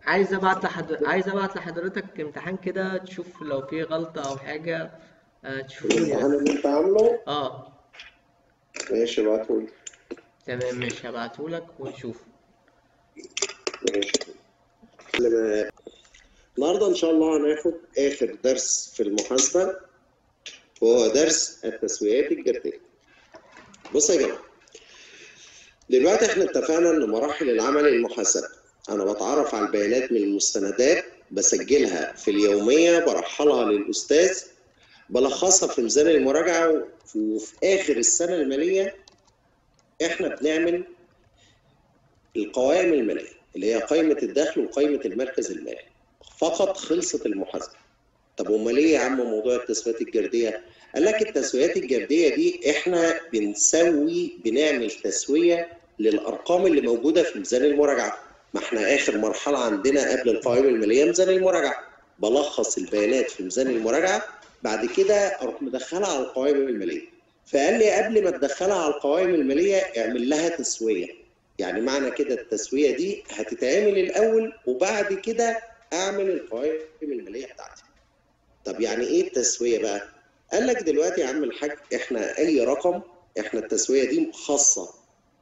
عايز ابعت لحد عايز ابعت لحضرتك امتحان كده تشوف لو في غلطة او حاجة آه، تشوفوني الامتحان بس اللي انت عامله اه ماشي ابعتهولي تمام مش هبعتهولك ونشوف ماشي لما- النهارده ان شاء الله هناخد اخر درس في المحاسبه وهو درس التسويات الجرديه بصوا يا جماعه دلوقتي احنا اتفقنا ان مراحل العمل المحاسبه انا بتعرف على البيانات من المستندات بسجلها في اليوميه برحلها للاستاذ بلخصها في ميزان المراجعه وفي اخر السنه الماليه احنا بنعمل القوائم الماليه اللي هي قائمه الدخل وقائمه المركز المالي فقط خلصت المحاسبه طب امال ايه يا عم موضوع التسويات الجرديه قال لك التسويات الجرديه دي احنا بنسوي بنعمل تسويه للارقام اللي موجوده في ميزان المراجعه ما احنا اخر مرحله عندنا قبل القوائم الماليه ميزان المراجعه بلخص البيانات في ميزان المراجعه بعد كده اروح مدخلها على القوائم الماليه فقال لي قبل ما تدخلها على القوائم الماليه اعمل لها تسويه يعني معنى كده التسويه دي هتتعمل الاول وبعد كده اعمل القوائم الماليه بتاعتي طب يعني ايه التسويه بقى قال لك دلوقتي يا عم الحاج احنا اي رقم احنا التسويه دي خاصه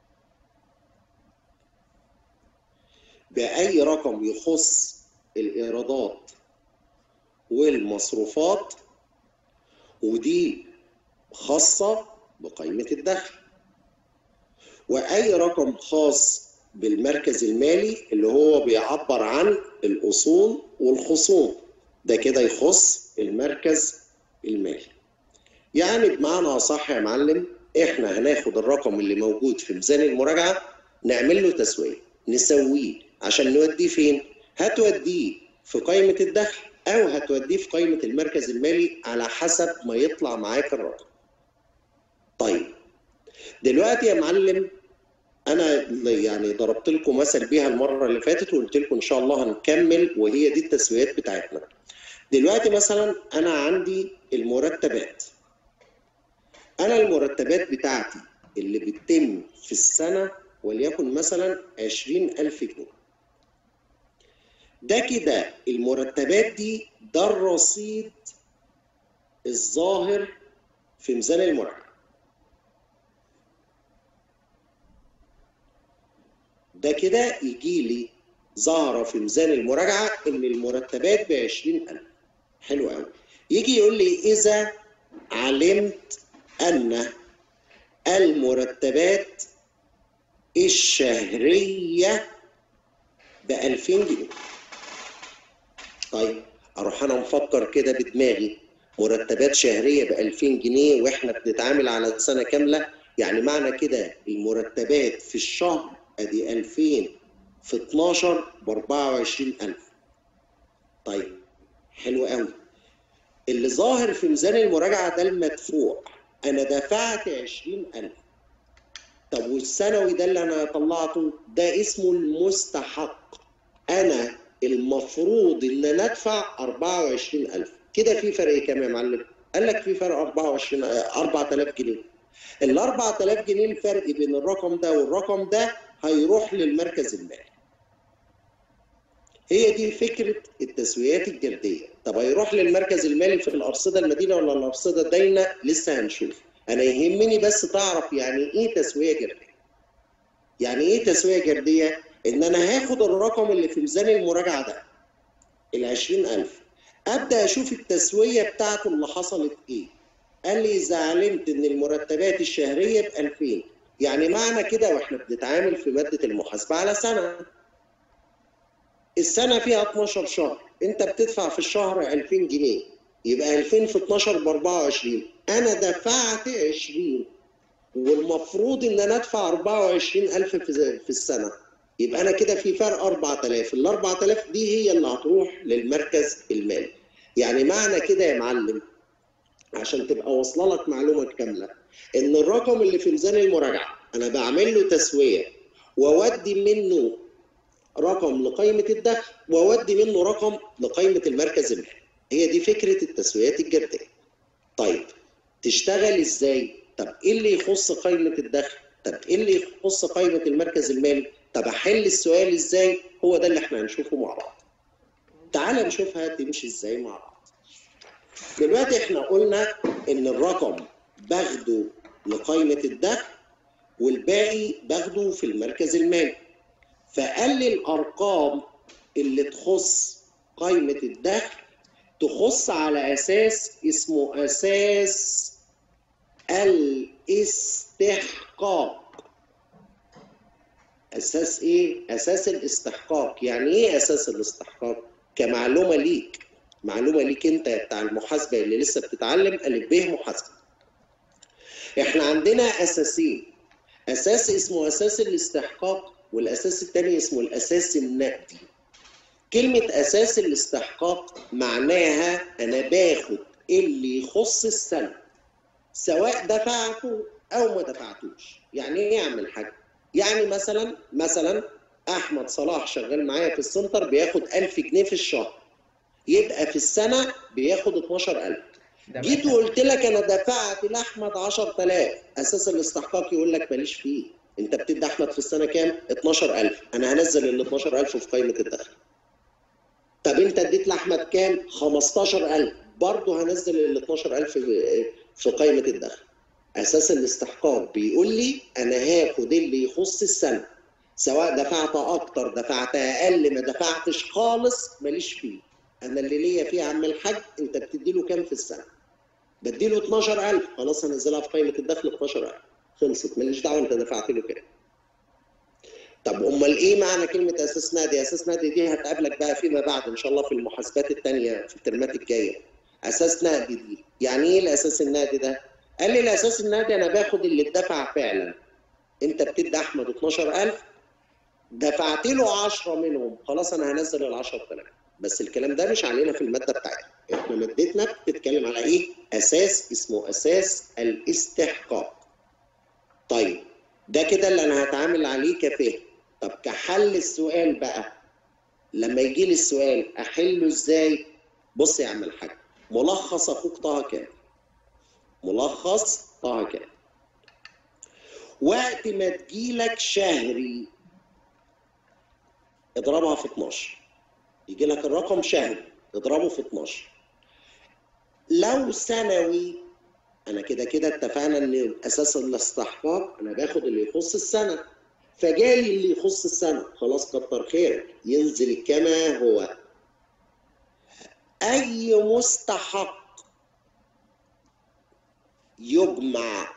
باي رقم يخص الايرادات والمصروفات ودي خاصه بقائمه الدخل واي رقم خاص بالمركز المالي اللي هو بيعبر عن الاصول والخصوم ده كده يخص المركز المالي يعني بمعنى اصح يا معلم احنا هناخد الرقم اللي موجود في ميزان المراجعه نعمل له تسويه نسويه عشان نوديه فين هتوديه في قائمه الدخل او هتوديه في قائمه المركز المالي على حسب ما يطلع معاك الرقم طيب دلوقتي يا معلم انا يعني ضربت لكم مثل بيها المره اللي فاتت وقلت لكم ان شاء الله هنكمل وهي دي التسويات بتاعتنا دلوقتي مثلا انا عندي المرتبات انا المرتبات بتاعتي اللي بتتم في السنه وليكن مثلا 20000 جنيه ده كده المرتبات دي ده الرصيد الظاهر في ميزان المراجعه ده كده يجي لي ظاهره في ميزان المراجعه ان المرتبات ب 20000 حلو قوي يجي يقول لي اذا علمت ان المرتبات الشهريه ب 2000 جنيه طيب اروح انا مفكر كده بدماغي مرتبات شهريه ب 2000 جنيه واحنا بنتعامل على سنه كامله يعني معنى كده المرتبات في الشهر ادي 2000 في 12 ب 24000 طيب حلو قوي اللي ظاهر في ميزان المراجعه ده المدفوع انا دفعت 20000 طب والسنوي ده اللي انا طلعته ده اسمه المستحق انا المفروض ان انا ادفع 24000 كده في فرق كام يا معلم قال لك في فرق 24 4000 جنيه ال 4000 جنيه الفرق بين الرقم ده والرقم ده هيروح للمركز المالي هي دي فكره التسويات الجرديه طب هيروح للمركز المالي في الارصده المدينه ولا الارصده الداينه لسه هنشوف انا يهمني بس تعرف يعني ايه تسويه جرديه يعني ايه تسويه جرديه ان انا هاخد الرقم اللي في ميزان المراجعه ده ال 20000 ابدا اشوف التسويه بتاعته اللي حصلت ايه قال لي اذا علمت ان المرتبات الشهريه ب 2000 يعني معنى كده واحنا بنتعامل في ماده المحاسبه على سنه السنه فيها 12 شهر انت بتدفع في الشهر 2000 جنيه يبقى 2000 في 12 ب 24 انا دفعت 20 والمفروض ان انا ادفع 24000 في في السنه يبقى انا كده في فرق 4000 ال 4000 دي هي اللي هتروح للمركز المالي يعني معنى كده يا معلم عشان تبقى واصله لك معلومه كامله ان الرقم اللي في ميزان المراجعه انا بعمل له تسويه واودي منه رقم لقائمه الدخل واودي منه رقم لقائمه المركز المالي هي دي فكره التسويات الجرديه طيب تشتغل ازاي طب ايه اللي يخص قائمه الدخل طب ايه اللي يخص قائمه المركز المالي طب احل السؤال ازاي هو ده اللي احنا هنشوفه مع بعض تعال نشوفها تمشي ازاي مع بعض دلوقتي احنا قلنا ان الرقم باخده لقائمة الدخل والباقي باخده في المركز المالي فقال لي الارقام اللي تخص قائمة الدخل تخص على اساس اسمه اساس الاستحقاق اساس ايه اساس الاستحقاق يعني ايه اساس الاستحقاق كمعلومه ليك معلومه ليك انت بتاع المحاسبه اللي لسه بتتعلم الف ب محاسبه احنا عندنا اساسين اساس اسمه اساس الاستحقاق والاساس الثاني اسمه الاساس النقدي كلمه اساس الاستحقاق معناها انا باخد اللي يخص السنه سواء دفعته او ما دفعتوش يعني ايه يعمل حاجه يعني مثلا مثلا احمد صلاح شغال معايا في السنتر بياخد 1000 جنيه في الشهر يبقى في السنه بياخد 12000 ده جيت مثلا وقلت لك انا دفعت لاحمد 10000 اساس الاستحقاق يقول لك ماليش فيه انت بتدي احمد في السنه كام 12000 انا هنزل ال 12000 في قائمه الدخل طب انت اديت لاحمد كام 15000 برضه هنزل ال 12000 في- في قائمه الدخل اساس الاستحقاق بيقول لي انا هاخد اللي يخص السنه سواء دفعت اكتر دفعت اقل ما دفعتش خالص ماليش فيه انا اللي ليا فيه يا عم الحاج انت بتدي له كام في السنه بديله 12000 خلاص هنزلها في قائمه الدخل 12000 خلصت ماليش دعوه انت دفعت له كام طب امال ايه معنى كلمه اساس نادي؟ اساس نادي دي هتقابلك بقى فيما بعد ان شاء الله في المحاسبات الثانيه في الترمات الجايه. اساس نادي دي، يعني ايه الاساس النادي ده؟ قال لي الاساس النادي انا باخد اللي اتدفع فعلا. انت بتدي احمد 12000 دفعت له 10 منهم خلاص انا هنزل ال 10000 بس الكلام ده مش علينا في الماده بتاعتنا. احنا مادتنا بتتكلم على ايه؟ اساس اسمه اساس الاستحقاق. طيب ده كده اللي انا هتعامل عليه كفهم طب كحل السؤال بقى لما يجي لي السؤال احله ازاي بص يا عم الحاج ملخص اخوك طه كام ملخص طه كام وقت ما تجيلك شهري اضربها في 12 يجي لك الرقم شهري اضربه في 12 لو سنوي انا كده كده اتفقنا ان اساس الاستحقاق انا باخد اللي يخص السنه فجالي اللي يخص السنه خلاص كتر خيرك ينزل كما هو اي مستحق يجمع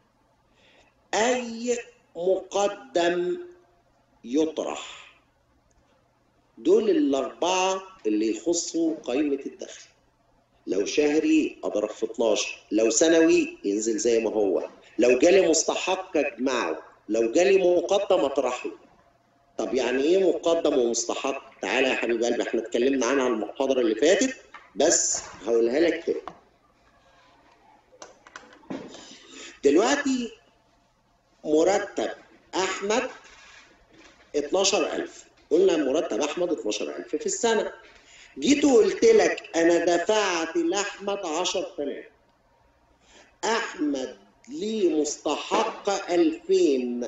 اي مقدم يطرح دول الاربعه اللي يخصوا قائمه الدخل لو شهري اضرب في 12 لو سنوي ينزل زي ما هو لو جالي مستحق اجمعه لو جالي مقدم اطرحه طب يعني ايه مقدم ومستحق تعالى يا حبيب قلبي احنا اتكلمنا عنها المحاضره اللي فاتت بس هقولها لك تاني دلوقتي مرتب احمد 12000 قلنا مرتب احمد 12000 في السنه جيت وقلت لك انا دفعت لاحمد 10000 احمد ليه مستحق 2000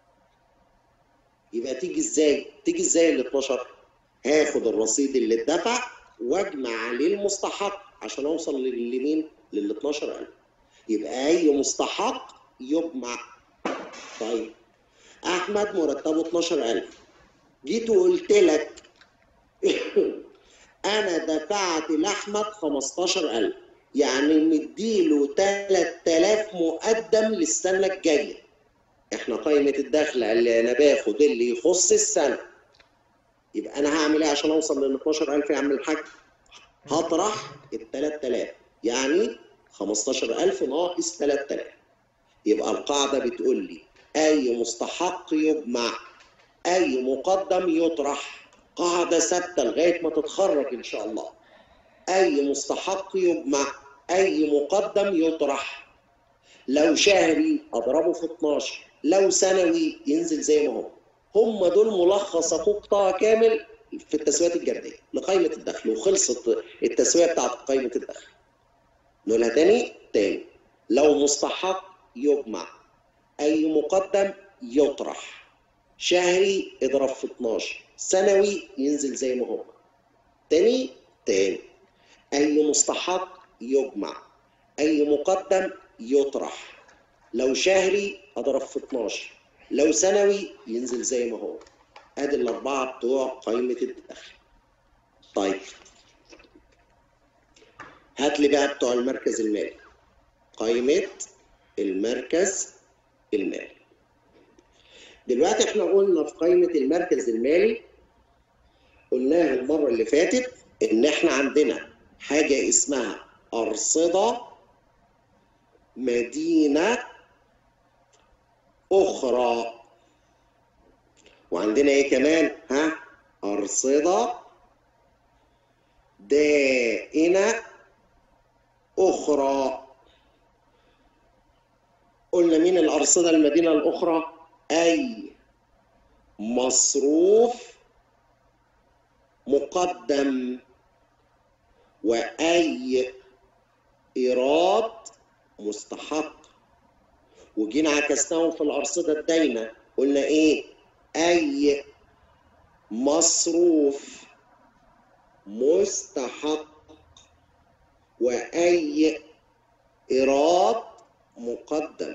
يبقى تيجي ازاي تيجي ازاي ال 12 هاخد الرصيد اللي اتدفع واجمع عليه المستحق عشان اوصل لمين لل 12000 يبقى اي مستحق يجمع طيب احمد مرتبه 12000 جيت وقلت لك انا دفعت لاحمد 15000 يعني مديله 3000 مقدم للسنه الجايه احنا قائمه الدخل اللي انا باخد اللي يخص السنه يبقى انا هعمل ايه عشان اوصل لل 12000 يا عم الحاج هطرح ال 3000 يعني 15000 ناقص 3000 يبقى القاعده بتقول لي اي مستحق يجمع اي مقدم يطرح قاعده ثابته لغايه ما تتخرج ان شاء الله اي مستحق يجمع اي مقدم يطرح لو شهري اضربه في 12 لو سنوي ينزل زي ما هو هم دول ملخص اخوك طه كامل في التسويات الجرديه لقائمه الدخل وخلصت التسويه بتاعت قائمه الدخل نقولها تاني تاني لو مستحق يجمع اي مقدم يطرح شهري اضرب في 12 سنوي ينزل زي ما هو تاني تاني أي مستحق يجمع أي مقدم يطرح لو شهري أضرب في 12 لو سنوي ينزل زي ما هو ادي الاربعه بتوع قائمه الدخل طيب هات لي بقى بتوع المركز المالي قائمه المركز المالي دلوقتي احنا قلنا في قائمه المركز المالي قلناها المره اللي فاتت ان احنا عندنا حاجه اسمها ارصده مدينه اخرى وعندنا ايه كمان ها ارصده دائنه اخرى قلنا مين الارصده المدينه الاخرى اي مصروف مقدم واي ايراد مستحق وجينا عكسناهم في الارصده الداينه قلنا ايه أي مصروف مستحق وأي إيراد مقدم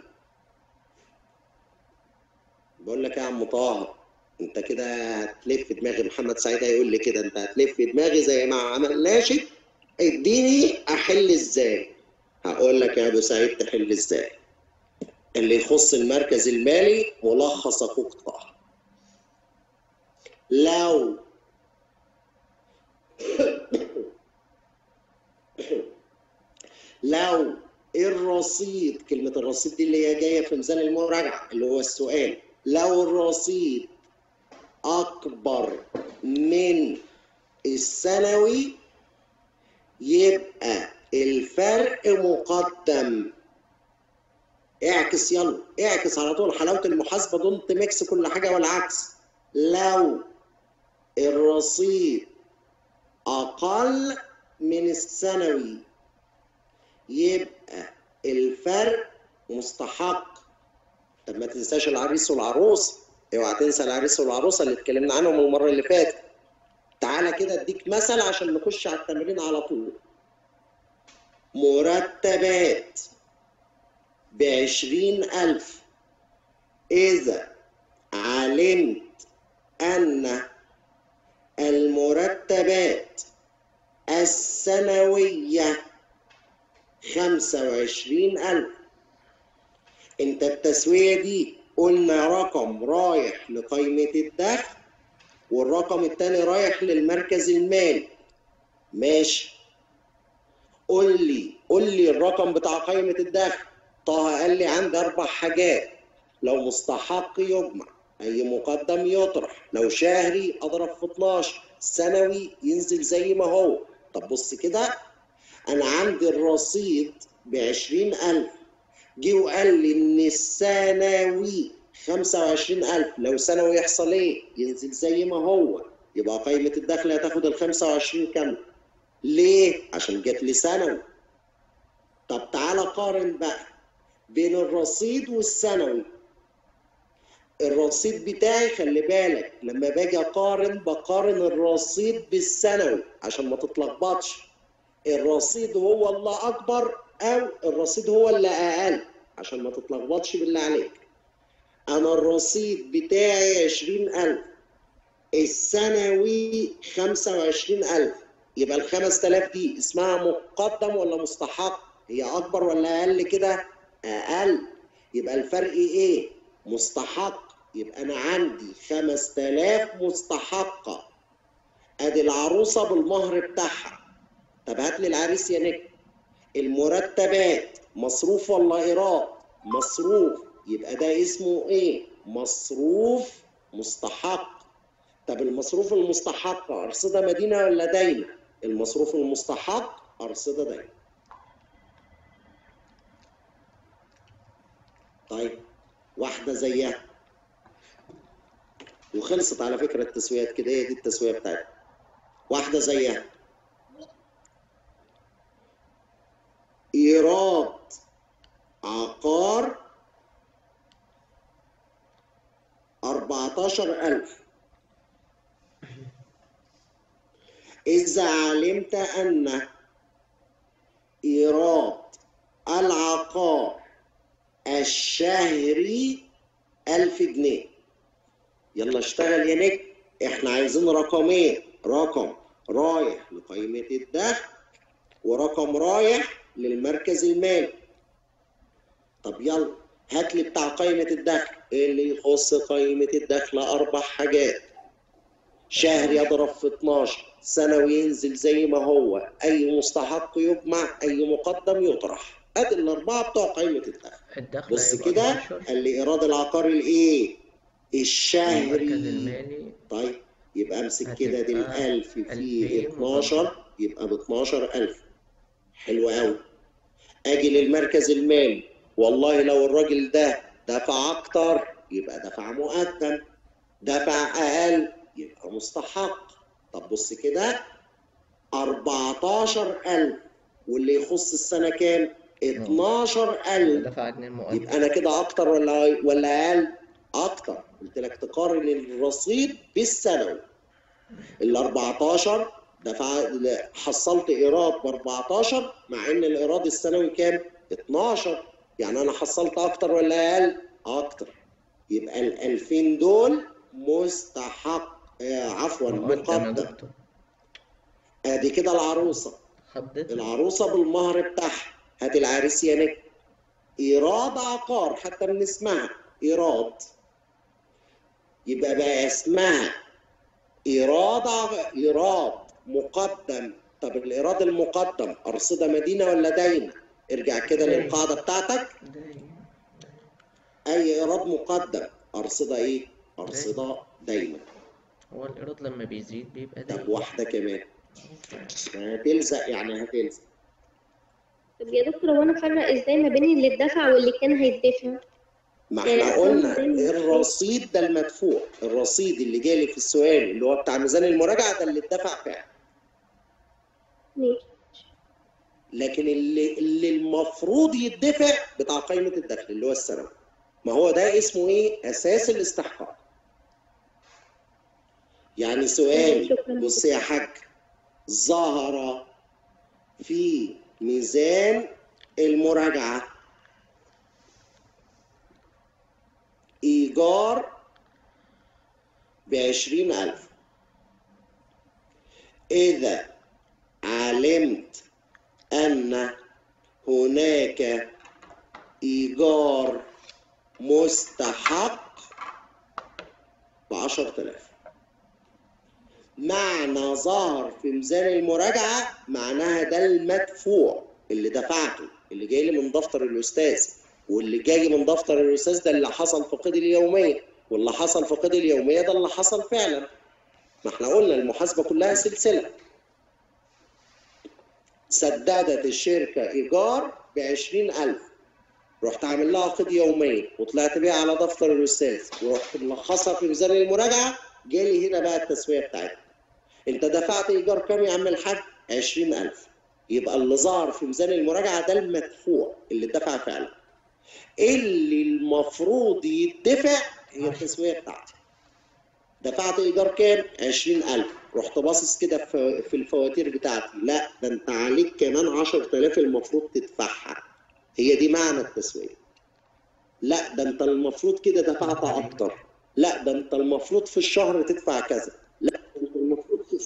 بقول لك يا عم طه انت كده هتلف دماغي محمد سعيد هيقول لي كده انت هتلف دماغي زي ما عملناش اديني احل ازاي هقول لك يا ابو سعيد تحل ازاي اللي يخص المركز المالي ملخص اخوك طه لو لو الرصيد كلمة الرصيد دي اللي هي جاية في ميزان المراجعة اللي هو السؤال لو الرصيد أكبر من السنوي يبقى الفرق مقدم اعكس يلا اعكس على طول حلاوة المحاسبة دونت ميكس كل حاجة والعكس لو الرصيد أقل من السنوي يبقى الفرق مستحق طب ما تنساش العريس والعروس اوعى تنسى العريس والعروسه اللي اتكلمنا عنهم المره اللي فاتت تعالى كده اديك مثل عشان نخش على التمرين على طول مرتبات بعشرين ألف إذا علمت أن المرتبات السنوية خمسة وعشرين ألف أنت التسوية دي قلنا رقم رايح لقائمة الدخل والرقم التاني رايح للمركز المالي ماشي قول لي قول لي الرقم بتاع قائمة الدخل طه قال لي عندي أربع حاجات لو مستحق يجمع أي مقدم يطرح لو شهري أضرب في 12 سنوي ينزل زي ما هو طب بص كده أنا عندي الرصيد بعشرين ألف جه وقال لي إن السنوي خمسة وعشرين ألف لو سنوي يحصل إيه؟ ينزل زي ما هو يبقى قائمة الدخل هتاخد الخمسة وعشرين كاملة ليه؟ عشان جت لي سنوي طب تعالى قارن بقى بين الرصيد والسنوي الرصيد بتاعي خلي بالك لما باجي اقارن بقارن الرصيد بالسنوي عشان ما تتلخبطش الرصيد هو اللي اكبر او الرصيد هو اللي اقل عشان ما تتلخبطش بالله عليك انا الرصيد بتاعي عشرين الف السنوي خمسة وعشرين الف يبقى الخمس تلاف دي اسمها مقدم ولا مستحق هي اكبر ولا اقل كده اقل يبقى الفرق ايه مستحق يبقى انا عندي 5000 مستحقه ادي العروسه بالمهر بتاعها طب هات لي العريس يا نجم المرتبات مصروف ولا ايراد مصروف يبقى ده اسمه ايه مصروف مستحق طب المصروف المستحق ارصده مدينه ولا داينه المصروف المستحق ارصده داينه طيب واحده زيها وخلصت على فكره التسويات كده هي دي التسويه بتاعتها واحده زيها ايراد عقار 14000 إذا علمت أن إيراد العقار الشهري ألف جنيه يلا اشتغل يا نجم احنا عايزين رقمين رقم رايح لقائمة الدخل ورقم رايح للمركز المالي طب يلا هات لي بتاع قائمة الدخل ايه اللي يخص قائمة الدخل أربع حاجات شهر يضرب في 12 سنوي ينزل زي ما هو أي مستحق يجمع أي مقدم يطرح ادي الأربعة بتوع قائمة الدخل الدخل بص هيبقى كده 12 قال لي إيراد العقار الإيه؟ المركز الشهري المالي طيب يبقى امسك كده دي هتبقى الألف في 2000 12 يبقى ب 12000 حلو قوي أجي للمركز المالي والله لو الراجل ده دفع أكتر يبقى دفع مقدم دفع أقل يبقى مستحق طب بص كده 14000 واللي يخص السنة كام؟ 12000 دفع جنيه المقدم يبقى انا كده اكتر ولا ولا اقل اكتر قلت لك تقارن الرصيد بالسنوي ال 14 دفع حصلت ايراد ب 14 مع ان الايراد السنوي كام 12 يعني انا حصلت اكتر ولا اقل اكتر يبقى ال 2000 دول مستحق آه عفوا مقدم يا مقدم دكتور ادي كده العروسه خضت العروسه بالمهر بتاعها هات العريس يا نجم ايراد عقار حتى من اسمها ايراد يبقى بقى اسمها ايراد ع- ايراد مقدم طب الايراد المقدم ارصده مدينه ولا داينه ارجع كده داينة. للقاعده بتاعتك اي ايراد مقدم ارصده ايه ارصده دايما هو الإيراد لما بيزيد بيبقى طب دايما واحده كمان هتلزق يعني هتلزق طب يا دكتور هو انا افرق ازاي ما بين اللي اتدفع واللي كان هيدفع ما يعني احنا أقول قلنا زي- الرصيد ده المدفوع الرصيد اللي جالي في السؤال اللي هو بتاع ميزان المراجعه ده اللي اتدفع فعلا ماشي لكن اللي اللي المفروض يدفع بتاع قائمه الدخل اللي هو السنوي ما هو ده اسمه ايه اساس الاستحقاق يعني سؤال شكراً. بص يا حاج ظهر في ميزان المراجعه إيجار بعشرين ألف إذا علمت أن هناك إيجار مستحق بعشرة آلاف معنى ظهر في ميزان المراجعة معناها ده المدفوع اللي دفعته اللي جاي لي من دفتر الأستاذ واللي جاي من دفتر الأستاذ ده اللي حصل في قيد اليومية واللي حصل في قيد اليومية ده اللي حصل فعلا ما احنا قلنا المحاسبة كلها سلسلة سددت الشركة إيجار بعشرين ألف رحت عامل لها قيد يومية وطلعت بيها على دفتر الأستاذ ورحت ملخصها في ميزان المراجعة جالي هنا بقى التسوية بتاعتها أنت دفعت إيجار كام يا عم الحاج؟ عشرين ألف يبقى اللي ظهر في ميزان المراجعة ده المدفوع اللي دفع فعلا اللي المفروض يدفع هي التسوية بتاعتي دفعت ايجار كام 20000 رحت باصص كده في في الفواتير بتاعتي لا ده انت عليك كمان 10000 المفروض تدفعها هي دي معنى التسويه لا ده انت المفروض كده دفعت اكتر لا ده انت المفروض في الشهر تدفع كذا لا ده انت المفروض في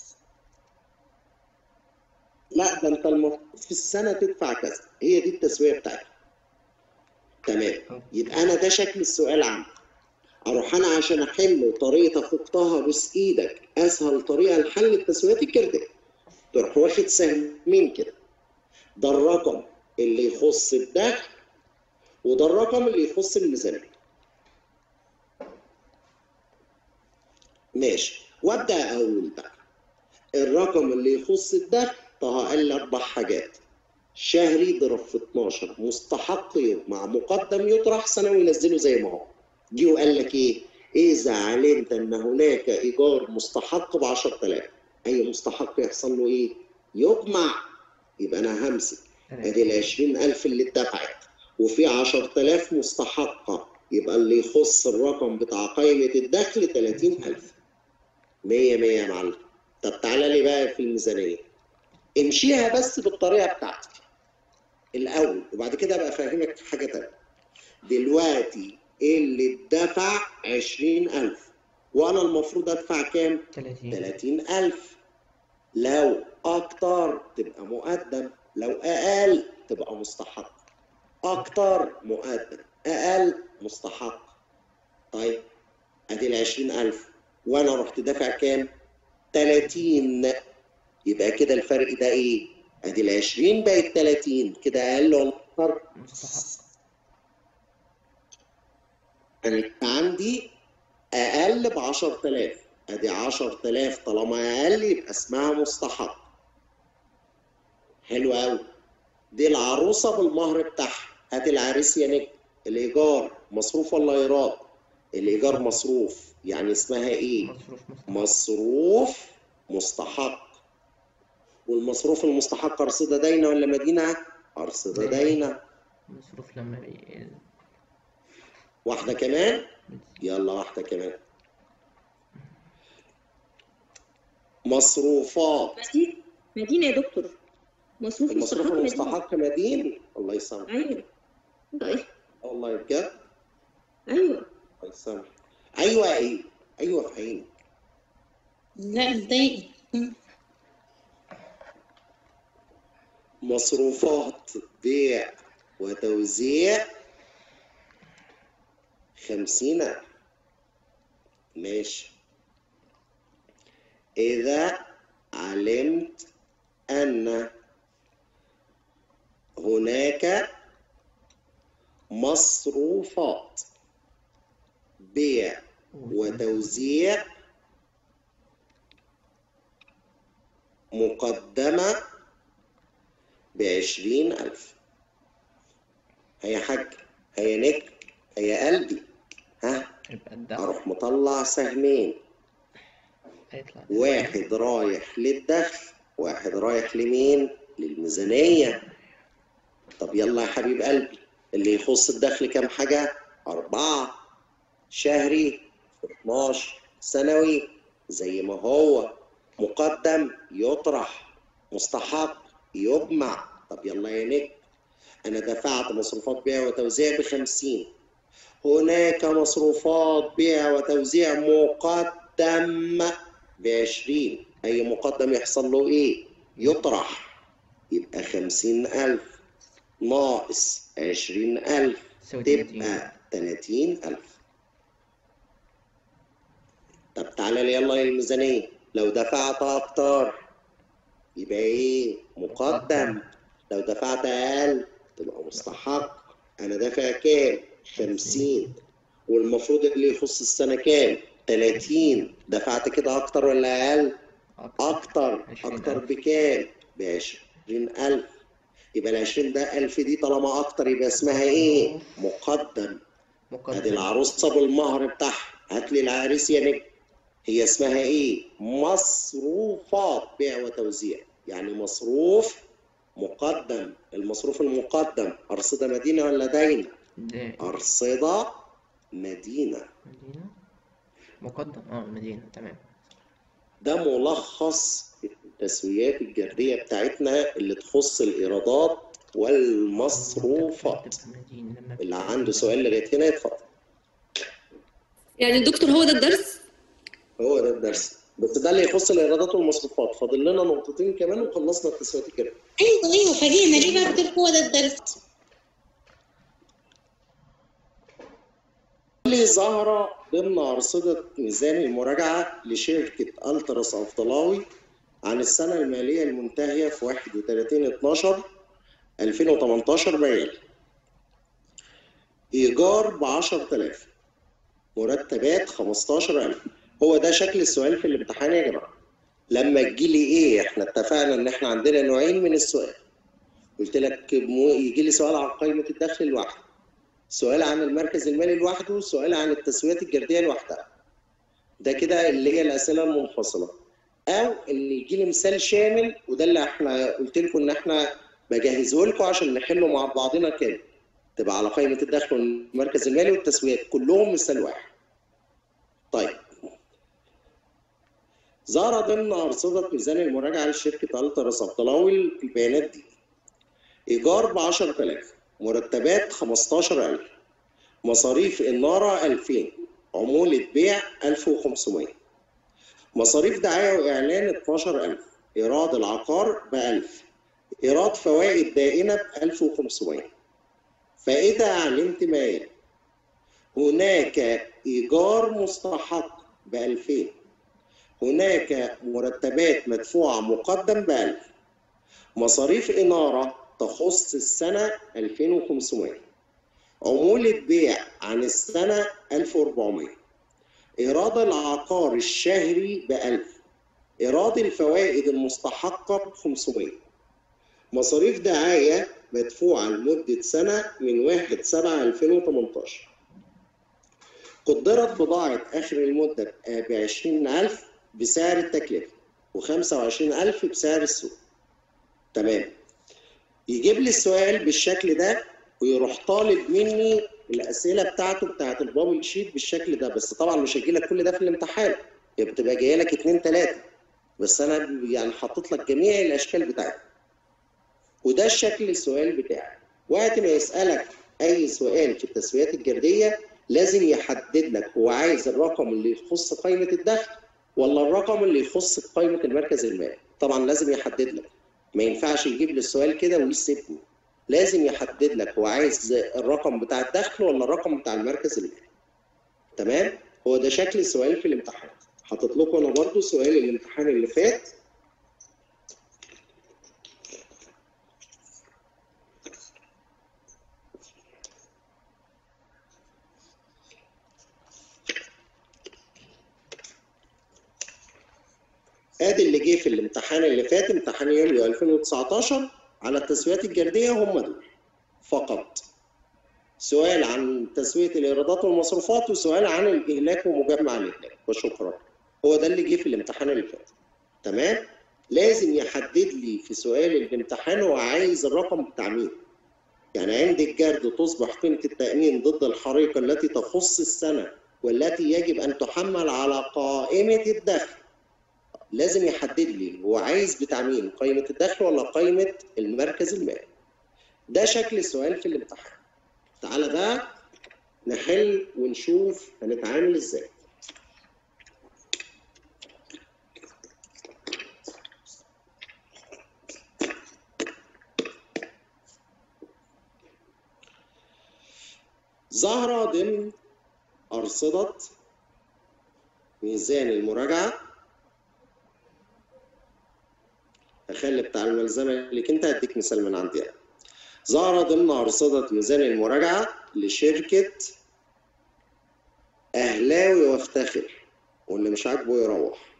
لا ده انت المفروض في السنه تدفع كذا هي دي التسويه بتاعتي تمام يبقى انا ده شكل السؤال عندي اروح انا عشان احل طريقه فقتها بوس ايدك اسهل طريقه لحل التسويات الكرديه تروح واخد سهمين كده ده الرقم اللي يخص الدخل وده الرقم اللي يخص الميزانيه ماشي وابدا اقول بقى الرقم اللي يخص الدخل طه قال لي اربع حاجات شهري ضرب في 12 مستحق مع مقدم يطرح سنوي ينزله زي ما هو جه وقال لك ايه اذا علمت ان هناك ايجار مستحق ب 10000 اي مستحق يحصل له ايه يجمع يبقى انا همسك ادي ال 20000 اللي اتدفعت وفي 10000 مستحقه يبقى اللي يخص الرقم بتاع قائمه الدخل 30000 100 100 يا معلم طب تعالى لي بقى في الميزانيه امشيها بس بالطريقه بتاعتك الاول وبعد كده ابقى افهمك حاجه تانية دلوقتي اللي اتدفع 20000 وانا المفروض ادفع كام 30 30000 لو اكتر تبقى مقدم لو اقل تبقى مستحق اكتر مقدم اقل مستحق طيب ادي ال 20000 وانا رحت دافع كام 30 يبقى كده الفرق ده ايه ادي ال 20 بقت 30 كده اقل ولا اكتر مستحق انا عندي اقل ب 10000 ادي 10000 طالما اقل يبقى اسمها مستحق حلو قوي دي العروسه بالمهر بتاعها هات العريس يا نجم الايجار مصروف ولا ايراد الايجار مصروف يعني اسمها ايه مصروف مستحق مصروف مستحق والمصروف المستحق ارصده داينه ولا مدينه ارصده داينه مصروف لما بيقل واحده كمان يلا واحده كمان مصروفات مدينة مدينة يا دكتور مصروف المصروف مستحق مدينة المستحق مدين الله يسامحك أيوه أيوه والله بجد أيوه الله يسامحك ايوه ايه ايوه في عيني لا ازاي مصروفات بيع وتوزيع خمسين ألف. ماشي إذا علمت أن هناك مصروفات بيع وتوزيع مقدمة بعشرين ألف هيا حاج هيا نجم هيا قلبي ها يبقى الدخل أروح مطلع سهمين هيطلع واحد رايح للدخل واحد رايح لمين للميزانية طب يلا يا حبيب قلبي اللي يخص الدخل كام حاجة أربعة شهري 12 سنوي زي ما هو مقدم يطرح مستحق يجمع طب يلا يا نجم أنا دفعت مصروفات بيع وتوزيع بخمسين هناك مصروفات بيع وتوزيع مقدم بعشرين أي مقدم يحصل له إيه؟ يطرح يبقى خمسين ألف ناقص عشرين ألف تساوي 30 تبقى تلاتين ألف طب تعالى لي يلا الميزانية لو دفعت أكتر يبقى إيه؟ مقدم لو دفعت أقل تبقى مستحق أنا دافع كام؟ خمسين والمفروض اللي يخص السنة كام؟ تلاتين دفعت كده أكتر ولا أقل؟ أكتر عشرين أكتر ألف. بكام؟ بعشرين ألف يبقى العشرين ده ألف دي طالما أكتر يبقى اسمها إيه؟ مقدم ادي مقدم العروسه بالمهر بتاعها هات لي العريس يا نجم هي اسمها ايه مصروفات بيع وتوزيع يعني مصروف مقدم المصروف المقدم ارصده مدينه ولا داينه ده ارصده مدينه مدينة مقدم اه مدينة تمام ده ملخص التسويات الجرديه بتاعتنا اللي تخص الايرادات والمصروفات تبقى مدينة لما اللي عنده سؤال لغايه هنا يتفضل يعني دكتور هو ده الدرس هو ده الدرس بس ده اللي يخص الايرادات والمصروفات فاضل لنا نقطتين كمان وخلصنا التسويات الجرديه ايوه ايوه فاجئنا ليه بقى بتقول هو ده الدرس اللي ظهر ضمن أرصدة ميزان المراجعة لشركة ألتراس أفضلاوي عن السنة المالية المنتهية في 31 12 2018 بيان إيجار ب 10000 مرتبات 15000 هو ده شكل السؤال في الامتحان يا جماعة لما تجيلي إيه إحنا اتفقنا إن إحنا عندنا نوعين من السؤال قلت لك مو- يجي لي سؤال عن قائمة الدخل لوحده سؤال عن المركز المالي لوحده سؤال عن التسويات الجرديه لوحدها ده كده اللي هي الاسئله المنفصله او ان يجي لي مثال شامل وده اللي احنا قلت لكم ان احنا بجهزه لكم عشان نحله مع بعضنا كده تبقى على قائمه الدخل والمركز المالي والتسويات كلهم مثال واحد طيب ظهر ضمن أرصدة ميزان المراجعة لشركة ألتراس التلاول البيانات دي إيجار ب 10000 مرتبات 15000 مصاريف النارة 2000 عمولة بيع 1500 مصاريف دعاية وإعلان 12000 إيراد العقار ب 1000 إيراد فوائد دائنة ب 1500 فإذا علمت ما يلي هناك إيجار مستحق ب 2000 هناك مرتبات مدفوعة مقدم ب 1000 مصاريف إنارة تخص السنة 2500 عمولة بيع عن السنة 1400 إيراد العقار الشهري ب 1000 إيراد الفوائد المستحقة ب 500 مصاريف دعاية مدفوعة لمدة سنة من 1 7 2018 قدرت بضاعة آخر المدة ب 20000 بسعر التكلفة و25000 بسعر السوق تمام يجيب لي السؤال بالشكل ده ويروح طالب مني الاسئله بتاعته بتاعت البابل شيت بالشكل ده بس طبعا مش هيجي لك كل ده في الامتحان هي بتبقى جايه لك اتنين تلاته بس انا يعني حاطط لك جميع الاشكال بتاعتها وده الشكل السؤال بتاعك وقت ما يسالك اي سؤال في التسويات الجرديه لازم يحدد لك هو عايز الرقم اللي يخص قائمه الدخل ولا الرقم اللي يخص قائمه المركز المالي طبعا لازم يحدد لك ما ينفعش يجيب لي السؤال كده ويسيبني لازم يحدد لك هو عايز الرقم بتاع الدخل ولا الرقم بتاع المركز المالي تمام هو ده شكل السؤال في الامتحان حاطط لكم انا برضو سؤال الامتحان اللي فات ادي اللي جه في الامتحان اللي فات امتحان يوليو 2019 على التسويات الجرديه هم دول فقط سؤال عن تسويه الايرادات والمصروفات وسؤال عن الاهلاك ومجمع الاهلاك وشكرا هو ده اللي جه في الامتحان اللي فات تمام لازم يحدد لي في سؤال الامتحان هو عايز الرقم بتاع مين يعني عند الجرد تصبح قيمه التامين ضد الحريقه التي تخص السنه والتي يجب ان تحمل على قائمه الدخل لازم يحدد لي هو عايز بتاع مين قائمة الدخل ولا قائمة المركز المالي ده شكل السؤال في الامتحان تعالى بقى نحل ونشوف هنتعامل ازاي ظاهرة ضمن أرصدة ميزان المراجعة اخلي بتاع الملزمه ليك انت هديك مثال من عندي يعني. ظهر ضمن أرصدة ميزان المراجعة لشركة أهلاوي وافتخر واللي مش عاجبه يروح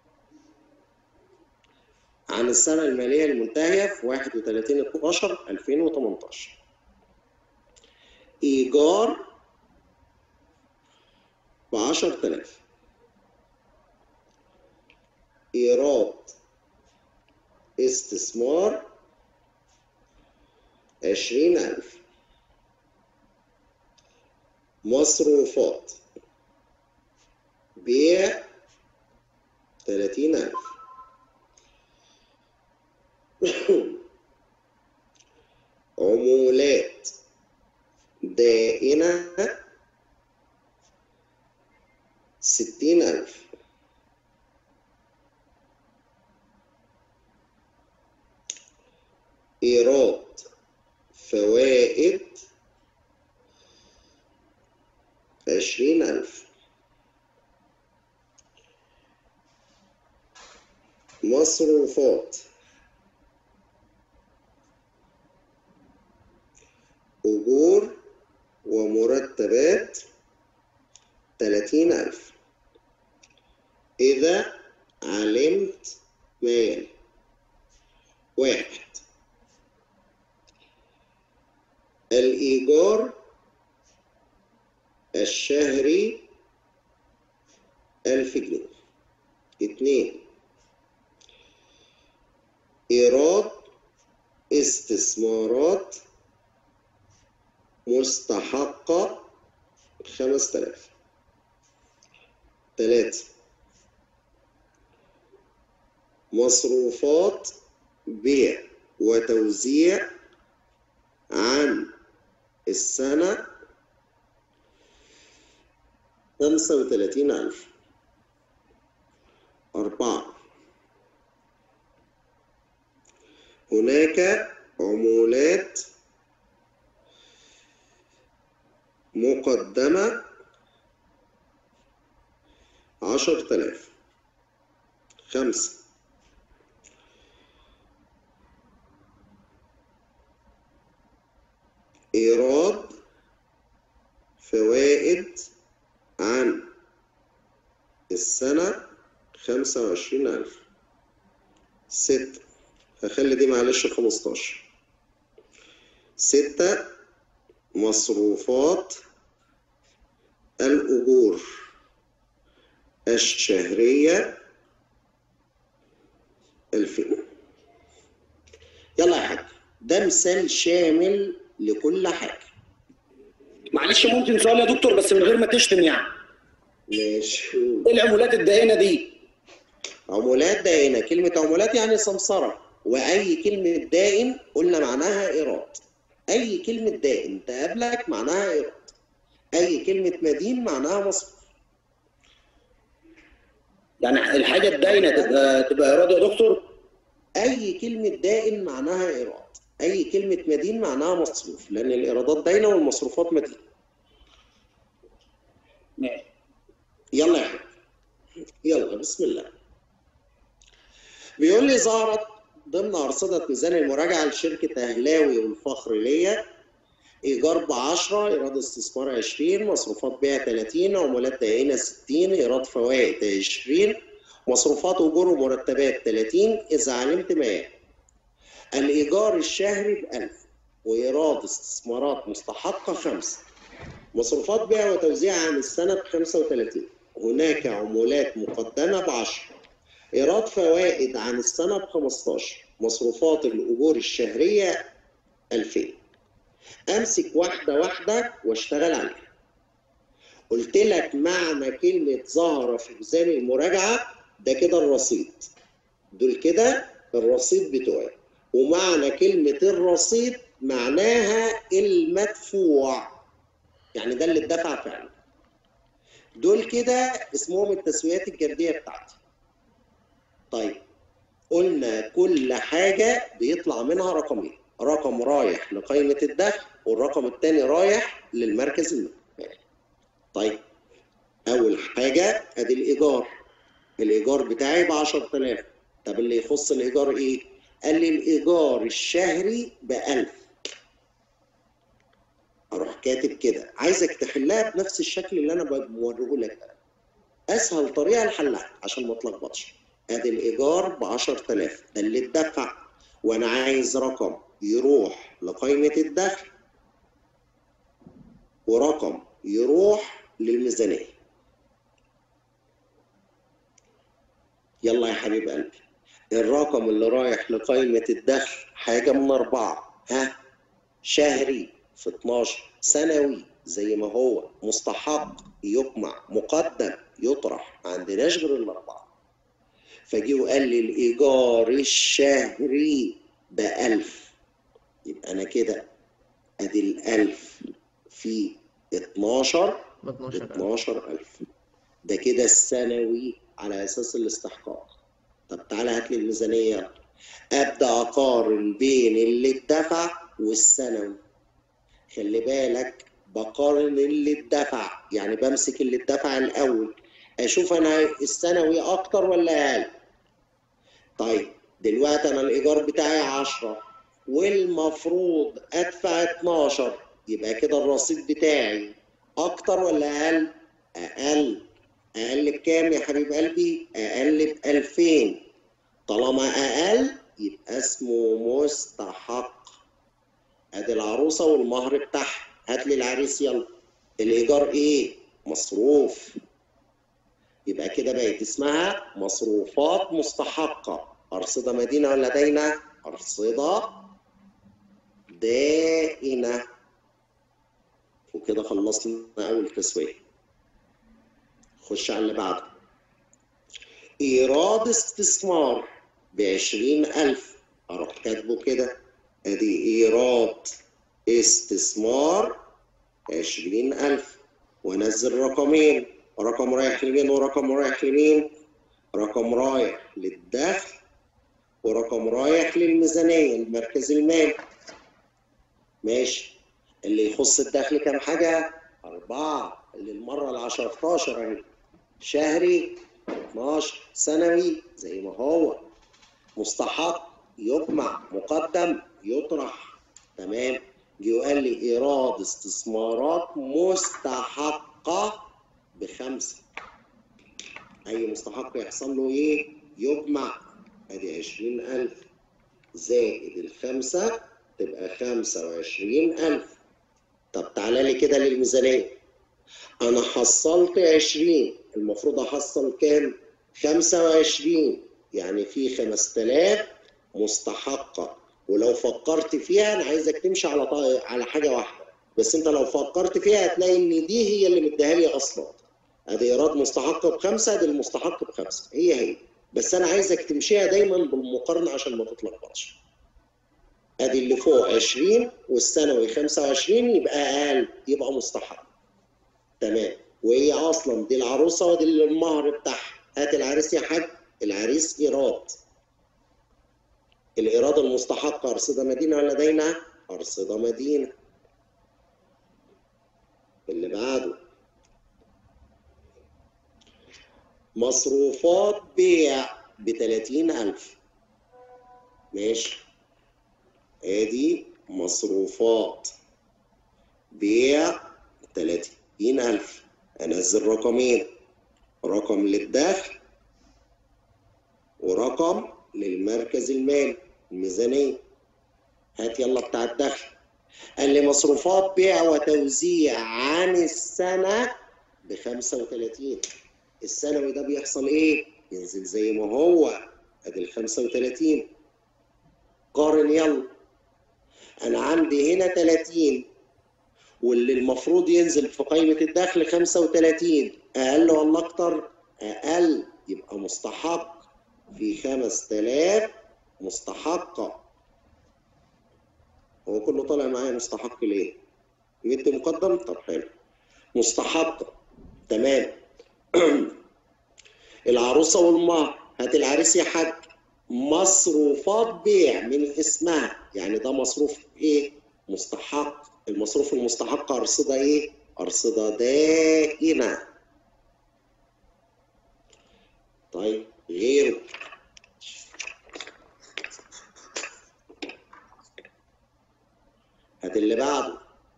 عن السنة المالية المنتهية في 31 12 2018 إيجار ب 10000 إيراد استثمار عشرين ألف مصروفات بيع تلاتين ألف عمولات دائنة ستين ألف إيراد فوائد عشرين ألف مصروفات أجور ومرتبات تلاتين ألف إذا علمت ما يلي واحد الإيجار الشهري ألف جنيه اتنين إيراد استثمارات مستحقة خمس تلاف تلاتة مصروفات بيع وتوزيع عن السنة خمسة وتلاتين ألف أربعة هناك عمولات مقدمة عشر تلاف خمسة إيراد فوائد عن السنة خمسة وعشرين ألف ستة هخلي دي معلش خمستاشر ستة مصروفات الأجور الشهرية ألفين يلا يا حاج ده مثال شامل لكل حاجة معلش ممكن سؤال يا دكتور بس من غير ما تشتم يعني ماشي ايه العمولات الدائنه دي عمولات دائنة كلمة عمولات يعني سمسرة وأي كلمة دائن قلنا معناها إيراد أي كلمة دائن تقابلك معناها إيراد أي كلمة مدين معناها مصروف يعني الحاجه الداينه تبقى تبقى ايراد يا دكتور أي كلمة دائن معناها إيراد أي كلمة مدين معناها مصروف لأن الإيرادات داينة والمصروفات مدين ماشي يلا يا حبيبي يلا بسم الله بيقول لي ظهرت ضمن أرصدة ميزان المراجعة لشركة أهلاوي والفخر ليا إيجار ب 10 إيراد استثمار 20 مصروفات بيع 30 عمولات دائنة 60 إيراد فوائد 20 مصروفات أجور ومرتبات 30 إذا علمت ما يلي الإيجار الشهري ب 1000 وإيراد استثمارات مستحقة 5 مصروفات بيع وتوزيع عن السنة ب 35 هناك عمولات مقدمة ب 10 إيراد فوائد عن السنة ب 15 مصروفات الأجور الشهرية 2000 أمسك واحدة واحدة واشتغل عليها قلت لك معنى كلمة ظهر في ميزان المراجعة ده كده الرصيد دول كده الرصيد بتوعي ومعنى كلمة الرصيد معناها المدفوع يعني ده اللي اتدفع فعلا دول كده اسمهم التسويات الجردية بتاعتي طيب قلنا كل حاجة بيطلع منها رقمين رقم رايح لقائمة الدخل والرقم التاني رايح للمركز المالي طيب أول حاجة أدي الإيجار الإيجار بتاعي ب 10000 طب اللي يخص الإيجار إيه؟ قال لي الإيجار الشهري ب 1000 أروح كاتب كده عايزك تحلها بنفس الشكل اللي أنا بوريه لك ده أسهل طريقة لحلها عشان ما تلخبطش ادي الايجار ب 10000 ده اللي اتدفع وانا عايز رقم يروح لقائمه الدخل ورقم يروح للميزانيه يلا يا حبيب قلبي الرقم اللي رايح لقائمه الدخل حاجه من اربعه ها شهري في 12 سنوي زي ما هو مستحق يجمع مقدم يطرح ما عندناش غير الاربعه فجي وقال لي الإيجار الشهري بألف يبقى أنا كده أدي الألف في 12 ب 12000 12000 ده كده السنوي على أساس الاستحقاق طب تعالى هات لي الميزانية أبدأ أقارن بين اللي اتدفع والسنوي خلي بالك بقارن اللي اتدفع يعني بمسك اللي اتدفع الأول اشوف انا السنوي اكتر ولا اقل طيب دلوقتي انا الايجار بتاعي 10 والمفروض ادفع 12 يبقى كده الرصيد بتاعي اكتر ولا اقل اقل اقل بكام يا حبيب قلبي اقل ب 2000 طالما اقل يبقى اسمه مستحق ادي العروسه والمهر بتاعها هات لي العريس يلا الايجار ايه مصروف يبقى كده بقت اسمها مصروفات مستحقة أرصدة مدينة ولا داينة؟ أرصدة دائنة وكده خلصنا أول تسوية خش على اللي بعده إيراد استثمار بعشرين ألف أروح كاتبه كده أدي إيراد استثمار عشرين ألف وأنزل رقمين رقم رايح لمين ورقم رايح لمين رقم رايح للدخل ورقم رايح للميزانية المركز المالي ماشي اللي يخص الدخل كام حاجة؟ أربعة اللي المرة العشرتاشر أهي شهري 12 سنوي زي ما هو مستحق يجمع مقدم يطرح تمام جه وقال لي إيراد استثمارات مستحقة بخمسة أي مستحق يحصل له إيه؟ يجمع أدي عشرين ألف زائد الخمسة تبقى خمسة وعشرين ألف طب تعالى لي كده للميزانية أنا حصلت عشرين المفروض أحصل كام؟ خمسة وعشرين يعني في خمسة آلاف مستحقة ولو فكرت فيها أنا عايزك تمشي على طا... على حاجة واحدة بس أنت لو فكرت فيها هتلاقي إن دي هي اللي مديها لي أصلا ادي ايراد مستحق بخمسه ادي المستحق بخمسه هي هي بس انا عايزك تمشيها دايما بالمقارنه عشان ما تتلخبطش ادي اللي فوق 20 والثانوي 25 يبقى اقل يبقى مستحق تمام وهي اصلا دي العروسه ودي المهر بتاعها هات العريس يا حاج العريس ايراد الايراد المستحق ارصده مدينه ولا داينه ارصده مدينه اللي بعده مصروفات بيع ب 30000 ماشي ادي مصروفات بيع 30000 انزل رقمين رقم للدخل ورقم للمركز المالي الميزانية هات يلا بتاع الدخل قال لي مصروفات بيع وتوزيع عن السنة ب 35 السنوي ده بيحصل ايه؟ ينزل زي ما هو ادي ال 35 قارن يلا انا عندي هنا 30 واللي المفروض ينزل في قائمة الدخل 35 اقل ولا اكتر؟ اقل يبقى مستحق في 5000 مستحقة هو كله طالع معايا مستحق ليه؟ مدي مقدم؟ طب حلو مستحقة تمام العروسه والمهر هات العريس يا حاج مصروفات بيع من اسمها يعني ده مصروف ايه مستحق المصروف المستحق ارصده ايه ارصده دائمه طيب غيره هات اللي بعده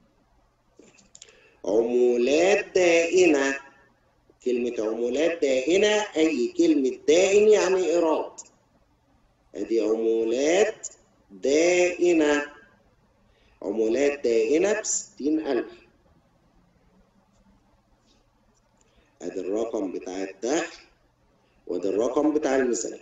عمولات دائمه كلمة عمولات دائنة أي كلمة دائن يعني إيراد أدي عمولات دائنة عمولات دائنة بستين ألف أدي الرقم بتاع الدخل وأدي الرقم بتاع الميزانية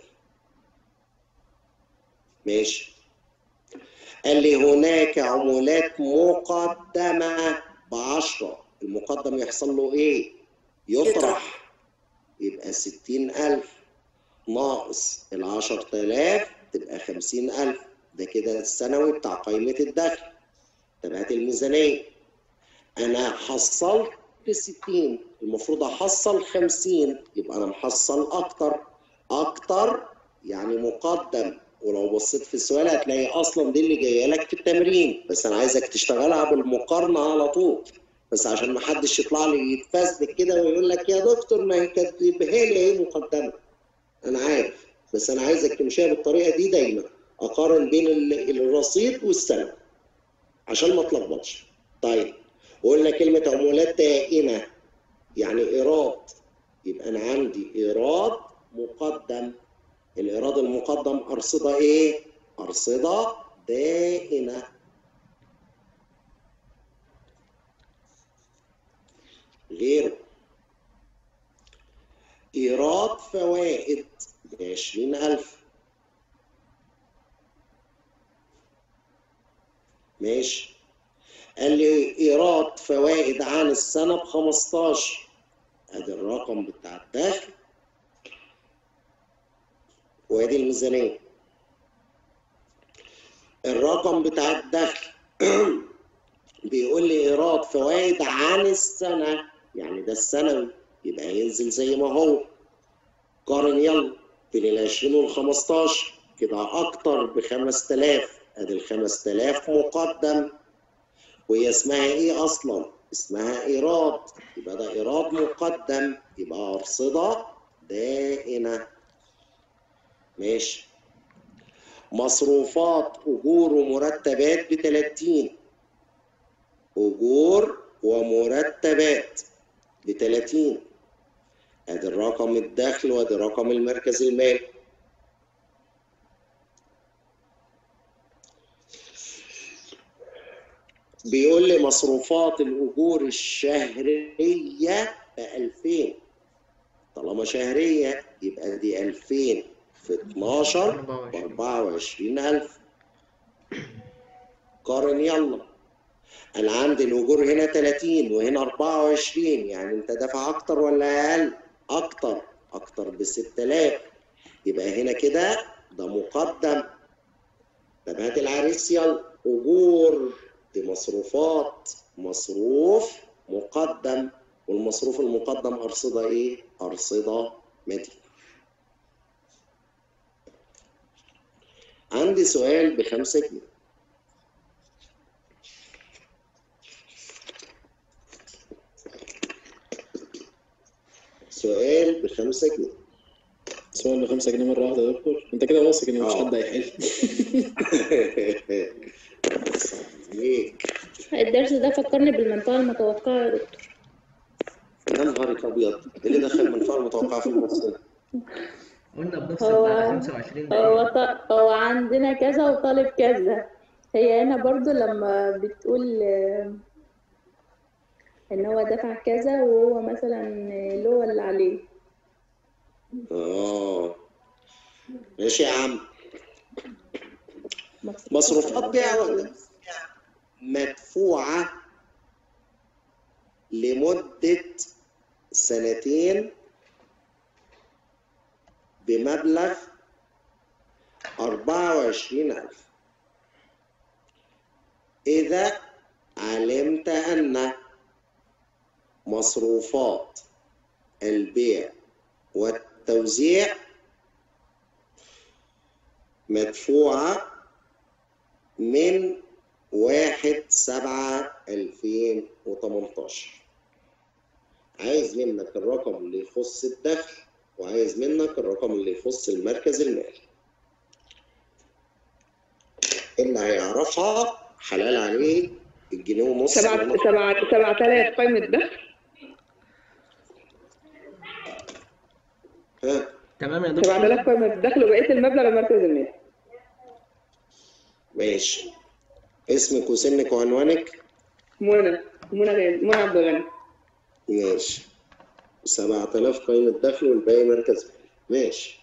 ماشي قال لي هناك عمولات مقدمة بعشرة المقدم يحصل له إيه؟ يطرح يبقى ستين ألف ناقص العشر تلاف تبقى خمسين ألف ده كده السنوي بتاع قائمة الدخل طب هات الميزانية أنا حصلت ستين المفروض أحصل خمسين يبقى أنا محصل أكتر أكتر يعني مقدم ولو بصيت في السؤال هتلاقي أصلا دي اللي جاية لك في التمرين بس أنا عايزك تشتغلها بالمقارنة على طول بس عشان ما حدش يطلع لي يتفزلك كده ويقول لك يا دكتور ما هي كاتبها لي ايه مقدمه انا عارف بس انا عايزك تمشيها بالطريقه دي دايما اقارن بين ال- الرصيد والسنه عشان ما اتلخبطش طيب وقلنا كلمه عمولات دائمه يعني ايراد يبقى انا عندي ايراد مقدم الايراد المقدم ارصده ايه ارصده دائمه غيره إيراد فوائد بعشرين ألف ماشي قال لي إيراد فوائد عن السنة بخمستاشر أدي الرقم بتاع الدخل وأدي الميزانية الرقم بتاع الدخل بيقول لي ايراد فوائد عن السنه يعني ده السنوي يبقى ينزل زي ما هو قارن يلا بين ال 20 وال 15 كده اكتر ب 5000 ادي ال 5000 مقدم وهي اسمها ايه اصلا؟ اسمها ايراد يبقى ده ايراد مقدم يبقى ارصده دائنه ماشي مصروفات اجور ومرتبات ب 30 اجور ومرتبات ب 30 ادي الرقم الدخل وادي رقم المركز المالي بيقول لي مصروفات الاجور الشهريه ب 2000 طالما شهريه يبقى دي 2000 في 12 ب 24000 قارن يلا انا عندي الاجور هنا 30 وهنا 24 يعني انت دافع اكتر ولا اقل اكتر اكتر ب 6000 يبقى هنا كده ده مقدم طب هات العريس يلا اجور دي مصروفات مصروف مقدم والمصروف المقدم ارصده ايه ارصده مدينه عندي سؤال بخمسة جنيه سؤال بخمسة جنيه سؤال ب 5 جنيه مره واحده يا دكتور انت كده واثق ان مفيش آه. حد هيحل ليك الدرس ده فكرني بالمنطقة المتوقعة يا دكتور يا نهارك ابيض ايه اللي دخل من فعل متوقع في المصري قلنا بنفصل هو- بعد 25 هو دقيقة ط... هو عندنا كذا وطالب كذا هي هنا برضو لما بتقول آه، ان هو دفع كذا وهو مثلا اللي هو اللي عليه اه ماشي يا عم مصروفات بيع ولا مدفوعة لمدة سنتين بمبلغ أربعة وعشرين ألف إذا علمت أن مصروفات البيع والتوزيع مدفوعة من واحد سبعة ألفين وتمنتاشر عايز منك الرقم اللي يخص الدخل وعايز منك الرقم اللي يخص المركز المالي اللي هيعرفها حلال عليه الجنيه ونص سبعة سبعة سبعة آلاف قيمة دخل ها تمام يا سبعة دكتور آلاف قيمة دخل وبقية المبلغ المركز المالي ماشي اسمك وسنك وعنوانك منى منى غالي منى عبد الغني ماشي سبعة آلاف قيمة دخل والباقي مركز مالي ماشي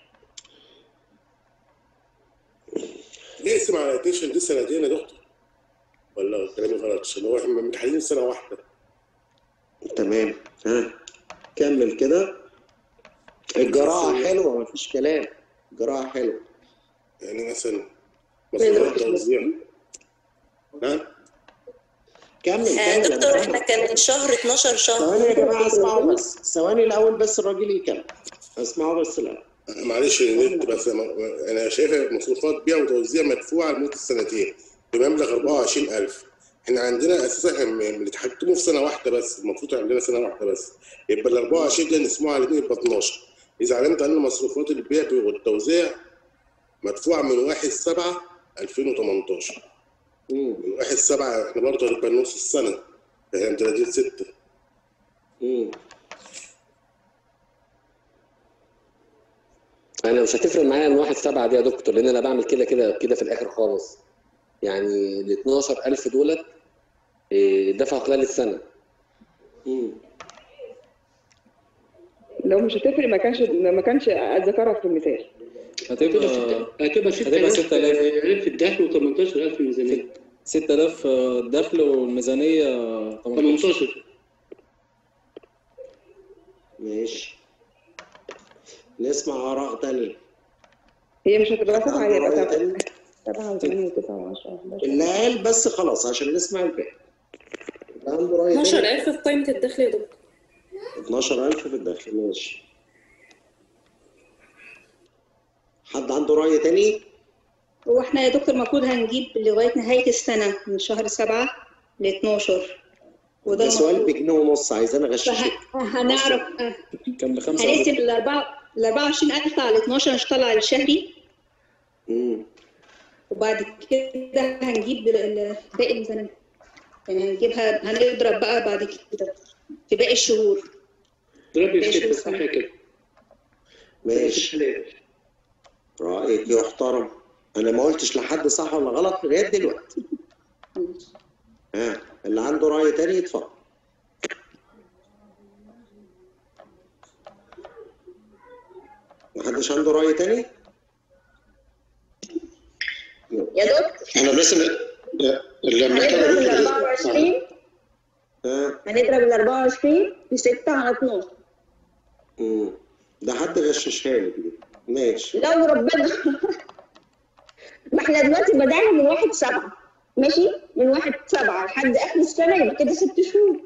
نقسم على اتنشن دي سنتين يا دكتور ولا كلامي غلط عشان هو احنا متحددين سنه واحده تمام ها كمل كده الجراحة حلوة مفيش كلام الجراحة حلوة يعني مثلا مصروفات توزيع ها كمل آه، كمل دكتور أنا احنا فاهمك. كان شهر 12 شهر ثواني يا جماعة اسمعوا بس ثواني الأول بس الراجل يكمل اسمعوا بس الأول معلش النت بس انا شايفها مصروفات بيع وتوزيع مدفوعه لمده سنتين بمبلغ 24000 احنا عندنا اساسا احنا بنتحكموا في سنه واحده بس المفروض عندنا سنه واحده بس يبقى ال 24 ده نسموها على الاثنين يبقى 12 اذا علمت ان مصروفات البيع والتوزيع مدفوعه من 1 7 2018 مم. من 1 7 احنا برضه هنبقى نص السنه احنا 30 6 مم. انا مش هتفرق معايا من واحد سبعة دي يا دكتور لان انا بعمل كده كده كده في الاخر خالص يعني ال 12000 دولت إيه، دفعوا خلال السنه مم. لو مش هتفرق ما كانش ما كانش ذكرها في المثال هتبقى هتبقى هتبقى 6000 6000 ألف الدخل و18000 الميزانية 6000 دخل والميزانيه 18 18 ماشي نسمع آراء تانية هي مش هتبقى سبعة هي عنده هتبقى رأي سبعة تاني؟ سبعة وثمانية وتسعة وعشرة وحداشر اللي قال بس خلاص عشان نسمع الباقي اللي عنده رأي تاني 12000 في قائمة الدخل يا دكتور 12000 في الداخل ماشي حد عنده رأي تاني؟ هو احنا يا دكتور المفروض هنجيب لغاية نهاية السنة من شهر سبعة ل 12 وده ده سؤال المفروض بجنيه ونص عايز انا اغششك فهنعرف كان بخمسة هنقسم الأربعة ال 24000 على 12 مش طالع الشهري مم. وبعد كده هنجيب ال- ال- باقي الميزانية يعني هنجيبها هنضرب بقى بعد كده في باقي الشهور ضربي ماشي، في ستة صح كده ماشي رأيك يحترم انا ما قلتش لحد صح ولا غلط لغايه دلوقتي ها اللي عنده رأي تاني يتفضل محدش عنده رأي تاني؟ يا دكتور انا بس اللي محتاج هنضرب ال أقوله- 24 ها هنضرب ال 24 في 6 على 12 مم. ده حد غششها لي دي ماشي لو ربنا ما احنا دلوقتي بدأنا من واحد سبعة ماشي من واحد سبعة لحد آخر السنة يبقى كده ست شهور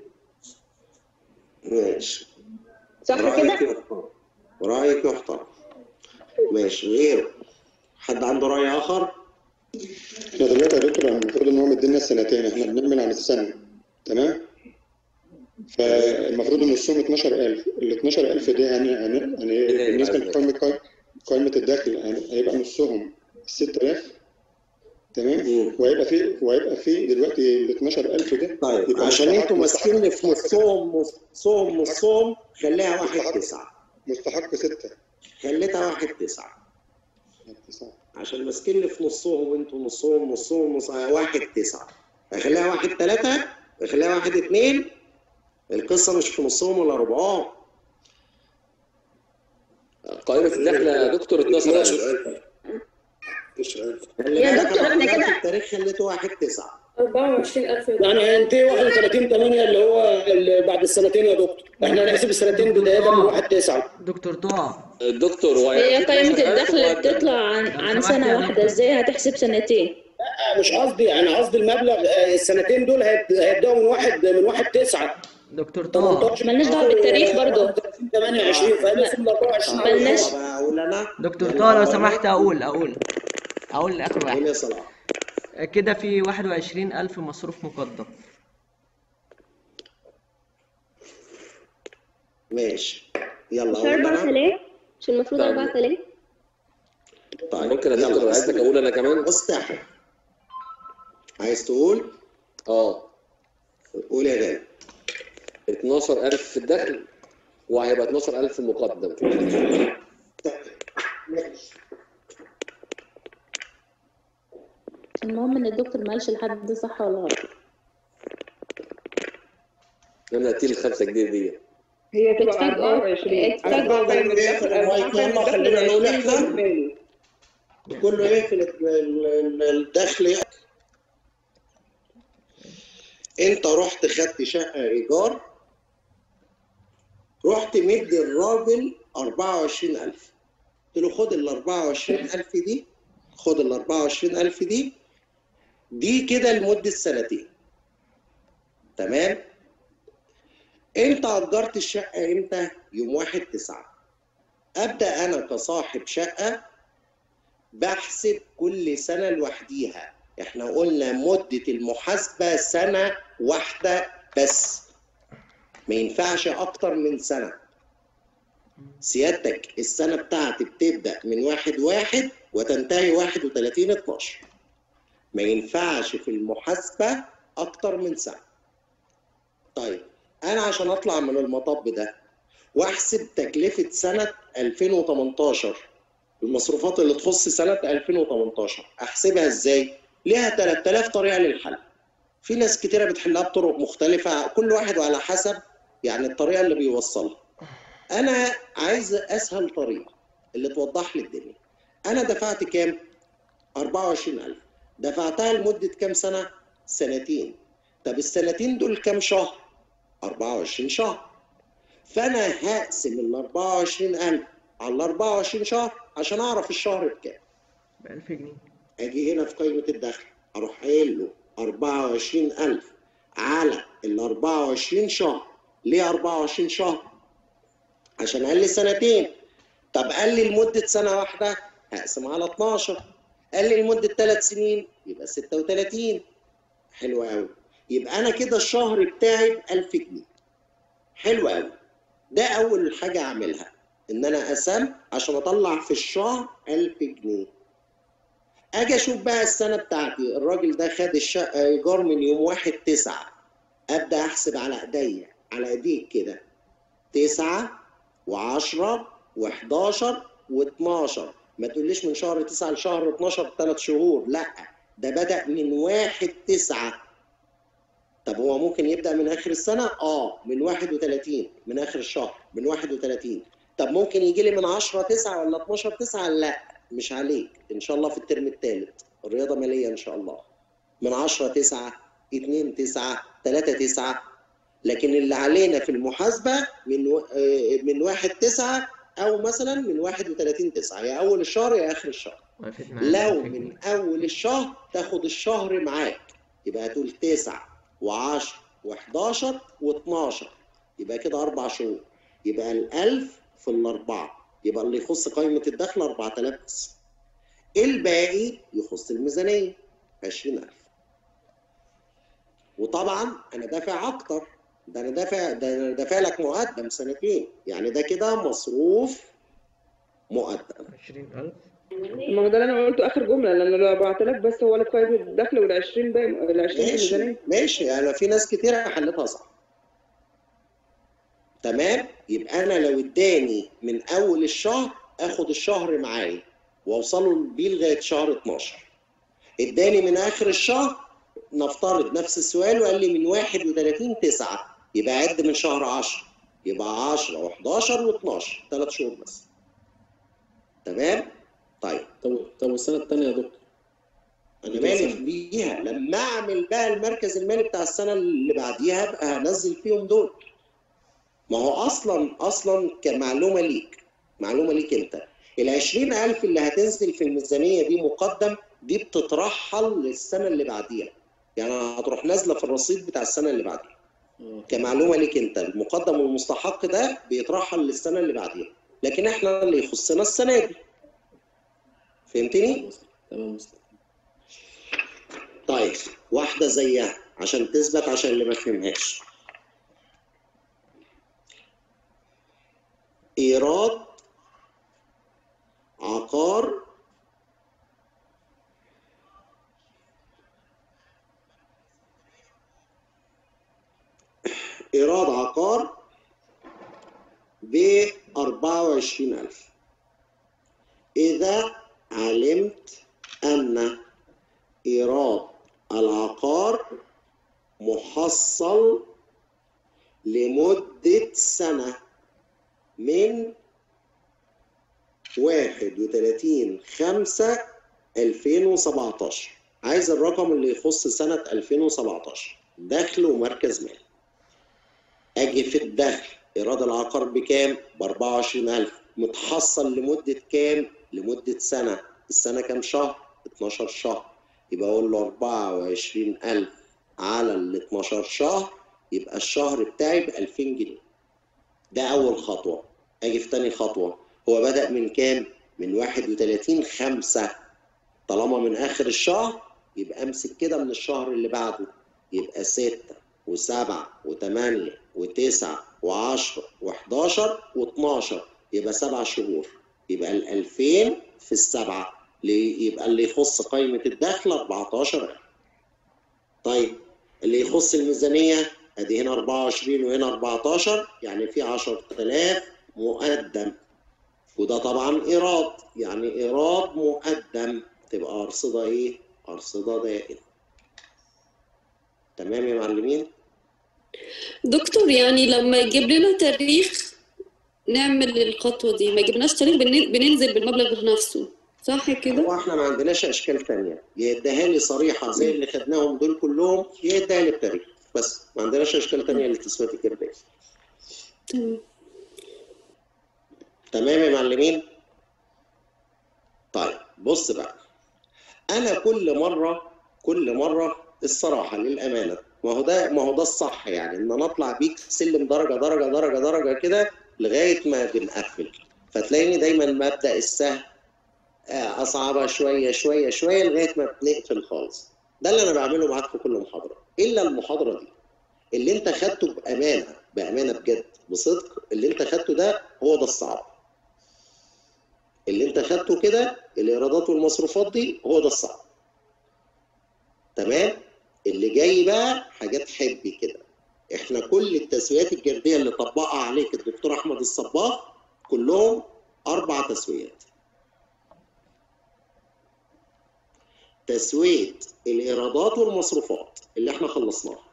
ماشي صح رأيك كده؟ يحترم رأيك يحترم ماشي غيره حد عنده رأي آخر؟ احنا دلوقتي يا دكتور المفروض ان هو مدينا السنتين احنا بنعمل عن السنه تمام فالمفروض ان نصهم 12000 ال 12000 دي يعني يعني, يعني بالنسبه لقائمه قائمه الدخل يعني هيبقى نصهم 6000 تمام وهيبقى في وهيبقى في دلوقتي ال 12000 ده طيب يبقى عشان مستحق- انتوا ماسكيني في نصهم نصهم نصهم خليها واحد مستحق. تسعة مستحق 6 خليتها واحد تسعة عشان ماسكيني في نصهم وانتوا نصهم نصهم نص واحد تسعة اخليها واحد ثلاثة اخليها واحد اتنين القصة مش في نصهم ولا ربعهم قائمة الدخل يا دكتور 12000 خلي يا بالك دكتور، انا احنا فكرت كده- التاريخ خليته واحد تسعة 24000 يا دكتور يعني هينتهي 31 8 اللي هو اللي بعد السنتين يا دكتور احنا هنحسب السنتين بدايه من 1 9 دكتور طه الدكتور هي قائمة 12000 الدخل مقدم. بتطلع عن عن سنة واحدة ازاي هتحسب سنتين؟ لا مش قصدي انا قصدي المبلغ آه، السنتين دول هيب- هيبداوا من واحد من 1 9 دكتور طه مالناش دعوة بالتاريخ برضو 28 فهنقسم ال 24 ملناش اقول انا دكتور طه لو سمحت اقول اقول اقول لاخر قول واحد يا صلاح كده في 21000 مصروف مقدم ماشي يلا مش اقول 4000 انا مش المفروض طب. 4000 طيب ممكن يا يلا، دكتور بسم عايزك اقول انا كمان بص يا حبيبي عايز تقول اه قول يا غالي 12000 في الدخل وهيبقى 12000 مقدم المهم ان الدكتور ما قالش لحد ده صح ولا غلط انا هتيل الخمسة جنيه دي هي تبقى اتفاجئوا. 24 اتفاجئوا. 24 يلا خلينا نقول احنا كله يقفل ال- ال- الدخل انت رحت خدت شقه ايجار رحت مدي الراجل 24000 قلت له خد ال 24000 دي خد ال 24000 دي دي كده لمده سنتين تمام انت اجرت الشقه امتى يوم 1 9 ابدا انا كصاحب شقه بحسب كل سنه لوحديها احنا قلنا مده المحاسبه سنه واحده بس ما ينفعش اكتر من سنه سيادتك السنه بتاعتي بتبدا من واحد واحد وتنتهي 31 12 ما ينفعش في المحاسبه اكتر من سنه طيب انا عشان اطلع من المطب ده واحسب تكلفه سنه 2018 المصروفات اللي تخص سنه 2018 احسبها ازاي ليها 3000 طريقه للحل في ناس كتيره بتحلها بطرق مختلفه كل واحد وعلى حسب يعني الطريقه اللي بيوصلها انا عايز اسهل طريقه اللي توضح لي الدنيا انا دفعت كام 24000 دفعتها لمده كام سنه سنتين طب السنتين دول كام شهر 24 شهر فانا هقسم ال 24000 على ال 24 شهر عشان اعرف الشهر بكام ب 1000 جنيه اجي هنا في قائمه الدخل اروح قايل له 24000 على ال 24 شهر ليه 24 شهر؟ عشان قال لي سنتين طب قال لي لمده سنه واحده هقسم على 12 قال لي لمده ثلاث سنين يبقى 36 حلو قوي يبقى انا كده الشهر بتاعي ب 1000 جنيه حلو قوي ده اول حاجه اعملها ان انا اقسم عشان اطلع في الشهر 1000 جنيه اجي اشوف بقى السنه بتاعتي الراجل ده خد الشقه ايجار من يوم 1 9 ابدا احسب على ايديا على ايديك كده 9 و10 و11 و12 ما تقوليش من شهر 9 لشهر 12 ثلاث شهور لا ده بدا من 1 9 طب هو ممكن يبدا من اخر السنه اه من 31 من اخر الشهر من 31 طب ممكن يجي لي من 10 9 ولا 12 9 لا مش عليك ان شاء الله في الترم الثالث الرياضه ماليه ان شاء الله من 10 9 2 9 3 9 لكن اللي علينا في المحاسبه من و... آه، من 1 9 او مثلا من 31 9 يا اول الشهر يا اخر الشهر وقفت معايا لو من اول الشهر تاخد الشهر معاك يبقى هتقول 9 و10 و11 و12 يبقى كده اربع شهور يبقى ال 1000 في الاربعه يبقى اللي يخص قائمه الدخل 4000 بس الباقي يخص الميزانيه 20000 وطبعا انا دافع اكتر ده انا دافع ده انا دافع لك مقدم سنتين يعني ده كده مصروف مقدم 20000 ما هو ده اللي انا قلته اخر جمله لان ال 4000 بس هو اللي في قائمه الدخل وال 20 باقي ال 20 في ماشي الميزانيه ماشي انا في ناس كتير حلتها صح تمام يبقى انا لو اداني من اول الشهر اخد الشهر معايا واوصله بيه لغايه شهر 12 اداني من اخر الشهر نفترض نفس السؤال وقال لي من 31 9 يبقى عد من شهر 10 يبقى 10 و11 و12 ثلاث شهور بس تمام طيب طب طب والسنه الثانيه يا دكتور انا مالي بيها لما اعمل بقى المركز المالي بتاع السنه اللي بعديها ابقى هنزل فيهم دول ما هو اصلا اصلا كمعلومه ليك معلومه ليك انت ال 20000 اللي هتنزل في الميزانيه دي مقدم دي بتترحل للسنه اللي بعديها يعني هتروح نازله في الرصيد بتاع السنه اللي بعديها كمعلومه ليك انت المقدم والمستحق ده بيترحل للسنه اللي بعديها لكن احنا اللي يخصنا السنه دي فهمتني؟ تمام مستر طيب واحدة زيها عشان تثبت عشان اللي ما فهمهاش إيراد عقار إيراد عقار ب 24000 إذا علمت أن إيراد العقار محصل لمدة سنة من 31 5 2017 عايز الرقم اللي يخص سنة 2017 دخل ومركز مالي أجي في الدخل إيراد العقار بكام؟ ب 24000 متحصل لمدة كام؟ لمدة سنة السنة كام شهر؟ 12 شهر يبقى اقول له 24000 على ال 12 شهر يبقى الشهر بتاعي ب 2000 جنيه ده اول خطوه اجي في تاني خطوه هو بدا من كام من 31 5 طالما من اخر الشهر يبقى امسك كده من الشهر اللي بعده يبقى 6 و7 و8 و9 و10 و11 و12 يبقى سبع شهور يبقى ال 2000 في السبعه اللي يبقى اللي يخص قائمة الدخل 14 طيب اللي يخص الميزانية ادي هنا 24 وهنا 14 يعني في 10000 مقدم وده طبعا ايراد يعني ايراد مقدم تبقى ارصدة ايه؟ ارصدة دائمة تمام يا معلمين؟ دكتور يعني لما يجيب لنا تاريخ نعمل الخطوة دي ما جبناش تاريخ بن- بننزل بالمبلغ نفسه صح كده؟ هو احنا ما عندناش اشكال ثانيه يا اديها لي صريحه زي اللي خدناهم دول كلهم يا اديها لي بتاريخ بس ما عندناش اشكال ثانيه لتسويه الجرديه تمام تمام يا معلمين طيب بص بقى انا كل مره كل مره الصراحه للامانه ما هو ده ما هو ده الصح يعني ان انا اطلع بيك سلم درجه درجه درجه درجه كده لغايه ما بنقفل فتلاقيني دايما مبدا السهل آه، اصعبها شويه شويه شويه لغايه ما بنقفل خالص ده اللي انا بعمله معاك في كل محاضره الا المحاضره دي اللي انت خدته بامانه بامانه بجد بصدق اللي انت خدته ده هو ده الصعب اللي انت خدته كده الايرادات والمصروفات دي هو ده الصعب تمام اللي جاي بقى حاجات حبي كده احنا كل التسويات الجرديه اللي طبقها عليك الدكتور احمد الصباغ كلهم اربع تسويات تسويه الايرادات والمصروفات اللي احنا خلصناها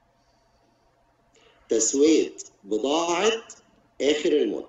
تسويه بضاعه اخر المده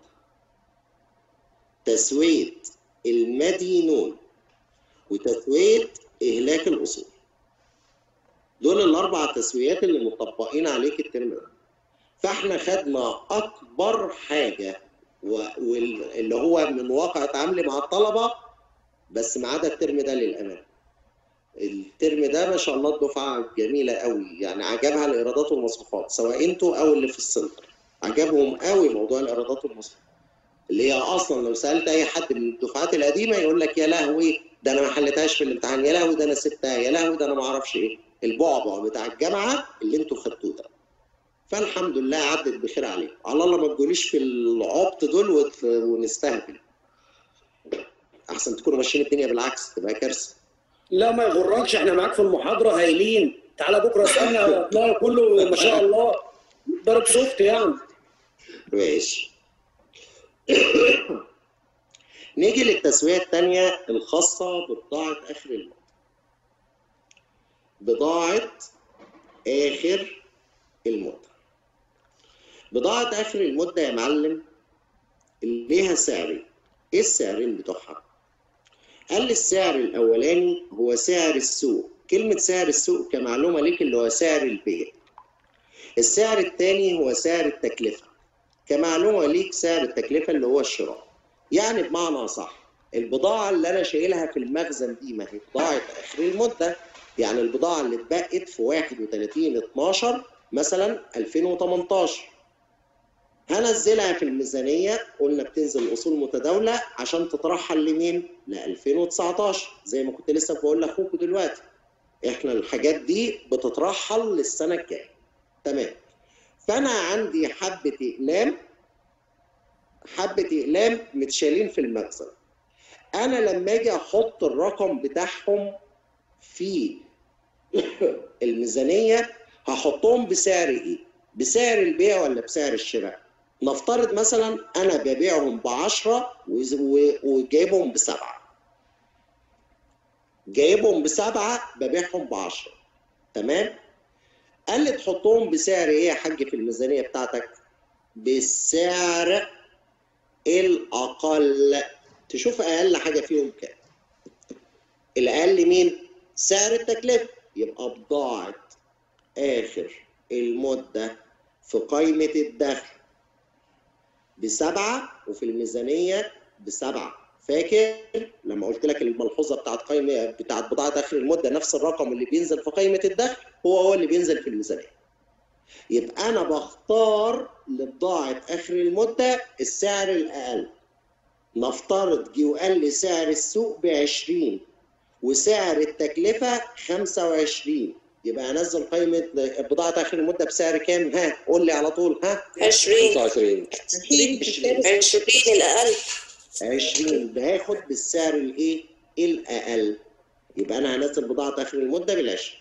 تسويه المدينون وتسويه اهلاك الاصول دول الاربع تسويات اللي مطبقين عليك الترم ده فاحنا خدنا اكبر حاجه و- وال- اللي هو من واقع تعاملي مع الطلبه بس ما عدا الترم ده للامانه الترم ده ما شاء الله الدفعه جميله قوي يعني عجبها الايرادات والمصروفات سواء انتوا او اللي في السنتر عجبهم قوي موضوع الايرادات والمصروفات اللي هي اصلا لو سالت اي حد من الدفعات القديمه يقول لك يا لهوي ده انا ما حلتهاش في الامتحان يا لهوي ده انا سبتها يا لهوي ده انا ما اعرفش ايه البعبع بتاع الجامعه اللي انتوا خدتوه ده فالحمد لله عدت بخير عليكم على الله ما تقوليش في العبط دول وت- ونستهبل احسن تكونوا ماشيين الدنيا بالعكس تبقى كارثه لا ما يغركش احنا معاك في المحاضره هايلين تعالى بكره اسالنا هتلاقي كله ما شاء الله ضرب سوفت يعني ماشي نيجي للتسوية الثانية الخاصة ببضاعة آخر المدة. بضاعة آخر المدة. بضاعة آخر المدة يا معلم ليها سعرين. إيه السعرين بتوعها؟ قال لي السعر الأولاني هو سعر السوق. كلمة سعر السوق كمعلومة ليك اللي هو سعر البيع. السعر الثاني هو سعر التكلفة. كمعلومه ليك سعر التكلفه اللي هو الشراء يعني بمعنى صح البضاعه اللي انا شايلها في المخزن دي ما هي بضاعه اخر المده يعني البضاعه اللي اتبقت في 31 12 مثلا 2018 هنزلها في الميزانيه قلنا بتنزل اصول متداوله عشان تترحل لمين؟ ل 2019 زي ما كنت لسه بقول لاخوكم دلوقتي احنا الحاجات دي بتترحل للسنه الجايه تمام فانا عندي حبه اقلام حبه اقلام متشالين في المخزن انا لما اجي احط الرقم بتاعهم في الميزانيه هحطهم بسعر ايه بسعر البيع ولا بسعر الشراء نفترض مثلا انا ببيعهم ب 10 وجايبهم بسبعه جايبهم بسبعه ببيعهم ب 10 تمام قال لي تحطهم بسعر ايه يا حاج في الميزانيه بتاعتك؟ بالسعر الاقل تشوف اقل حاجه فيهم كام الاقل مين؟ سعر التكلفه يبقى بضاعه اخر المده في قائمه الدخل بسبعه وفي الميزانيه بسبعه فاكر لما قلت لك الملحوظه بتاعت قائمه بتاعت بضاعه اخر المده نفس الرقم اللي بينزل في قائمه الدخل هو هو اللي بينزل في الميزانيه يبقى انا بختار لبضاعه اخر المده السعر الاقل نفترض جه وقال لي سعر السوق ب 20 وسعر التكلفه 25 يبقى انزل قائمه بضاعه اخر المده بسعر كام ها قول لي على طول ها 20 25 20 الاقل 20 باخد بالسعر الايه الاقل يبقى انا هنزل بضاعه اخر المده بال20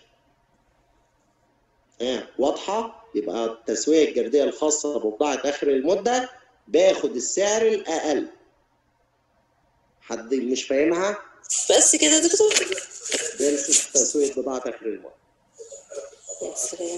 ها واضحه يبقى التسويه الجرديه الخاصه ببضاعه اخر المده باخد السعر الاقل حد مش فاهمها بس كده يا دكتور درس تسويه بضاعه اخر المده يا سلام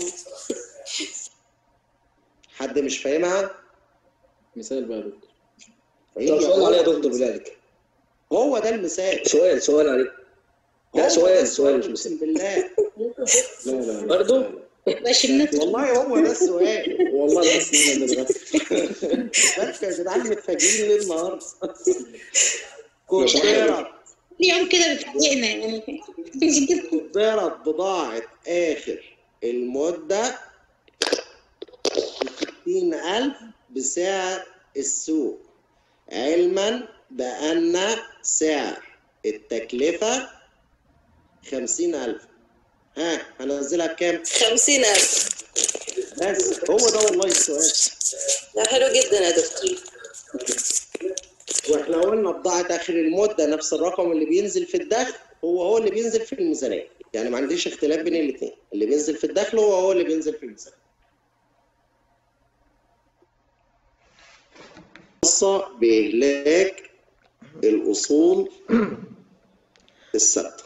حد مش فاهمها مثال بقى يا دكتور هي طب سؤال عليه يا هو- دكتور بذلك هو ده المثال سؤال سؤال عليه لا هو سؤال ده سؤال مش اقسم مثال بالله لا لا برضه ماشي الناس والله هو ده السؤال والله بس انا اللي بغفل بس يا جدعان متفاجئين ليه النهارده؟ كونتيرا يوم كده بتفاجئنا يعني صدرت بضاعة آخر المدة بستين ألف بسعر السوق علما بأن سعر التكلفة خمسين ألف ها هنزلها بكام؟ خمسين ألف بس هو ده والله السؤال ده حلو جدا يا دكتور واحنا قلنا بضاعة آخر المدة نفس الرقم اللي بينزل في الدخل هو هو اللي بينزل في الميزانية يعني ما عنديش اختلاف بين الاثنين اللي بينزل في الدخل هو هو اللي بينزل في الميزانية خاصة بإهلاك الأصول الثابتة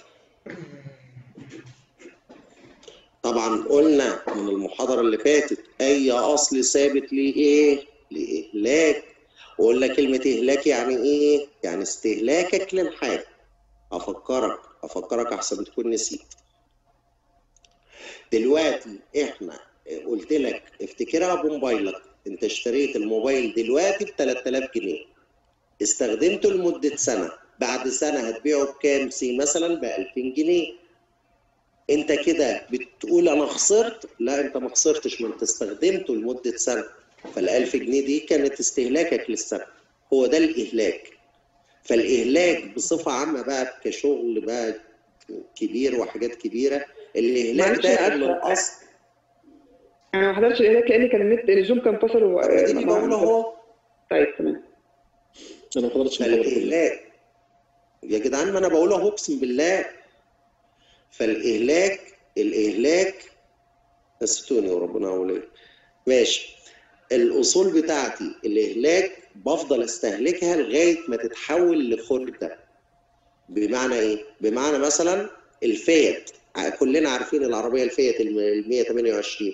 طبعا قلنا من المحاضرة اللي فاتت أي أصل ثابت ليه إيه؟ لإهلاك وقلنا كلمة إهلاك يعني إيه؟ يعني استهلاكك للحاجة أفكرك أفكرك أحسن تكون نسيت دلوقتي إحنا قلت لك افتكرها بموبايلك أنت اشتريت الموبايل دلوقتي ب 3000 جنيه استخدمته لمدة سنة بعد سنة هتبيعه بكام؟ سي مثلا ب 2000 جنيه انت كده بتقول انا خسرت لا انت ما خسرتش ما انت استخدمته لمده سنه فال 1000 جنيه دي كانت استهلاكك للسنه هو ده الاهلاك فالاهلاك بصفه عامه بقى كشغل بقى كبير وحاجات كبيره الاهلاك معلش ده أنا من آسفة. الاصل انا ما حضرتش الاهلاك لان كان النت الزوم كان فصل و... اديني بقول اهو طيب تمام انا ما حضرتش المحاضرة كلها. فالاهلاك يا جدعان ما انا بقول اهو اقسم بالله فالاهلاك الاهلاك نسيتوني وربنا اولي ماشي الاصول بتاعتي الاهلاك بفضل استهلكها لغايه ما تتحول لخردة بمعنى ايه بمعنى مثلا الفيت ع- كلنا عارفين العربيه الفيت ال 128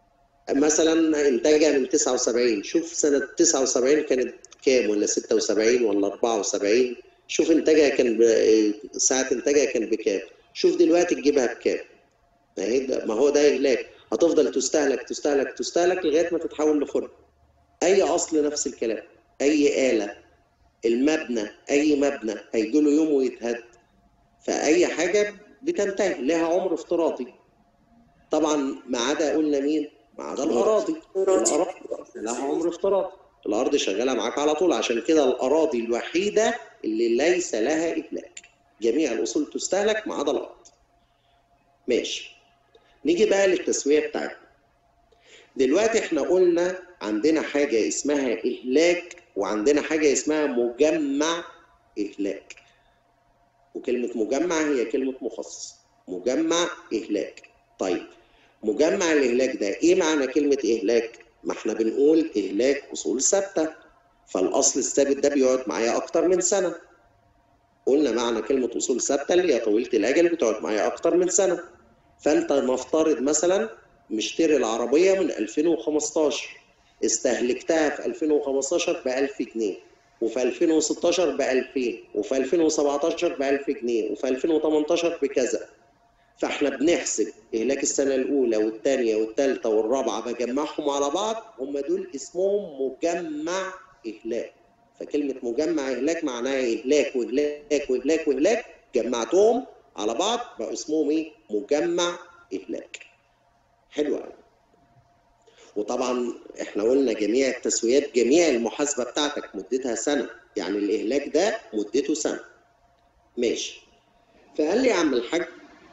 مثلا انتاجها من 79 شوف سنه 79 كانت كام ولا 76 ولا 74 شوف انتاجها كان ب... ساعه انتاجها كان بكام شوف دلوقتي تجيبها بكام ما هي ده- ما هو ده اهلاك هتفضل تستهلك تستهلك تستهلك لغايه ما تتحول لخرم اي اصل نفس الكلام اي اله المبنى اي مبنى هيجي له يوم ويتهد فاي حاجه بتنتهي لها عمر افتراضي طبعا ما عدا قلنا مين ما عدا الاراضي الاراضي لها عمر افتراضي الارض شغاله معاك على طول عشان كده الاراضي الوحيده اللي ليس لها اهلاك جميع الاصول تستهلك ما عدا الارض ماشي نيجي بقى للتسويه بتاعتنا دلوقتي احنا قلنا عندنا حاجه اسمها اهلاك وعندنا حاجه اسمها مجمع اهلاك وكلمه مجمع هي كلمه مخصص مجمع اهلاك طيب مجمع الاهلاك ده ايه معنى كلمه اهلاك ما احنا بنقول اهلاك اصول ثابته فالاصل الثابت ده بيقعد معايا اكتر من سنه قلنا معنى كلمه اصول ثابته اللي هي طويله الاجل بتقعد معايا اكتر من سنه فانت نفترض مثلا مشتري العربيه من 2015 استهلكتها في 2015 ب 1000 جنيه وفي 2016 ب 2000 وفي 2017 ب 1000 جنيه وفي 2018 بكذا فاحنا بنحسب اهلاك السنه الاولى والثانيه والثالثه والرابعه بجمعهم على بعض هم دول اسمهم مجمع اهلاك فكلمه مجمع اهلاك معناها اهلاك واهلاك واهلاك واهلاك جمعتهم على بعض بقوا اسمهم ايه مجمع اهلاك حلو قوي وطبعا احنا قلنا جميع التسويات جميع المحاسبه بتاعتك مدتها سنه يعني الاهلاك ده مدته سنه ماشي فقال لي يا عم الحاج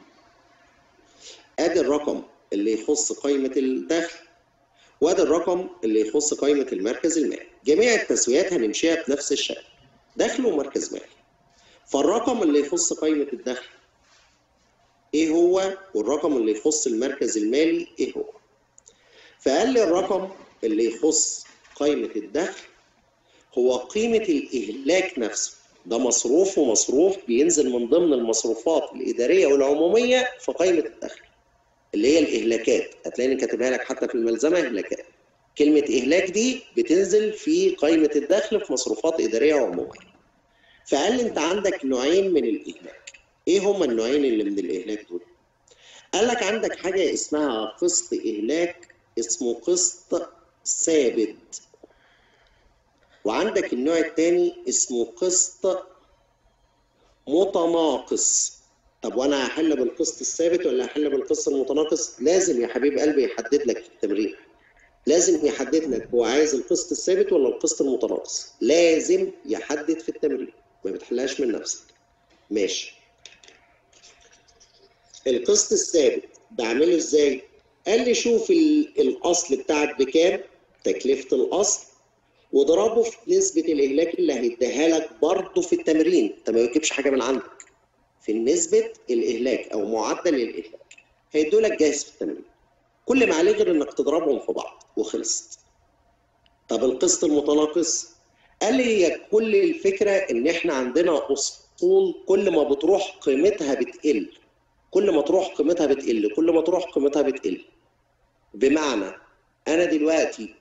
ادي الرقم اللي يخص قائمه الدخل وادي الرقم اللي يخص قائمه المركز المالي جميع التسويات هنمشيها بنفس الشكل دخل ومركز مالي فالرقم اللي يخص قائمه الدخل ايه هو والرقم اللي يخص المركز المالي ايه هو فقال لي الرقم اللي يخص قائمه الدخل هو قيمه الاهلاك نفسه ده مصروف ومصروف بينزل من ضمن المصروفات الاداريه والعموميه في قائمه الدخل اللي هي الاهلاكات هتلاقيني كاتبها لك حتى في الملزمه اهلاكات كلمه اهلاك دي بتنزل في قائمه الدخل في مصروفات اداريه وعموميه فقال لي انت عندك نوعين من الاهلاك ايه هما النوعين اللي من الاهلاك دول قال لك عندك حاجه اسمها قسط اهلاك اسمه قسط ثابت وعندك النوع الثاني اسمه قسط متناقص طب وانا هحل بالقسط الثابت ولا هحل بالقسط المتناقص لازم يا حبيب قلبي يحدد لك في التمرين لازم يحدد لك هو عايز القسط الثابت ولا القسط المتناقص لازم يحدد في التمرين ما بتحلهاش من نفسك ماشي القسط الثابت بعمله ازاي قال لي شوف ال- الاصل بتاعك بكام تكلفه الاصل واضربه في نسبه الاهلاك اللي هيديها لك برضه في التمرين انت ما بتجيبش حاجه من عندك في نسبه الاهلاك او معدل الاهلاك هيدوا لك جاهز في التمرين كل ما عليه غير انك تضربهم في بعض وخلصت طب القسط المتناقص قال لي هي كل الفكره ان احنا عندنا اصول كل ما بتروح قيمتها بتقل كل ما تروح قيمتها بتقل كل ما تروح قيمتها بتقل بمعنى انا دلوقتي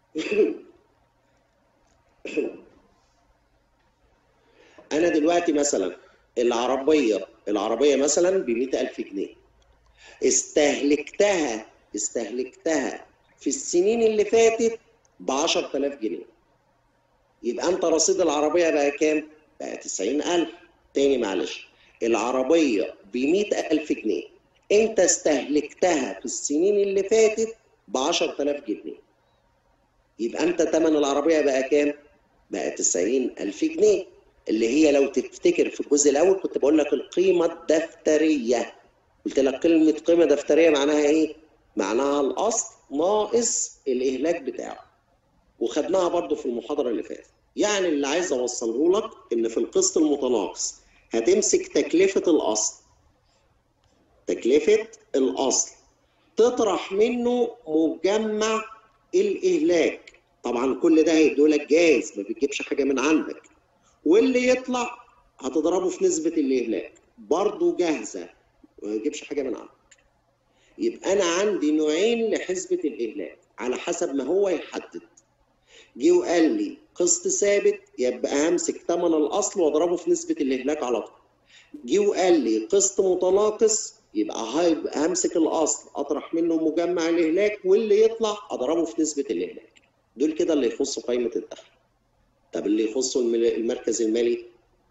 انا دلوقتي مثلا العربيه العربيه مثلا ب ألف جنيه استهلكتها استهلكتها في السنين اللي فاتت ب 10000 جنيه يبقى انت رصيد العربيه بقى كام؟ بقى 90000 تاني معلش العربيه ب ألف جنيه انت استهلكتها في السنين اللي فاتت ب 10000 جنيه يبقى انت ثمن العربيه بقى كام؟ بقى 90000 جنيه اللي هي لو تفتكر في الجزء الاول كنت بقول لك القيمه الدفتريه قلت لك كلمه قيمه دفتريه معناها ايه؟ معناها الاصل ناقص الاهلاك بتاعه وخدناها برضو في المحاضره اللي فاتت يعني اللي عايز اوصله لك ان في القسط المتناقص هتمسك تكلفه الاصل تكلفه الاصل تطرح منه مجمع الاهلاك طبعا كل ده هيدولك جاهز ما بتجيبش حاجه من عندك واللي يطلع هتضربه في نسبه الاهلاك برضه جاهزه ما يجيبش حاجه من عندك يبقى انا عندي نوعين لحسبه الاهلاك على حسب ما هو يحدد جه وقال لي قسط ثابت يبقى همسك ثمن الاصل واضربه في نسبه الاهلاك على طول جه وقال لي قسط متناقص يبقى هيبقى همسك الاصل اطرح منه مجمع الاهلاك واللي يطلع اضربه في نسبه الاهلاك دول كده اللي يخصوا قائمه الدخل طب اللي يخصوا المل- المركز المالي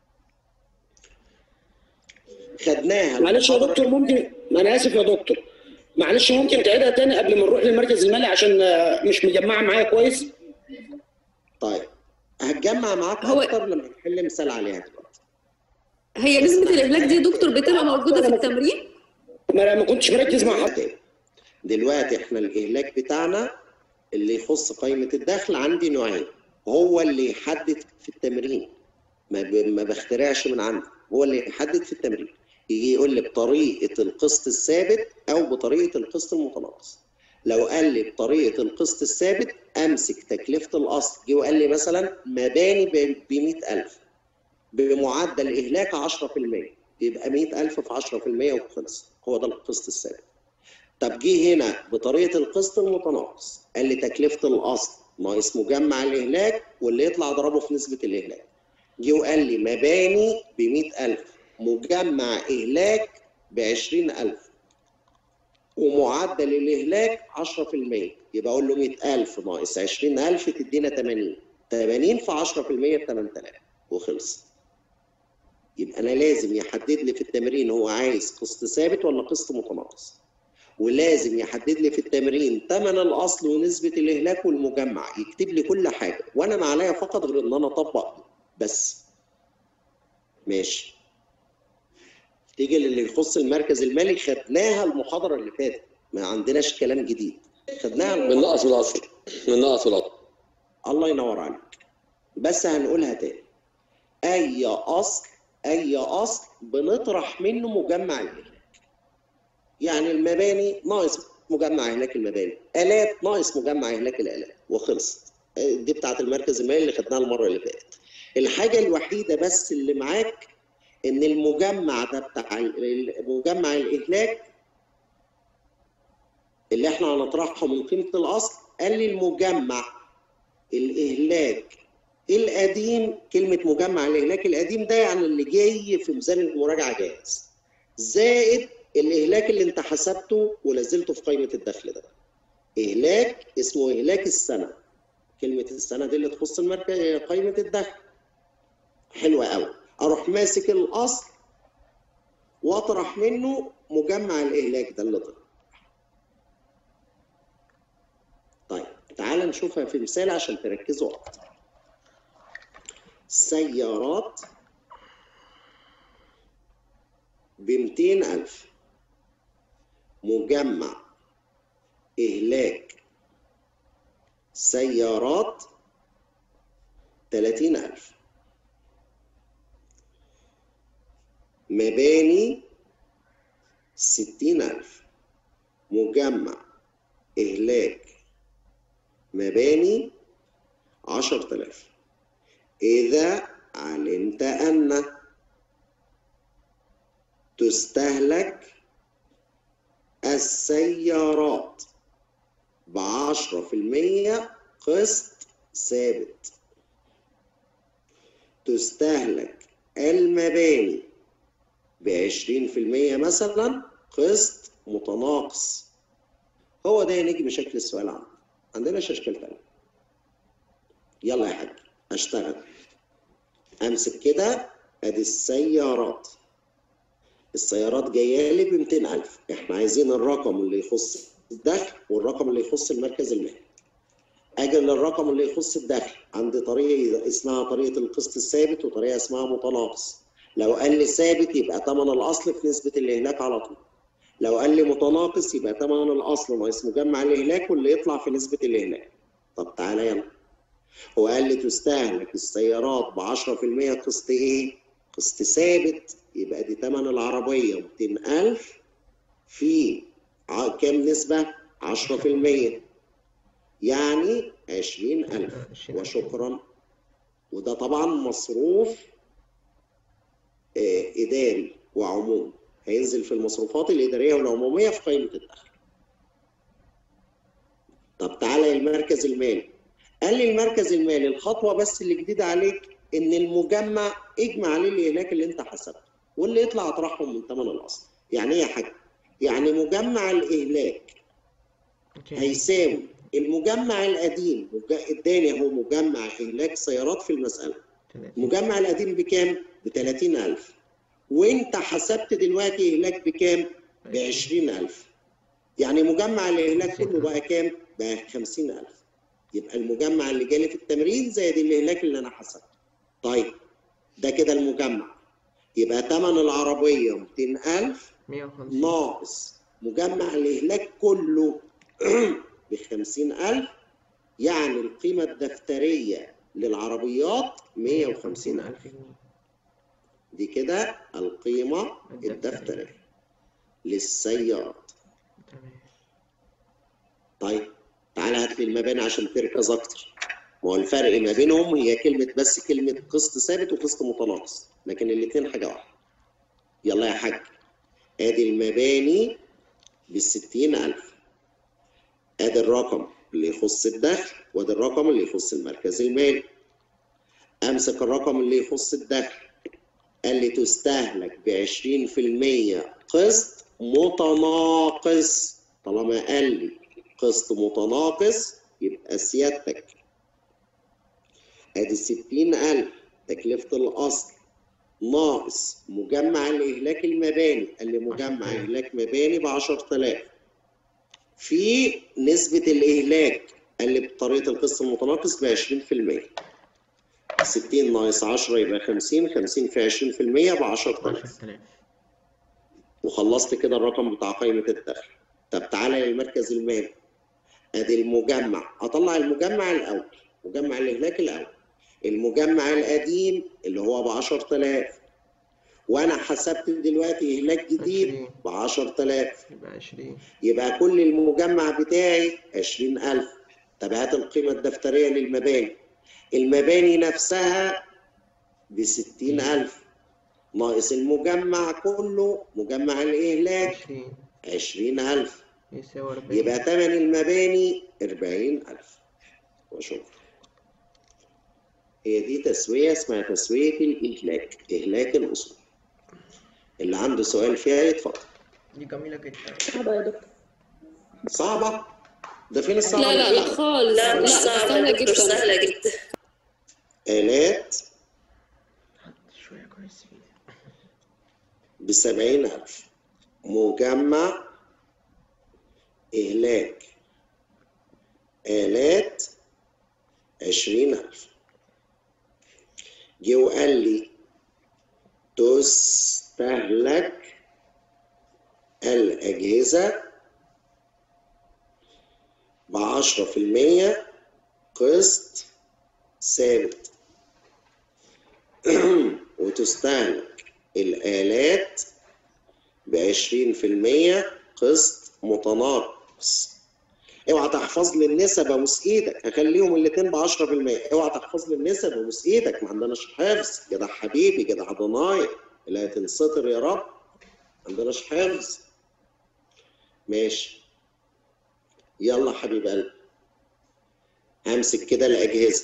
خدناها معلش يا دكتور ممكن ما انا اسف يا دكتور معلش ممكن تعيدها تاني قبل ما نروح للمركز المالي عشان آه، مش مجمعه معايا كويس طيب هتجمع معاك اكتر لما نحل مثال عليها دلوقتي هي نسبة الإهلاك دي يا دكتور بتبقى موجودة في التمرين؟ ما ما كنتش مركز مع حد دلوقتي احنا الاهلاك بتاعنا اللي يخص قائمه الدخل عندي نوعين هو اللي يحدد في التمرين ما, ب... ما بخترعش من عندي هو اللي يحدد في التمرين يجي يقول لي بطريقه القسط الثابت او بطريقه القسط المتناقص لو قال لي بطريقه القسط الثابت امسك تكلفه الاصل جه وقال لي مثلا مباني ب 100000 بمعدل اهلاك 10% يبقى 100000 في 10% وخلص هو ده القسط الثابت طب جه هنا بطريقه القسط المتناقص قال لي تكلفه الاصل ناقص مجمع الاهلاك واللي يطلع اضربه في نسبه الاهلاك جه وقال لي مباني ب 100000 مجمع اهلاك ب 20000 ومعدل الاهلاك 10% يبقى اقول له 100000 ناقص 20000 تدينا 80 80 في 10% ب 8000 وخلص يبقى انا لازم يحدد لي في التمرين هو عايز قسط ثابت ولا قسط متناقص ولازم يحدد لي في التمرين ثمن الاصل ونسبه الاهلاك والمجمع يكتب لي كل حاجه وانا ما عليا فقط غير ان انا اطبق بس ماشي تيجي للي يخص المركز المالي خدناها المحاضره اللي فاتت ما عندناش كلام جديد خدناها من نقص والاصل من نقص والاصل الله ينور عليك بس هنقولها تاني اي اصل اي اصل بنطرح منه مجمع الاهلاك يعني المباني ناقص مجمع اهلاك المباني الات ناقص مجمع اهلاك الالات وخلصت دي بتاعت المركز المالي اللي خدناها المره اللي فاتت الحاجه الوحيده بس اللي معاك ان المجمع ده بتاع ال- مجمع الاهلاك اللي احنا هنطرحه من قيمه الاصل قال لي المجمع الاهلاك القديم كلمه مجمع الاهلاك القديم ده يعني اللي جاي في ميزان المراجعه جاهز زائد الاهلاك اللي انت حسبته ونزلته في قائمه الدخل ده اهلاك اسمه اهلاك السنه كلمه السنه دي اللي تخص المركز قائمه الدخل حلوه قوي اروح ماسك الاصل واطرح منه مجمع الاهلاك ده اللي طلع طيب تعال نشوفها في مثال عشان تركزوا اكتر سيارات بمتين ألف مجمع إهلاك سيارات تلاتين ألف مباني ستين ألف مجمع إهلاك مباني عشر تلاف إذا علمت أن تستهلك السيارات بعشرة في المية قسط ثابت تستهلك المباني بعشرين في المية مثلا قسط متناقص هو ده يا نجم شكل السؤال عندنا عندناش اشكال تانية يلا يا حاج اشتغل امسك كده ادي السيارات السيارات جايه لي ب 200000 احنا عايزين الرقم اللي يخص الدخل والرقم اللي يخص المركز المالي اجي للرقم اللي يخص الدخل عندي طريقه اسمها طريقه القسط الثابت وطريقه اسمها متناقص لو قال لي ثابت يبقى ثمن الاصل في نسبه الاهلاك على طول لو قال لي متناقص يبقى ثمن الاصل ناقص مجمع الاهلاك واللي يطلع في نسبه الاهلاك طب تعالى يلا هو قال لي تستهلك السيارات ب 10% قسط ايه؟ قسط ثابت يبقى دي ثمن العربيه 200000 في ع- كام نسبه؟ 10% يعني 20000 وشكرا وده طبعا مصروف آه، اداري وعموم هينزل في المصروفات الاداريه والعموميه في قائمه الدخل. طب تعالى المركز المالي. قال لي المركز المالي الخطوه بس اللي جديده عليك ان المجمع اجمع عليه الاهلاك اللي انت حسبته واللي يطلع اطرحهم من ثمن الاصل. يعني ايه يا حاج؟ يعني مجمع الاهلاك هيساوي المجمع القديم مج- اداني اهو مجمع اهلاك سيارات في المساله. المجمع القديم بكام؟ ب 30000 وانت حسبت دلوقتي اهلاك بكام؟ ب 20000 يعني مجمع الاهلاك كله بقى كام؟ بقى 50000 يبقى المجمع اللي جالي في التمرين زائد الاهلاك اللي انا حسبته. طيب ده كده المجمع يبقى ثمن العربيه 200000 150 ناقص مجمع الاهلاك كله ب 50000 يعني القيمه الدفتريه للعربيات 150000 دي كده القيمه الدفتريه للسيارات طيب تعالى هات لي المباني عشان تركز اكتر ما هو الفرق ما بينهم هي كلمه بس كلمه قسط ثابت وقسط متناقص لكن الاثنين حاجه واحده يلا يا حاج ادي المباني بالستين ألف ادي الرقم اللي يخص الدخل وادي الرقم اللي يخص المركز المالي امسك الرقم اللي يخص الدخل قال لي تستهلك بعشرين في المية قسط متناقص طالما قال لي قسط متناقص يبقى سيادتك ادي ستين ألف تكلفة الأصل ناقص مجمع الإهلاك المباني قال لي مجمع إهلاك مباني ب 10000 في نسبة الإهلاك قال لي بطريقة القسط المتناقص ب 20% 60 ناقص 10 يبقى 50 50 في 20% ب 10000 وخلصت كده الرقم بتاع قائمة الدخل طب تعالى للمركز المالي ادي المجمع اطلع المجمع الاول مجمع الاهلاك الاول المجمع القديم اللي هو ب 10000 وانا حسبت دلوقتي اهلاك جديد ب 10000 يبقى 20 يبقى كل المجمع بتاعي 20000 طب هات القيمة الدفترية للمباني المباني نفسها ب 60000 ناقص المجمع كله مجمع الإهلاك 20000 يساوي 40 يبقى ثمن المباني 40000 وشكرا هي دي تسوية اسمها تسوية الإهلاك إهلاك الأصول اللي عنده سؤال فيها يتفضل دي جميلة جدا صعبة يا دكتور صعبة ده فين الصعبة لا لا اللي لا فيها؟ خالص لا مش صعبة سهلة يا دكتور جدا سهلة جدا آلات شوية كويس بسبعين ألف مجمع إهلاك آلات عشرين ألف جه وقال لي تستهلك الأجهزة بعشرة في المية قسط ثابت وتستهلك الآلات بعشرين في المية قسط متناقص اوعى تحفظ لي النسب ابوس ايدك هخليهم الاثنين ب 10% اوعى تحفظ لي النسب ابوس ايدك ما عندناش حفظ جدع حبيبي جدع ضنايا اللي هتنسطر يا رب ما عندناش حفظ ماشي يلا حبيب قلبي همسك كده الاجهزه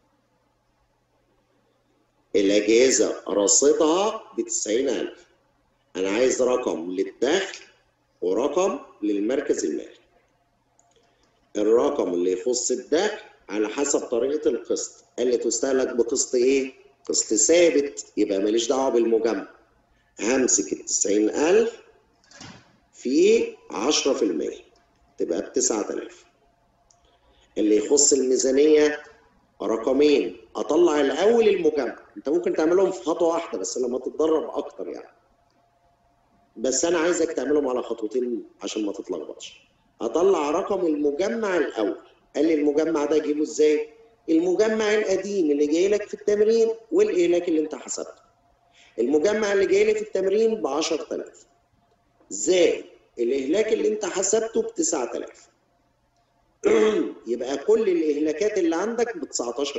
الاجهزه رصيدها ب 90000 انا عايز رقم للدخل ورقم للمركز المالي الرقم اللي يخص الدخل على حسب طريقة القسط قال لي تستهلك بقسط ايه؟ قسط ثابت يبقى ماليش دعوة بالمجمع همسك ال 90000 في 10% تبقى ب 9000 اللي يخص الميزانية رقمين اطلع الاول المجمع انت ممكن تعملهم في خطوة واحدة بس لما تتدرب اكتر يعني بس انا عايزك تعملهم على خطوتين عشان ما تتلخبطش اطلع رقم المجمع الاول قال لي المجمع ده اجيبه ازاي المجمع القديم اللي جاي لك في التمرين والاهلاك اللي انت حسبته المجمع اللي جاي لي في التمرين ب 10000 زائد الاهلاك اللي انت حسبته ب 9000 يبقى كل الاهلاكات اللي عندك ب 19000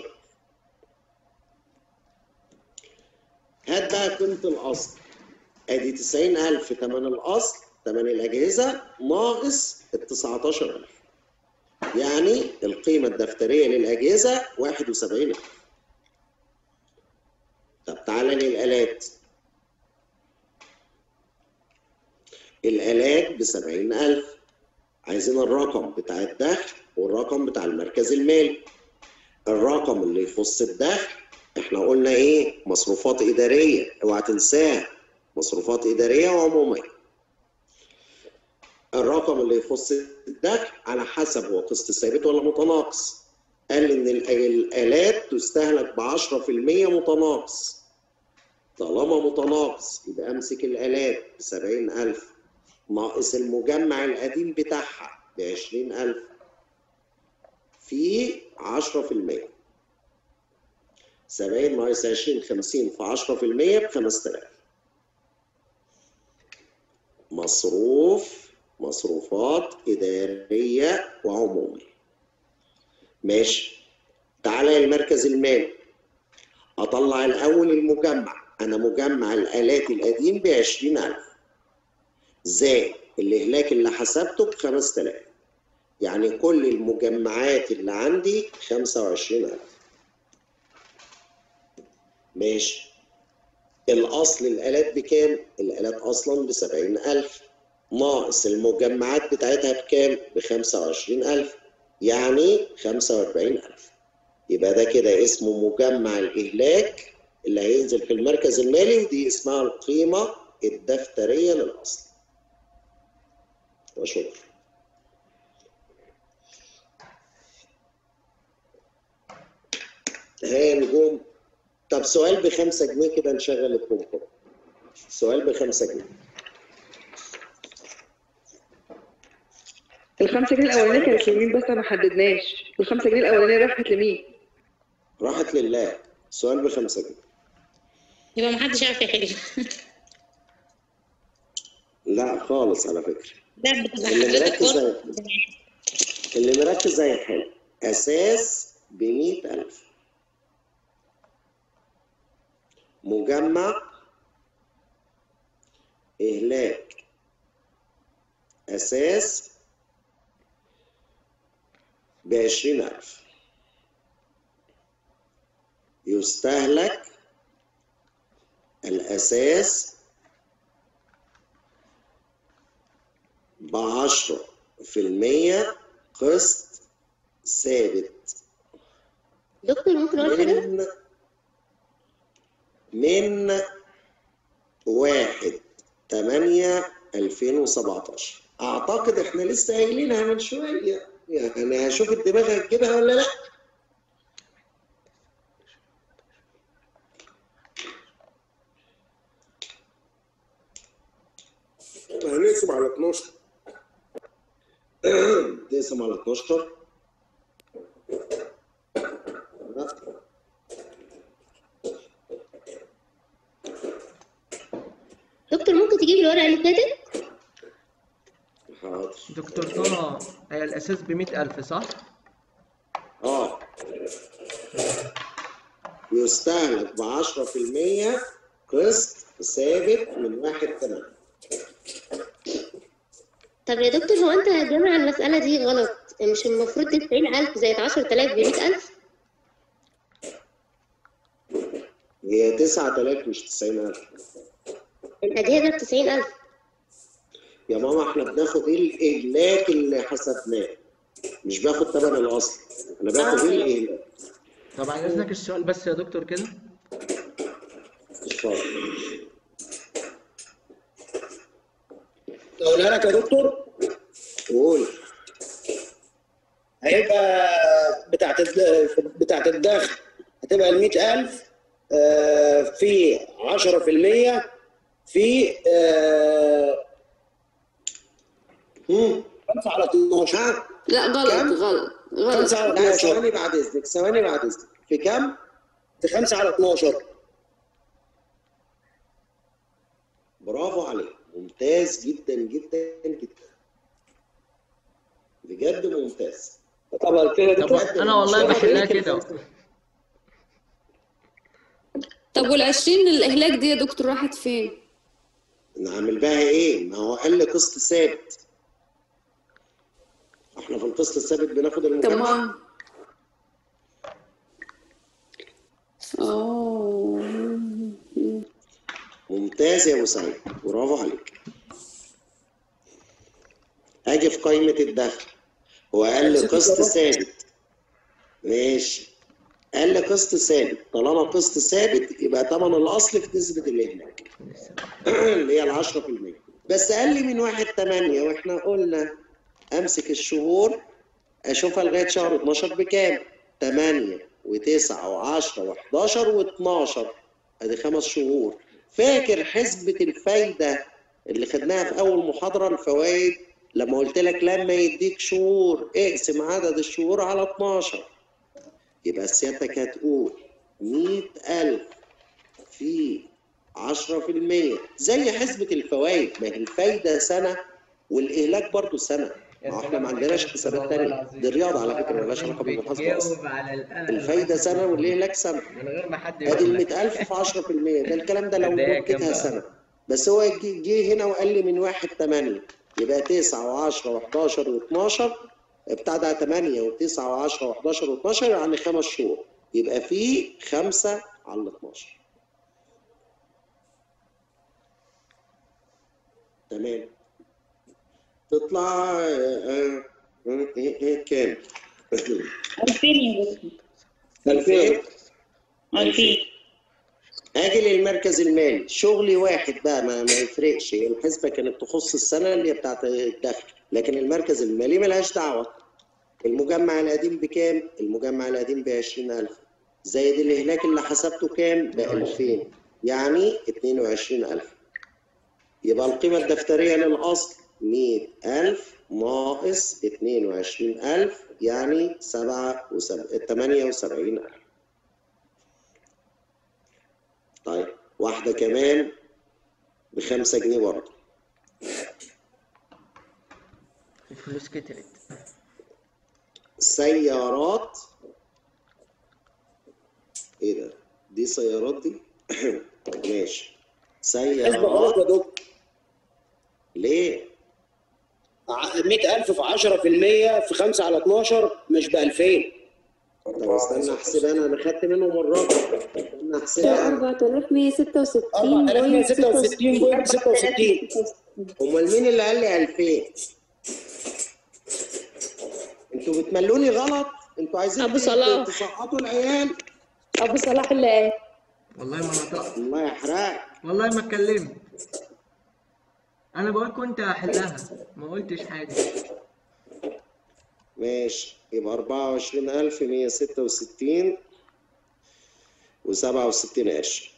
هات بقى قيمه الاصل ادي 90000 ثمن الاصل ثمن الاجهزه ناقص ال 19000 يعني القيمه الدفتريه للاجهزه 71000 طب تعالى للالات الالات ب 70000 عايزين الرقم بتاع الدخل والرقم بتاع المركز المالي الرقم اللي يخص الدخل احنا قلنا ايه مصروفات اداريه اوعى تنساها مصروفات اداريه وعموميه الرقم اللي يخص الدخل على حسب هو قسط ثابت ولا متناقص قال ان ال- الالات تستهلك ب 10% متناقص طالما متناقص يبقى امسك الالات ب 70000 ناقص المجمع القديم بتاعها ب 20000 في 10% 70 ناقص 20 50 في 10% ب 5000 مصروف مصروفات إدارية وعمومية ماشي تعالى المركز المالي أطلع الأول المجمع أنا مجمع الآلات القديم ب 20000 زائد الإهلاك اللي حسبته ب 5000 يعني كل المجمعات اللي عندي 25000 ماشي الأصل الآلات بكام؟ الآلات أصلا ب 70000 ناقص المجمعات بتاعتها بكام؟ ب 25000 يعني 45000 يبقى ده كده اسمه مجمع الإهلاك اللي هينزل في المركز المالي ودي اسمها القيمة الدفترية للأصل وشكرا ها نجوم طب سؤال بخمسة جنيه كده نشغل الكمبيوتر سؤال بخمسة جنيه الخمسة جنيه الأولانية كانت لمين بس ما حددناش الخمسة جنيه الأولانية راحت لمين؟ راحت لله سؤال بخمسة جنيه يبقى محدش عارف يحل لا خالص على فكرة لا بتبقى اللي حضرتك مركز برضه اللي مركز هيحل أساس بمية ألف مجمع إهلاك أساس بعشرين ألف يستهلك الأساس بعشرة في المية قسط ثابت دكتور ممكن اقول حاجه من من واحد 8 2017 اعتقد احنا لسه قايلينها من شويه يعني هشوف الدماغ هتجيبها ولا لا هنقسم على 12 تقسم على 12 دكتور ممكن تجيب الورقة اللي فاتت؟ حاضر دكتور طه هي الاساس ب 100000 صح؟ اه يستهلك ب 10% قسط ثابت من واحد تمام طب يا دكتور هو انت جامع المسألة دي غلط مش المفروض 90000 زائد 10000 ب 100000 هي 9000 مش 90000 الأجهزة ب 90000 يا ماما احنا بناخد ايه الاهلاك اللي حسبناه مش باخد ثمن الاصل انا باخد ايه الاهلاك طب عايز اذنك السؤال بس يا دكتور كده اتفضل اقولها لك يا دكتور قول هيبقى بتاعت الد- بتاعت الدخل هتبقى ال 100000 آه، في 10% في آه، 5 على 12 لا غلط كم؟ غلط غلط 5 على لا 12 ثواني بعد اذنك ثواني بعد اذنك في كام؟ في 5 على 12 برافو عليك ممتاز جدا جدا جدا بجد ممتاز طبعا كده طب انا والله بحلها كده طب والعشرين الإهلاك دي يا دكتور راحت فين؟ نعمل بها ايه؟ ما هو قال قسط ثابت احنا في القسط الثابت بناخد طب المجمع ما اه ممتاز يا ابو سعيد برافو عليك اجي في قائمه الدخل هو قال لي قسط ثابت ماشي قال لي قسط ثابت طالما قسط ثابت يبقى ثمن الاصل في نسبه الاهلاك اللي هي ال 10% بس قال لي من 1 8 واحنا قلنا امسك الشهور اشوفها لغايه شهر 12 بكام 8 و9 و10 و11 و12 ادي خمس شهور فاكر حسبة الفايدة اللي خدناها في أول محاضرة الفوائد لما قلت لك لما يديك شهور اقسم عدد الشهور على 12 يبقى سيادتك هتقول 100000 في 10% زي حسبة الفوائد ما هي الفايدة سنة والإهلاك برضو سنة ما هو احنا ما عندناش حسابات تانية دي الرياضة على فكرة مالهاش علاقة بالمحاسبة أصلا جاوب على القلم الفايدة سنة والإهلاك سنة من غير ما حد ادي ال يقول لك 100000 في 10% ده الكلام ده لو قد إيه مدتها كام سنه بس هو جه جه هنا وقال لي من 1 8 يبقى 9 و10 و11 و12 بتاع ده 8 و9 و10 و11 و12 يعني خمس شهور يبقى في 5 على ال 12 تمام تطلع آه، آه، إيه- إيه كام؟ 2000 يا دكتور 2000 2000 اجي للمركز المالي شغلي واحد بقى ما, ما يفرقش هي الحسبه كانت تخص السنه اللي هي بتاعت الدخل لكن المركز المالي ملهاش دعوه المجمع القديم بكام؟ المجمع القديم ب 20000 زائد الاهلاك اللي حسبته كام؟ ب 2000 يعني 22000 يبقى القيمه الدفتريه للاصل 100000 ناقص 22000 يعني 78000 طيب واحدة كمان بخمسة جنيه برضه الفلوس كترت سيارات ايه ده؟ دي سيارات دي؟ ماشي حسبة غلط سيارات يا دكتور ليه؟ ع- 100000 في 10% في 5 على 12 مش ب 2000 طب استنى احسب انا انا خدت منهم الرقم استنى احسبها 4166 4166.66 امال مين اللي قال لي 2000 انتوا بتملوني غلط انتوا عايزين أبو صلاح. تسقطوا العيال ابو صلاح اللي قال والله ما نطقت الله يحرقك والله ما اتكلمت انا بقول كنت هحلها ما قلتش حاجه ماشي يبقى 24166 و67 قرش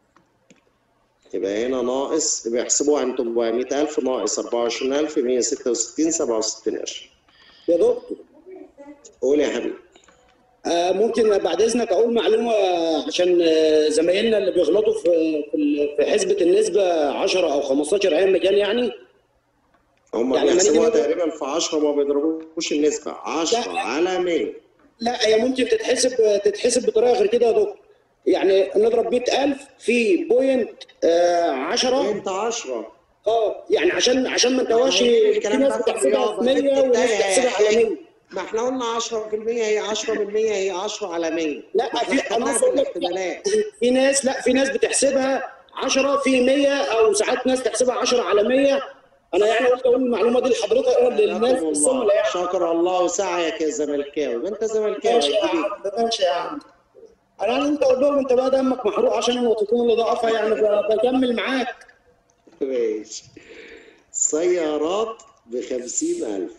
يبقى هنا ناقص يبقى احسبوها عن 400000 ناقص 24166 67 قرش يا دكتور قول يا حبيبي آه ممكن بعد اذنك اقول معلومه عشان آه، زمايلنا اللي بيغلطوا في في ال- في حسبه النسبه 10 او 15 ايام مجان يعني هم يعني لما بيحسبوها نيجي تقريبا في 10 ما بيضربوش النسبة 10 على 100 لا هي ممكن تتحسب تتحسب بطريقه غير كده يا دكتور يعني نضرب 100000 في بوينت آه 10 بوينت 10 اه يعني عشان عشان ما نتوهش في الكلام ناس ده في بتحسبها في الرياضة 100 وناس بتحسبها على 100 ما احنا قلنا 10% هي 10 من 100 هي 10 على 100 لا ما في احنا انا خدناها أقصد لك بالاحتمالات في ناس لا في ناس بتحسبها 10 في 100 او ساعات ناس تحسبها 10 على 100 انا يعني قلت اقول المعلومه دي لحضرتك للناس شكر الصم الله شكر الله سعيك يا زملكاوي ما انت زملكاوي ماشي يا أكيد. عم ماشي يا عم انا يعني انت قول لهم انت بقى دمك محروق عشان النقطتين اللي ضعفها يعني ب- بكمل معاك ماشي سيارات ب 50000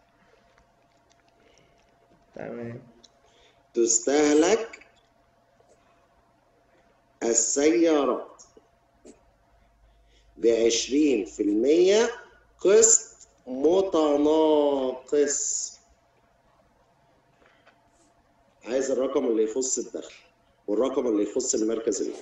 تمام تستهلك السيارات بعشرين في المية قسط متناقص عايز الرقم اللي يخص الدخل والرقم اللي يخص المركز المالي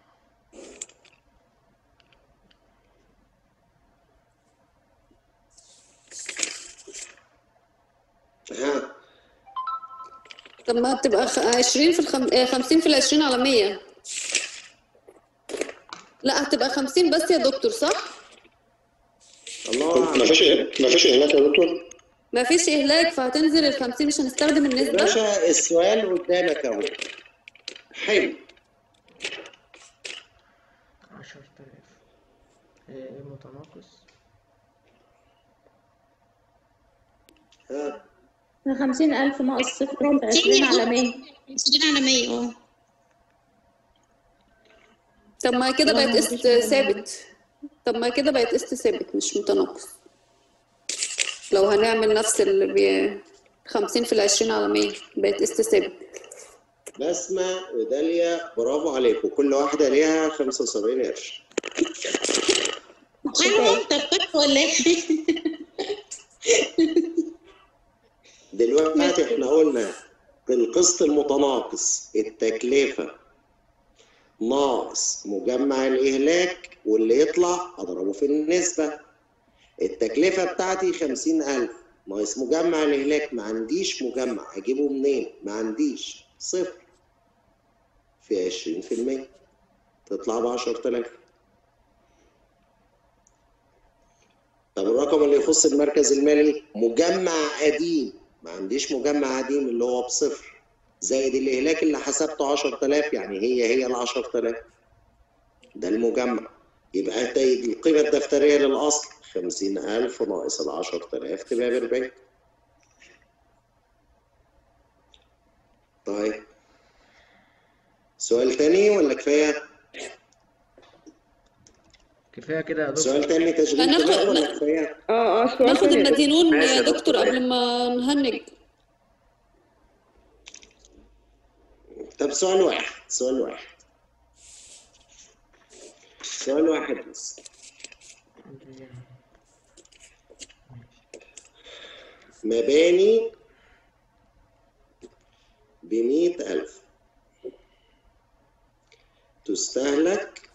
ها طب ما تبقى خ- 20 في الخم... آه، 50 في ال 20 على 100 لا هتبقى 50 بس يا دكتور صح؟ الله ما فيش ما فيش اهلاك يا دكتور ما فيش إهلاك فهتنزل ال 50 مش هنستخدم النسبة باشا السؤال قدامك اهو حلو 10000 ايه متناقص ها خمسين ألف ناقص صفر عشرين على مية 20 على 100 اه طب ما كده بقت قسط ثابت طب ما كده بقت قسط ثابت مش متناقص لو هنعمل نفس اللي بي 50 في ال 20 على 100 بقت قسط ثابت بسمة وداليا برافو عليكم كل واحدة ليها 75 قرش انا انت بتك ولا ايه؟ دلوقتي احنا قلنا القسط المتناقص التكلفة ناقص مجمع الإهلاك واللي يطلع أضربه في النسبة التكلفة بتاعتي خمسين ألف ناقص مجمع الإهلاك ما عنديش مجمع أجيبه منين؟ ما عنديش صفر في عشرين في المية تطلع بعشرة آلاف طب الرقم اللي يخص المركز المالي مجمع قديم ما عنديش مجمع قديم اللي هو بصفر زائد الإهلاك اللي حسبته 10000 يعني هي هي ال 10000 ده المجمع يبقى انت القيمة الدفترية للأصل 50000 ناقص ال 10000 تبقى ب 40 طيب سؤال تاني ولا كفاية؟ كفايه كده يا دكتور سؤال تاني تشغيل هناخد- دماغ ولا كفاية؟ اه اه سؤال ناخد تاني يا دكتور. المدينون ماشي يا يا دكتور دكتور. قبل ما نهنج طب سؤال واحد سؤال واحد سؤال واحد بس مباني بمئة ألف تستهلك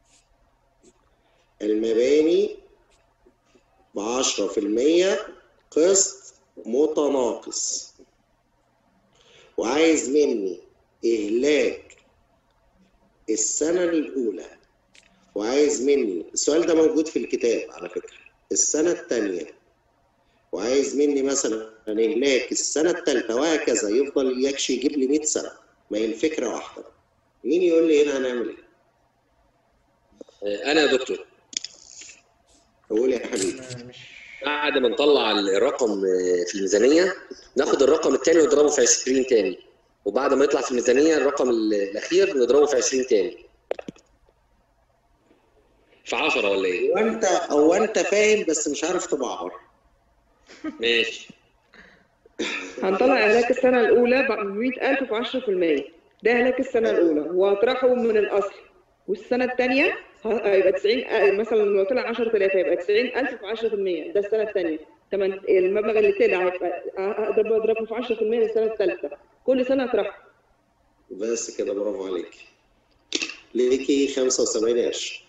المباني بعشرة في المية قسط متناقص وعايز مني إهلاك السنة الأولى وعايز مني السؤال ده موجود في الكتاب على فكرة السنة الثانية وعايز مني مثلا إهلاك السنة الثالثة وهكذا يفضل يكشي يجيب لي 100 سنة ما هي الفكرة واحدة مين يقول لي هنا هنعمل إيه؟ آه، انا يا دكتور قول يا حبيبي بعد ما نطلع الرقم آه، في الميزانيه ناخد الرقم الثاني ونضربه في 20 تاني وبعد ما يطلع في الميزانيه الرقم ال- الاخير نضربه في 20 تاني في 10 ولا ايه؟ وانت او انت فاهم بس مش عارف تبعبر ماشي هنطلع إهلاك السنة الأولى ب 100000 في 10% ده إهلاك السنة الأولى وهطرحه من الأصل والسنة الثانية هيبقى 90 آه، مثلا لو طلع 10000 هيبقى 90000 في 10% ده السنة الثانية تمن المبلغ اللي طلع هيبقى هقدر اضربه في 10% للسنة الثالثة كل سنة اطرحه بس كده برافو عليك ليكي 75 قرش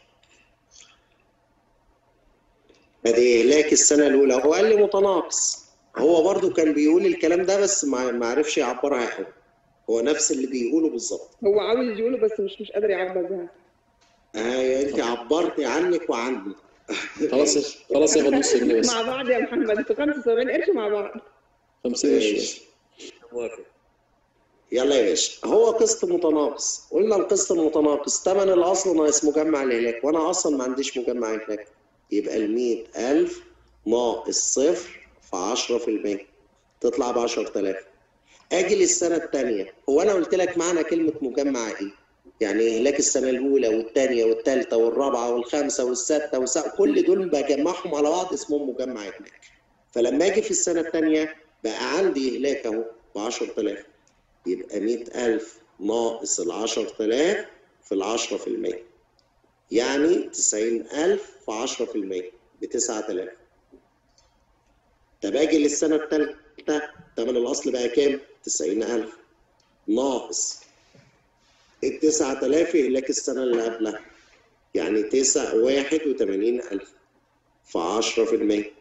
ادي اهلاك السنه الاولى هو قال لي متناقص هو برضو كان بيقول الكلام ده بس ما ما عرفش يعبرها حلو هو نفس اللي بيقوله بالظبط هو عاوز يقوله بس مش مش قادر يعبر بها آه انت عبرتي عنك وعني خلاص خلاص ياخد نص جنيه بس مع بعض يا محمد انتوا 75 قرش مع بعض 50 قرش بس موافق يلا يا باشا هو قسط متناقص قلنا القسط المتناقص ثمن الاصل ناقص مجمع الهلاك وانا اصلا ما عنديش مجمع هلاك يبقى ال 100000 ناقص صفر في 10% تطلع ب 10000 اجي للسنه الثانيه هو انا قلت لك معنى كلمه مجمع ايه؟ يعني اهلاك السنه الاولى والثانيه والثالثه والرابعه والخامسه والسادسه والسابعه كل دول بجمعهم على بعض اسمهم مجمع اهلاك فلما اجي في السنه الثانيه بقى عندي اهلاك اهو ب 10000 يبقى 100000 ناقص ال 10000 في ال 10% يعني 90000 في 10% ب 9000 طب اجي للسنه الثالثه ثمن الاصل بقى كام؟ 90000 ناقص ال 9000 إهلاك السنة اللي قبلها يعني 9 81000 في 10%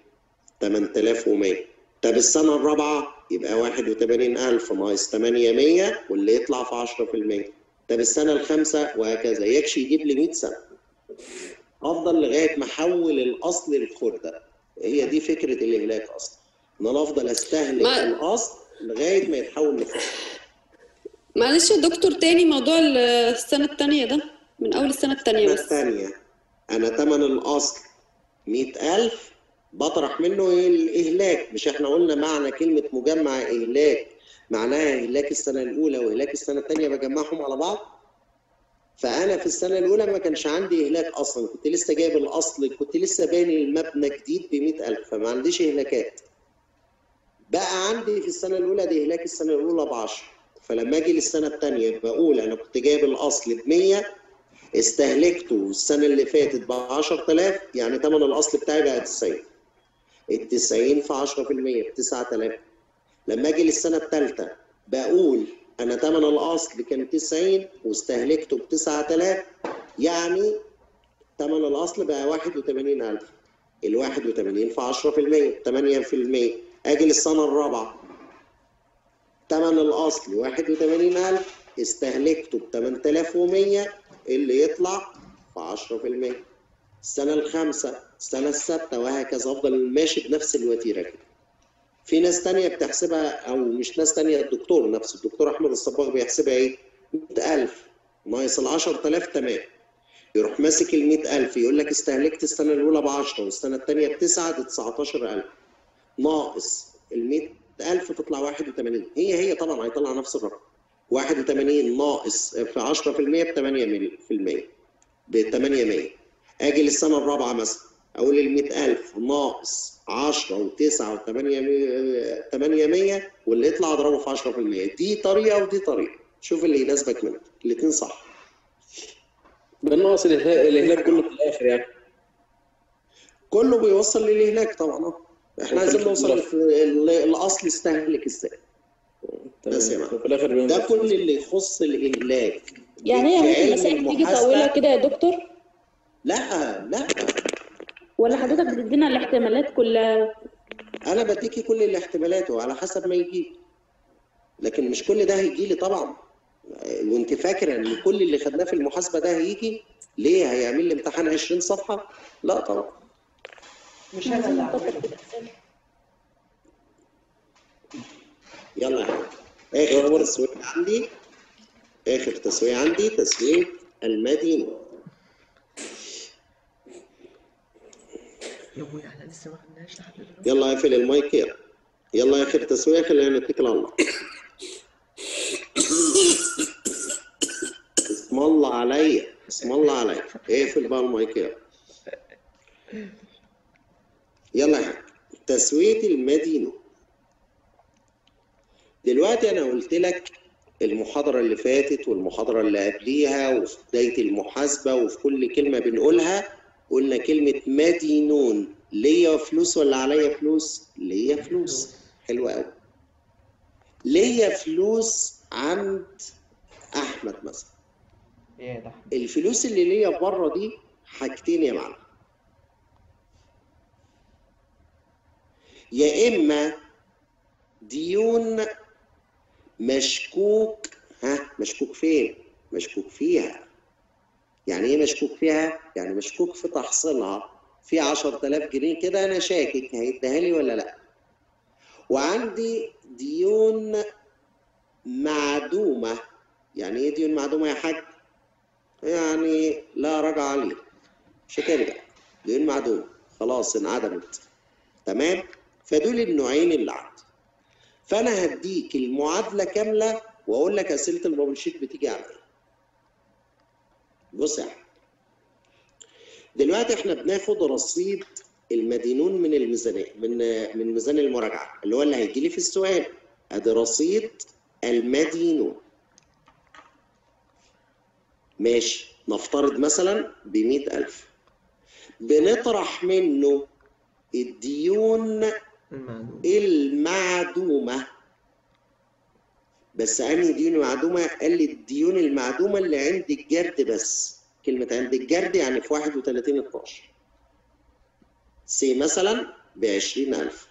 8100 طب السنة الرابعة يبقى 81000 ناقص 800 واللي يطلع في 10% طب السنة الخامسة وهكذا يكشي يجيب لي 100 سنة أفضل لغاية ما أحول الأصل للخردة هي دي فكرة الإهلاك أصلا إن أنا أفضل أستهلك ما- الأصل لغاية ما يتحول لخردة معلش يا دكتور تاني موضوع ال- السنة التانية ده من أول السنة التانية السنة بس الثانية أنا تمن الأصل 100000 بطرح منه الإهلاك مش إحنا قلنا معنى كلمة مجمع إهلاك معناها إهلاك السنة الأولى وإهلاك السنة الثانية بجمعهم على بعض فأنا في السنة الأولى ما كانش عندي إهلاك أصلا كنت لسه جايب الأصل كنت لسه باني المبنى جديد ب 100000 فما عنديش إهلاكات بقى عندي في السنة الأولى دي إهلاك السنة الأولى ب 10 فلما أجي للسنة الثانية بقول أنا كنت جايب الأصل ب 100 استهلكته السنة اللي فاتت ب 10000 يعني ثمن الأصل بتاعي بقى 90 ال 90 في 10% ب 9000 لما أجي للسنة الثالثة بقول أنا ثمن الأصل كان 90 واستهلكته ب 9000 يعني ثمن الأصل بقى 81000 ال 81 في 10% 8% أجي للسنة الرابعة ثمن الأصل 81000 استهلكته ب 8100 اللي يطلع في 10% السنة الخامسة السنة السادسة وهكذا أفضل ماشي بنفس الوتيرة كده في ناس تانية بتحسبها أو مش ناس تانية الدكتور نفسه الدكتور أحمد الصباغ بيحسبها إيه 100000 ناقص ال 10000 تمام يروح ماسك ال 100000 يقول لك استهلكت السنة الأولى ب 10 والسنة الثانية ب 9 دي 19000 ناقص ال 100000 تطلع 81 هي هي طبعا هيطلع نفس الرقم 81 ناقص في 10% ب 8% ب 800 اجي للسنه الرابعه مثلا اقول ال 100000 ناقص 10 و9 و8 800 واللي يطلع اضربه في 10% دي طريقه ودي طريقه شوف اللي يناسبك منهم الاثنين صح ده ناقص الإهلاك الإهلاك كله في الآخر يعني كله بيوصل للاهلاك طبعا اه احنا عايزين نوصل في ال- الاصل استهلك ازاي بس يا معلم وفي الآخر بينزل. ده كل اللي يخص الاهلاك يعني هي في ممكن علم مسائل تيجي المحاسبة- طويلة كده يا دكتور لا لا ولا حضرتك بتدينا الاحتمالات كلها انا بديكي كل الاحتمالات وعلى حسب ما يجي لكن مش كل ده هيجي لي طبعا وانت فاكره ان كل اللي خدناه في المحاسبه ده هيجي ليه هيعمل لي امتحان 20 صفحه لا طبعا مش انا اللي عملت يلا يا حبيبي اخر تسويق عندي اخر تسويق عندي تسويق المدينه يا ابوي احنا لسه ما خدناش لحد دلوقتي يلا اقفل المايك يلا يلا اخر تسويق خلينا نتكل على الله اسم الله عليا اسم الله عليا اقفل بقى المايك يلا يلا يا حاج تسوية المدينة دلوقتي أنا قلت لك المحاضرة اللي فاتت والمحاضرة اللي قبليها وفي بداية المحاسبة وفي كل كلمة بنقولها قلنا كلمة مدينون ليا فلوس ولا عليا فلوس؟ ليا فلوس حلوة أوي ليا فلوس عند أحمد مثلا يا ده الفلوس اللي ليا بره دي حاجتين يا معلم يا اما ديون مشكوك ها مشكوك فين مشكوك فيها يعني ايه مشكوك فيها يعني مشكوك في تحصيلها في 10000 جنيه كده انا شاكك هيديها لي ولا لا وعندي ديون معدومه يعني ايه ديون معدومه يا حاج يعني لا رجع عليه مش هترجع ديون معدومه خلاص انعدمت تمام فدول النوعين اللي عندي فانا هديك المعادله كامله واقول لك اسئله البابل شيت بتيجي على ايه بص يا أحمد. دلوقتي احنا بناخد رصيد المدينون من الميزانيه من من ميزان المراجعه اللي هو اللي هيجي لي في السؤال ادي رصيد المدينون ماشي نفترض مثلا ب 100000 بنطرح منه الديون المعدومة بس أنهي ديون معدومة؟ قال لي الديون المعدومة اللي عند الجرد بس كلمة عند الجرد يعني في 31 12 سي مثلا ب 20000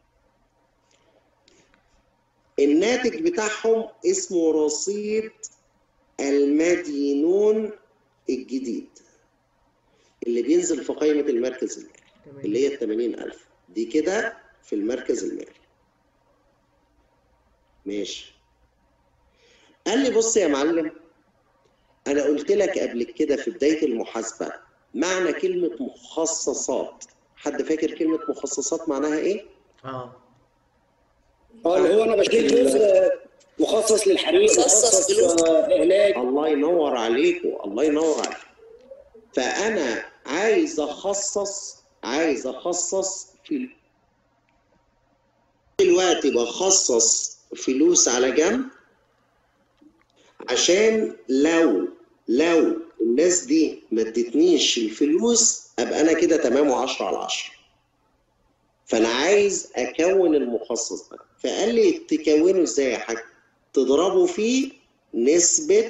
الناتج بتاعهم اسمه رصيد المدينون الجديد اللي بينزل في قائمة المركز المالي اللي هي ال 80000 دي كده في المركز المالي ماشي قال لي بص يا معلم انا قلت لك قبل كده في بدايه المحاسبه معنى كلمه مخصصات حد فاكر كلمه مخصصات معناها ايه اه اه اللي هو انا بشيل جزء مخصص للحريق مخصص آه، اهلاك الله ينور عليكم الله ينور عليك فانا عايز اخصص عايز اخصص في دلوقتي بخصص فلوس على جنب عشان لو لو الناس دي ما ادتنيش الفلوس ابقى انا كده تمام و10 على 10 فانا عايز اكون المخصص ده فقال لي تكونه ازاي يا حاج تضربه فيه نسبة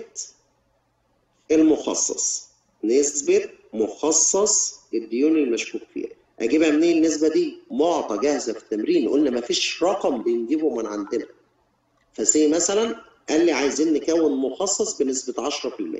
المخصص نسبة مخصص الديون المشكوك فيها اجيبها منين النسبة دي معطى جاهزة في التمرين قلنا ما فيش رقم بنجيبه من عندنا فسي مثلا قال لي عايزين نكون مخصص بنسبة 10%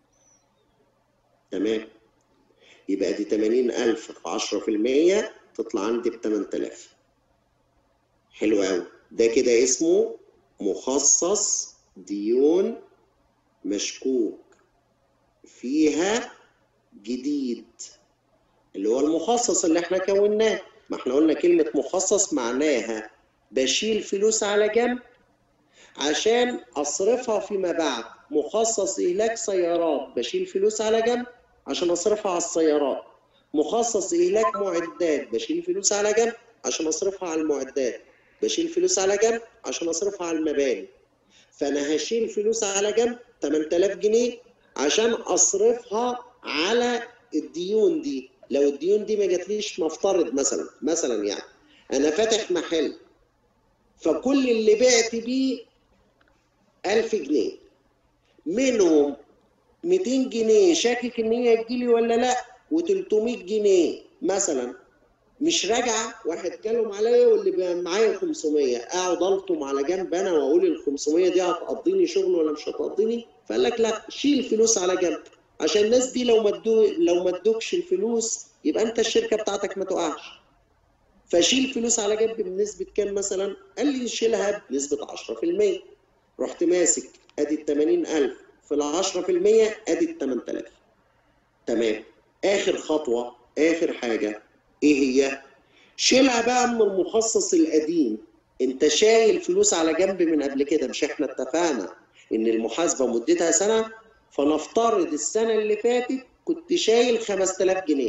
تمام يبقى دي 80000 في 10% تطلع عندي ب 8000 حلو قوي ده كده اسمه مخصص ديون مشكوك فيها جديد اللي هو المخصص اللي احنا كوناه ما احنا قلنا كلمة مخصص معناها بشيل فلوس على جنب عشان اصرفها فيما بعد مخصص اهلاك سيارات بشيل فلوس على جنب عشان اصرفها على السيارات مخصص اهلاك معدات بشيل فلوس على جنب عشان اصرفها على المعدات بشيل فلوس على جنب عشان اصرفها على المباني فانا هشيل فلوس على جنب 8000 جنيه عشان اصرفها على الديون دي لو الديون دي ما جاتليش نفترض مثلا مثلا يعني انا فاتح محل فكل اللي بعت بيه 1000 جنيه منهم 200 جنيه شاكك ان هي تجيلي ولا لا و300 جنيه مثلا مش راجعه واحد اتكلم عليا واللي بقى معايا 500 اقعد الطم على جنب انا واقول ال 500 دي هتقضيني شغل ولا مش هتقضيني فقال لك لا شيل فلوس على جنب عشان الناس دي لو ما ادو لو ما ادوكش الفلوس يبقى انت الشركه بتاعتك ما تقعش فشيل فلوس على جنب بنسبه كام مثلا؟ قال لي شيلها بنسبه 10% رحت ماسك ادي ال 80000 في ال 10% ادي ال 8000 تمام اخر خطوه اخر حاجه ايه هي؟ شيلها بقى من المخصص القديم انت شايل فلوس على جنب من قبل كده مش احنا اتفقنا ان المحاسبه مدتها سنه فنفترض السنه اللي فاتت كنت شايل 5000 جنيه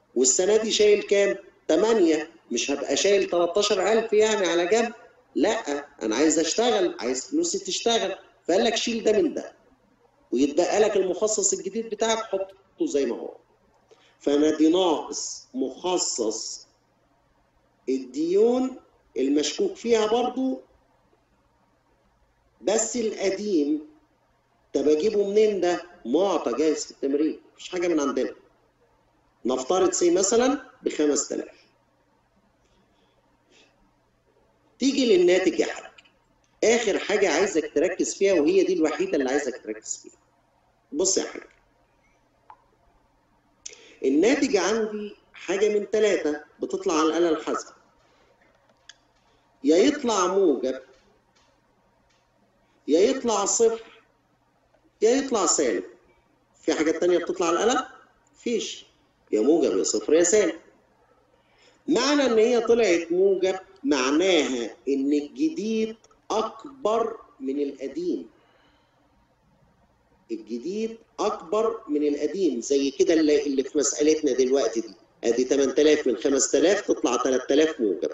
والسنه دي شايل كام 8 مش هبقى شايل 13000 يعني على جنب لا انا عايز اشتغل عايز فلوسي تشتغل فقال لك شيل ده من ده ويتبقى لك المخصص الجديد بتاعك حطه زي ما هو فانا دي ناقص مخصص الديون المشكوك فيها برضو بس القديم طب اجيبه منين ده؟ معطى جاهز في التمرين مفيش حاجه من عندنا نفترض سي مثلا ب 5000 تيجي للناتج يا حاج اخر حاجه عايزك تركز فيها وهي دي الوحيده اللي عايزك تركز فيها بص يا حاج الناتج عندي حاجه من ثلاثه بتطلع على الاله الحاسبه يا يطلع موجب يا يطلع صفر يا يطلع سالب في حاجات تانية بتطلع على القلم فيش يا موجب يا صفر يا سالب معنى ان هي طلعت موجب معناها ان الجديد اكبر من القديم الجديد اكبر من القديم زي كده اللي, اللي في مسألتنا دلوقتي دي ادي 8000 من 5000 تطلع 3000 موجب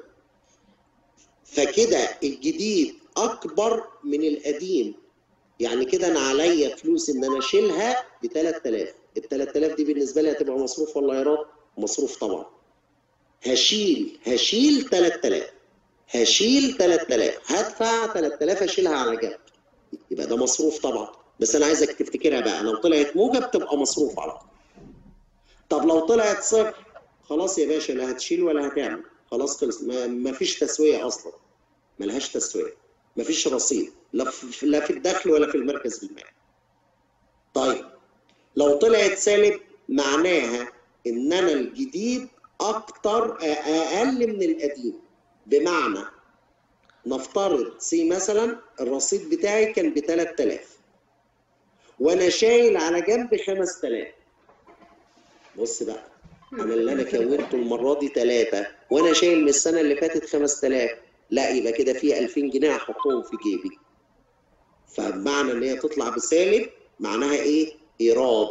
فكده الجديد اكبر من القديم يعني كده انا عليا فلوس ان انا اشيلها ب 3000 ال 3000 دي بالنسبه لي هتبقى مصروف ولا ايراد؟ مصروف طبعا هشيل هشيل 3000 هشيل 3000 هدفع 3000 اشيلها على جنب يبقى ده مصروف طبعا بس انا عايزك تفتكرها بقى لو طلعت موجب تبقى مصروف على طول طب لو طلعت صفر خلاص يا باشا لا هتشيل ولا هتعمل خلاص خلص ما, ما فيش تسويه اصلا ملهاش تسويه ما فيش رصيد لا في لا في الدخل ولا في المركز المالي طيب لو طلعت سالب معناها ان انا الجديد اكتر اقل من القديم بمعنى نفترض سي مثلا الرصيد بتاعي كان ب 3000 وانا شايل على جنب 5000 بص بقى انا اللي انا كونته المره دي 3 وانا شايل من السنه اللي فاتت 5000 لا يبقى كده في 2000 جنيه هحطهم في جيبي فمعنى ان هي تطلع بسالب معناها ايه ايراد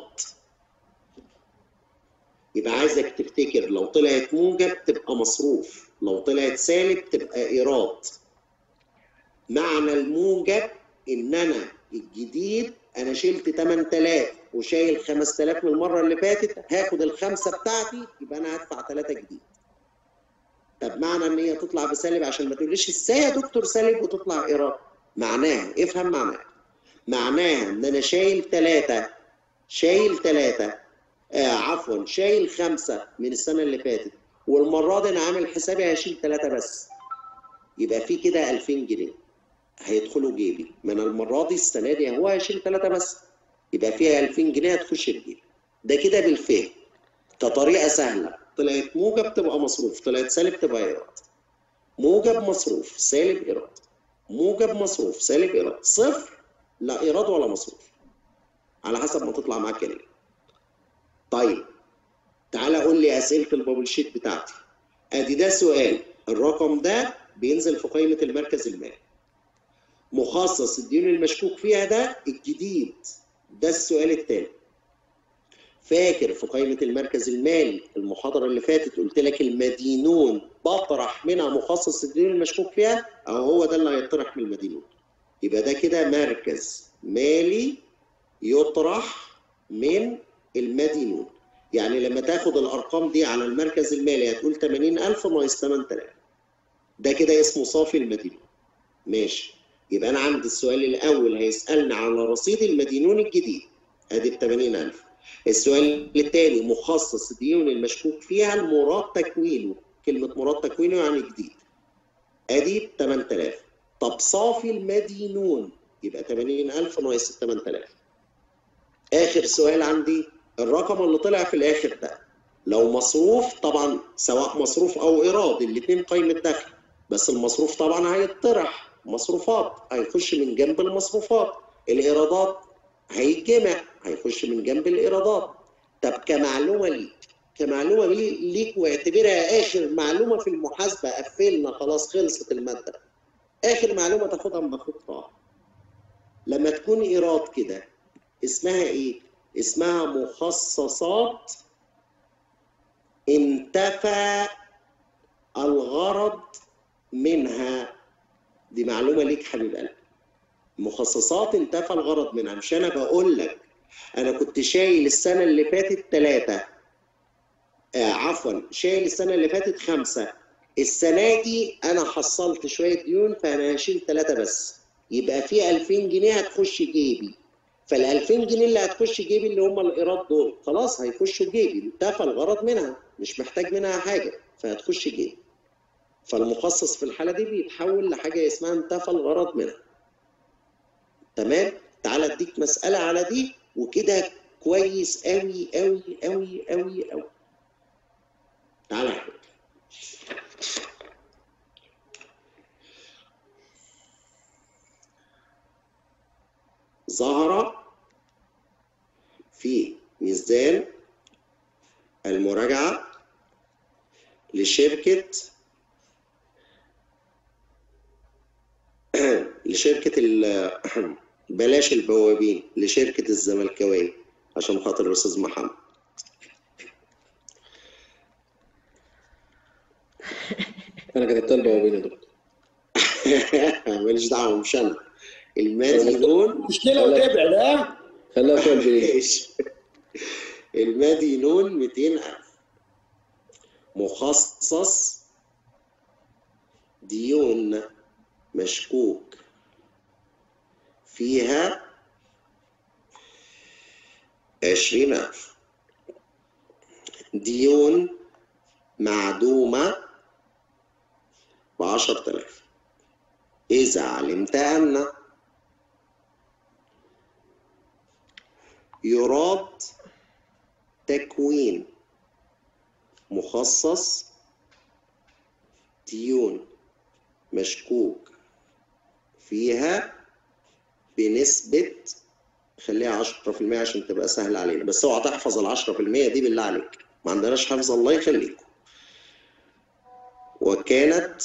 يبقى عايزك تفتكر لو طلعت موجب تبقى مصروف لو طلعت سالب تبقى ايراد معنى الموجب ان انا الجديد انا شلت 8000 وشايل 5000 من المره اللي فاتت هاخد الخمسه بتاعتي يبقى انا هدفع 3 جديد طب معنى ان هي تطلع بسالب عشان ما تقوليش ازاي يا دكتور سالب وتطلع ايراد معناها افهم معناها معناها ان انا شايل ثلاثة شايل ثلاثة آه عفوا شايل خمسة من السنة اللي فاتت والمرة دي انا عامل حسابي هشيل ثلاثة بس يبقى في كده 2000 جنيه هيدخلوا جيبي ما انا المرة دي السنة دي هو هشيل ثلاثة بس يبقى فيها 2000 جنيه هتخش الجيب ده كده بالفهم كطريقة سهلة طلعت موجب تبقى مصروف طلعت سالب تبقى ايراد موجب مصروف سالب ايراد موجب مصروف سالب ايراد صفر لا ايراد ولا مصروف على حسب ما تطلع معاك كده طيب تعالى قول لي اسئله البابل شيت بتاعتي ادي ده سؤال الرقم ده بينزل في قائمه المركز المالي مخصص الديون المشكوك فيها ده الجديد ده السؤال الثاني فاكر في قائمة المركز المالي المحاضرة اللي فاتت قلت لك المدينون بطرح منها مخصص الديون المشكوك فيها أو هو ده اللي هيطرح من المدينون يبقى ده كده مركز مالي يطرح من المدينون يعني لما تاخد الأرقام دي على المركز المالي هتقول 80000 ناقص 8000 ده كده اسمه صافي المدينون ماشي يبقى أنا عندي السؤال الأول هيسألني على رصيد المدينون الجديد أدي ب 80000 السؤال الثاني مخصص الديون المشكوك فيها المراد تكوينه كلمة مراد تكوينه يعني جديد ادي 8000 طب صافي المدينون يبقى 80000 ناقص 8000 اخر سؤال عندي الرقم اللي طلع في الاخر ده لو مصروف طبعا سواء مصروف او ايراد الاثنين قيمة دخل بس المصروف طبعا هيطرح مصروفات هيخش من جنب المصروفات الايرادات هيتجمع هيخش من جنب الايرادات طب كمعلومه ليك كمعلومه ليك واعتبرها اخر معلومه في المحاسبه قفلنا خلاص خلصت الماده اخر معلومه تاخدها من خطها لما تكون ايراد كده اسمها ايه اسمها مخصصات انتفى الغرض منها دي معلومة ليك حبيب قلبي مخصصات انتفى الغرض منها مش أنا بقول لك أنا كنت شايل السنة اللي فاتت ثلاثة آه عفوا شايل السنة اللي فاتت خمسة السنة دي أنا حصلت شوية ديون فأنا هشيل ثلاثة بس يبقى في 2000 جنيه هتخش جيبي فال 2000 جنيه اللي هتخش جيبي اللي هم الايراد دول خلاص هيخشوا جيبي انتفى الغرض منها مش محتاج منها حاجه فهتخش جيبي فالمخصص في الحاله دي بيتحول لحاجه اسمها انتفى الغرض منها تمام تعال اديك مساله على دي وكده كويس قوي قوي قوي قوي قوي تعال يا حبيبي ظهر في ميزان المراجعة لشركة لشركة ال- بلاش البوابين لشركة الزملكاوية عشان خاطر الأستاذ محمد انا كتبتها البوابين يا دكتور ماليش دعوة مش أنا المدينون مشكلة وتابع لا خليها فوق الجنيه ماشي. المدينون 200000 مخصص ديون مشكوك فيها عشرين ألف ديون معدومة بعشرة آلاف إذا علمت أن يراد تكوين مخصص ديون مشكوك فيها بنسبة خليها 10% عشان تبقى سهل علينا بس اوعى تحفظ ال 10% دي بالله عليك ما عندناش حفظ الله يخليكم وكانت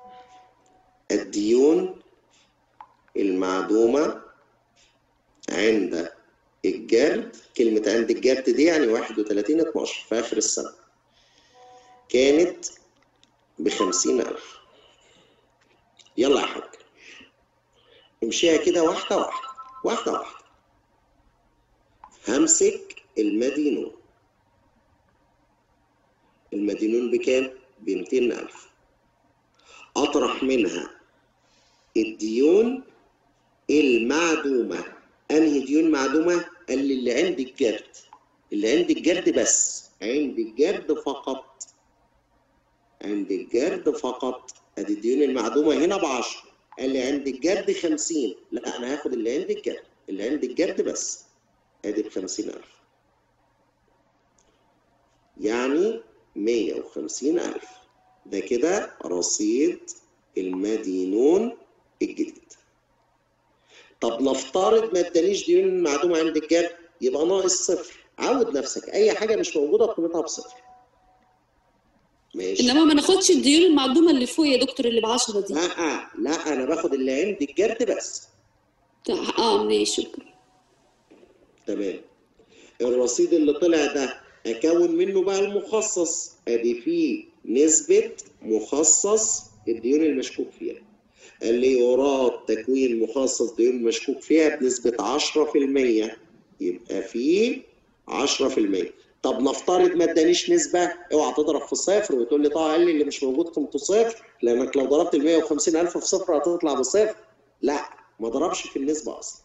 الديون المعدومة عند الجرد كلمة عند الجرد دي يعني 31 12 في آخر السنة كانت بخمسين ألف يلا يا حاج امشيها كده واحدة واحدة واحدة واحدة همسك المدينون المدينون بكام؟ بمتين ألف أطرح منها الديون المعدومة أنهي ديون معدومة؟ قال لي اللي عند الجرد اللي عند الجرد بس عند الجرد فقط عند الجرد فقط ادي الديون المعدومه هنا ب 10 قال لي عند الجرد 50 لا انا هاخد اللي عند الجرد اللي عند الجرد بس ادي ب 50000 يعني 150000 ده كده رصيد المدينون الجديد طب نفترض ما ادانيش ديون معدومه عند الجرد يبقى ناقص صفر عود نفسك اي حاجه مش موجوده قيمتها بصفر ماشي انما ما ناخدش الديون المعدومه اللي فوق يا دكتور اللي ب 10 دي لا لا انا باخد اللي عند الجرد بس اه ماشي شكرا تمام الرصيد اللي طلع ده اكون منه بقى المخصص ادي فيه نسبة مخصص الديون المشكوك فيها قال لي يراد تكوين مخصص ديون مشكوك فيها بنسبة 10% يبقى فيه 10% طب نفترض ما ادانيش نسبة اوعى تضرب في صفر وتقول لي طه قال لي اللي مش موجود قيمته صفر لانك لو ضربت ال 150000 في صفر هتطلع بصفر لا ما ضربش في النسبة اصلا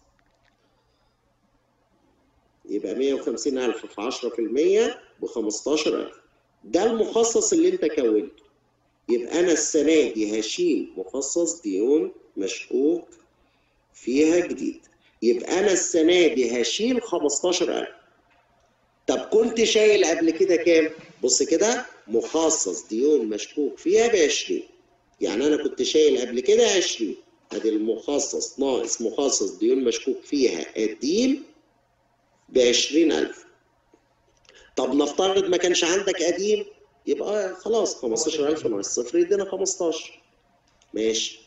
يبقى 150000 في 10% ب 15000 ده المخصص اللي انت كونته يبقى انا السنه دي هشيل مخصص ديون مشكوك فيها جديد يبقى انا السنه دي هشيل 15000 طب كنت شايل قبل كده كام بص كده مخصص ديون مشكوك فيها ب 20 يعني انا كنت شايل قبل كده 20 ادي المخصص ناقص مخصص ديون مشكوك فيها قديم ب 20000 طب نفترض ما كانش عندك قديم يبقى خلاص 15000 ناقص صفر يدينا 15 ماشي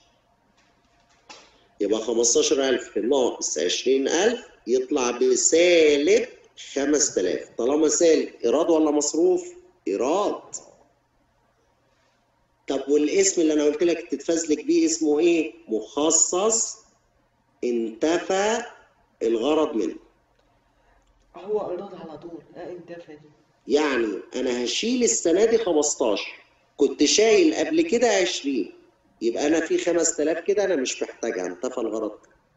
يبقى 15000 ناقص 20000 يطلع بسالب 5000 طالما سالب ايراد ولا مصروف؟ ايراد طب والاسم اللي انا قلت لك تتفزلك بيه اسمه ايه مخصص انتفى الغرض منه هو ايراد على طول اه انت فاهم يعني انا هشيل السنه دي 15 كنت شايل قبل كده 20 يبقى انا في 5000 كده انا مش محتاجها انتفى الغرض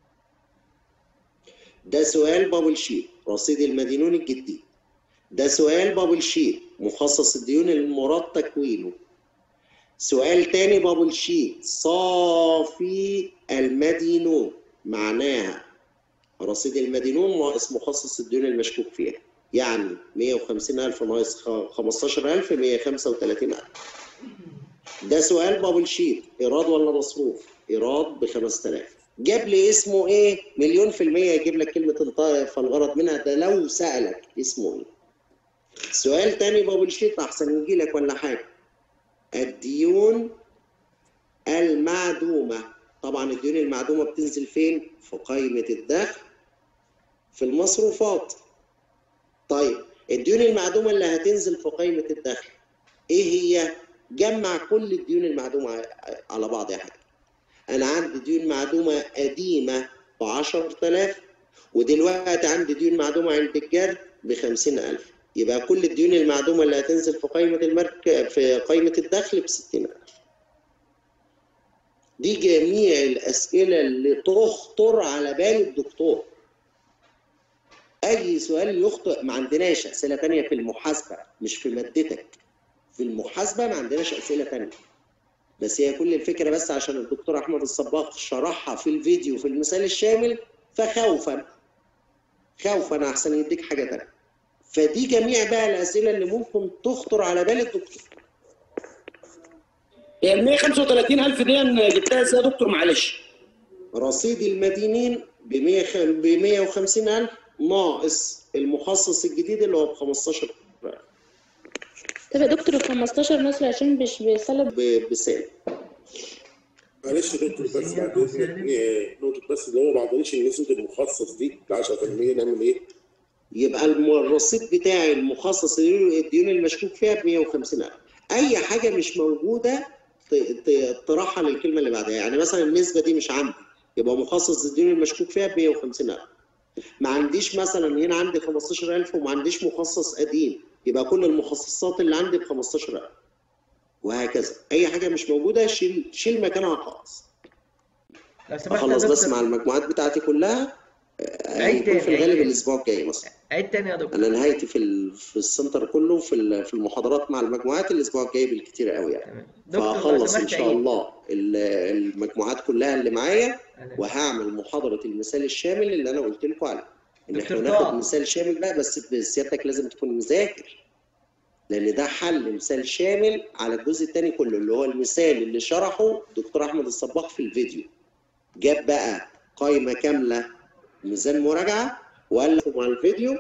ده سؤال بابل شيت رصيد المدينون الجديد ده سؤال بابل شيت مخصص الديون المراد تكوينه سؤال تاني بابل شيت صافي المدينون معناها رصيد المدينون ناقص مخصص الديون المشكوك فيها يعني 150000 ناقص خ- 15000 135000 ده سؤال بابل شيت ايراد ولا مصروف ايراد ب 5000 جاب لي اسمه ايه مليون في المية يجيب لك كلمة انطاء فالغرض منها ده لو سألك اسمه ايه سؤال تاني بابل شيت احسن يجي لك ولا حاجة الديون المعدومة طبعا الديون المعدومة بتنزل فين في قائمة الدخل في المصروفات طيب الديون المعدومة اللي هتنزل في قائمة الدخل ايه هي جمع كل الديون المعدومة ع- على بعض يا حاج انا عندي ديون معدومة قديمة ب 10000 ودلوقتي عندي ديون معدومة عند الجر ب 50000 يبقى كل الديون المعدومة اللي هتنزل في قائمة المرك في قائمة الدخل ب 60000 دي جميع الأسئلة اللي تخطر على بال الدكتور أي سؤال يخطئ ما عندناش أسئلة تانية في المحاسبة مش في مادتك في المحاسبة ما عندناش أسئلة تانية بس هي كل الفكرة بس عشان الدكتور أحمد الصباغ شرحها في الفيديو في المثال الشامل فخوفا خوفا أحسن يديك حاجة تانية فدي جميع بقى الأسئلة اللي ممكن تخطر على بال الدكتور هي ال 135000 دي أنا جبتها ازاي يا دكتور معلش رصيد المدينين ب 100 ب 150000 ناقص المخصص الجديد اللي هو ب 15 طب يا دكتور ال 15 ناقص 20 مش بيسلب ب- بسالب معلش يا دكتور بس بعد اذنك إيه، نقطة بس اللي هو ما عندناش النسبة المخصص دي ال 10% نعمل ايه؟ يبقى الم- الرصيد بتاعي المخصص الديون المشكوك فيها ب 150000 اي حاجه مش موجوده ت- ت- ترحل الكلمه اللي بعدها يعني مثلا النسبه دي مش عندي يبقى مخصص الديون المشكوك فيها ب 150000 ما عنديش مثلا هنا عندي 15000 وما عنديش مخصص قديم يبقى كل المخصصات اللي عندي ب 15000 وهكذا اي حاجه مش موجوده شيل شيل مكانها خالص لو سمحت يا اخلص بس دكتور مع المجموعات بتاعتي كلها آه، عيد هيكون في تاني، عيد الغالب تاني. الاسبوع الجاي مثلا عيد تاني يا دكتور انا نهايتي في ال... في السنتر كله في ال- في المحاضرات مع المجموعات الاسبوع الجاي بالكتير قوي يعني دكتور لو فهخلص ان سمحت شاء عيد. الله ال- المجموعات كلها اللي معايا وهعمل محاضره المثال الشامل اللي انا قلت لكم عليه ان احنا دكتور ناخد طه. مثال شامل بقى بس سيادتك لازم تكون مذاكر لان ده حل مثال شامل على الجزء الثاني كله اللي هو المثال اللي شرحه دكتور احمد الصباغ في الفيديو جاب بقى قائمه كامله ميزان مراجعه وقال لكم على الفيديو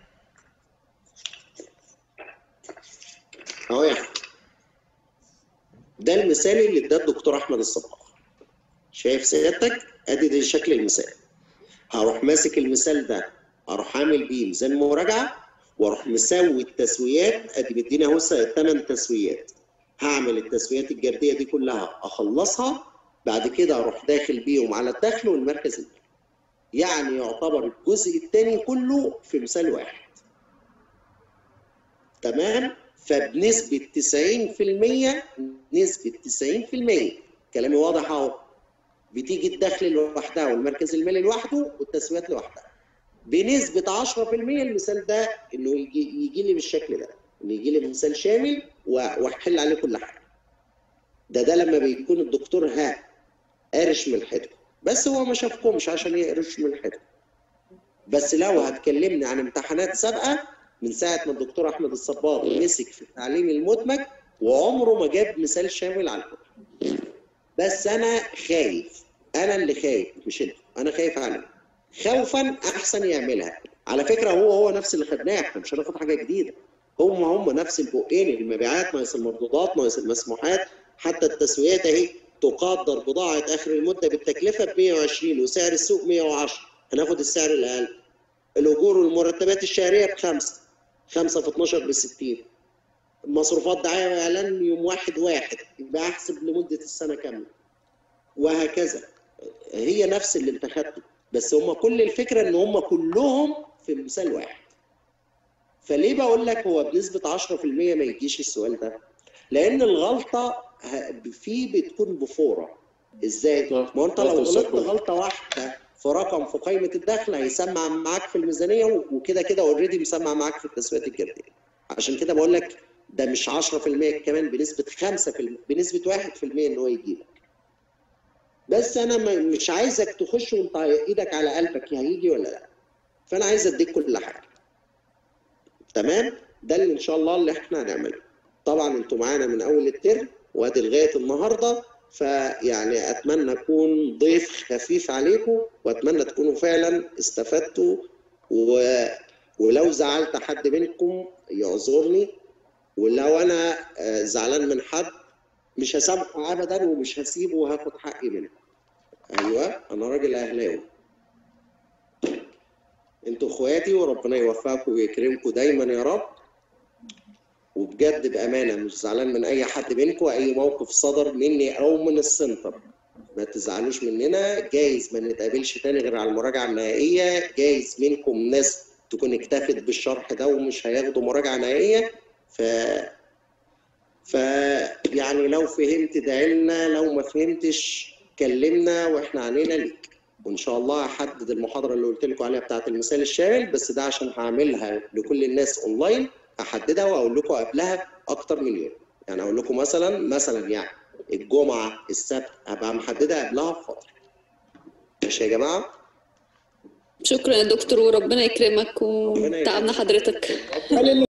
اهو يا أحمد. ده المثال اللي اداه الدكتور احمد الصباغ شايف سيادتك ادي ده شكل المثال هروح ماسك المثال ده اروح عامل بيه ميزان مراجعه واروح مسوي التسويات ادي مدينا اهو ثمان تسويات هعمل التسويات الجرديه دي كلها اخلصها بعد كده اروح داخل بيهم على الدخل والمركز المالي يعني يعتبر الجزء الثاني كله في مثال واحد تمام فبنسبة 90% نسبة 90% كلامي واضح اهو بتيجي الدخل لوحدها والمركز المالي لوحده والتسويات لوحدها بنسبة 10% المثال ده انه يجي, يجي لي بالشكل ده انه يجي لي مثال شامل و- واحل عليه كل حاجة ده ده لما بيكون الدكتور ها قارش من الحته بس هو ما شافكمش عشان يقرش من الحته بس لو هتكلمني عن امتحانات سابقه من ساعه ما الدكتور احمد الصباغ مسك في التعليم المدمج وعمره ما جاب مثال شامل على الكل بس انا خايف انا اللي خايف مش انتوا انا خايف عليه خوفا احسن يعملها على فكره هو هو نفس اللي خدناه احنا مش هناخد حاجه جديده هم هم نفس البقين المبيعات ناقص المردودات ناقص المسموحات حتى التسويات اهي تقدر بضاعه اخر المده بالتكلفه ب 120 وسعر السوق 110 هناخد السعر الاقل الاجور والمرتبات الشهريه بخمسه خمسه في 12 ب 60 مصروفات دعايه واعلان يوم واحد واحد يبقى احسب لمده السنه كامله وهكذا هي نفس اللي انت خدته بس هم كل الفكره ان هم كلهم في مثال واحد فليه بقول لك هو بنسبه 10% ما يجيش السؤال ده لان الغلطه ه- فيه بتكون بفوره ازاي ما هو انت لو غلطة غلطت وسكوت. غلطه واحده في رقم في قائمه الدخل هيسمع معاك في الميزانيه و- وكده كده اوريدي مسمع معاك في التسويات الجرديه عشان كده بقول لك ده مش 10% كمان بنسبه 5% بنسبه 1% ان هو يجيلك بس انا ما- مش عايزك تخش وانت ايدك على قلبك هيجي ولا لا فانا عايز اديك كل حاجه تمام ده اللي ان شاء الله اللي احنا هنعمله طبعا انتوا معانا من اول الترم وادي لغايه النهارده فيعني اتمنى اكون ضيف خفيف عليكم واتمنى تكونوا فعلا استفدتوا و... ولو زعلت حد منكم يعذرني ولو انا آه، زعلان من حد مش هسامحه ابدا ومش هسيبه وهاخد حقي منه ايوه انا راجل اهلاوي انتوا اخواتي وربنا يوفقكم ويكرمكم دايما يا رب وبجد بامانه مش زعلان من اي حد منكم اي موقف صدر مني او من السنتر ما تزعلوش مننا جايز ما نتقابلش تاني غير على المراجعه النهائيه جايز منكم ناس تكون اكتفت بالشرح ده ومش هياخدوا مراجعه نهائيه ف ف يعني لو فهمت ادعي لنا لو ما فهمتش كلمنا واحنا علينا ليك وان شاء الله هحدد المحاضره اللي قلت لكم عليها بتاعه المثال الشامل بس ده عشان هعملها لكل الناس اونلاين هحددها واقول لكم قبلها اكتر من يوم يعني اقول لكم مثلا مثلا يعني الجمعه السبت هبقى محددها قبلها بفتره ماشي يا جماعه شكرا يا دكتور وربنا يكرمك وتعبنا حضرتك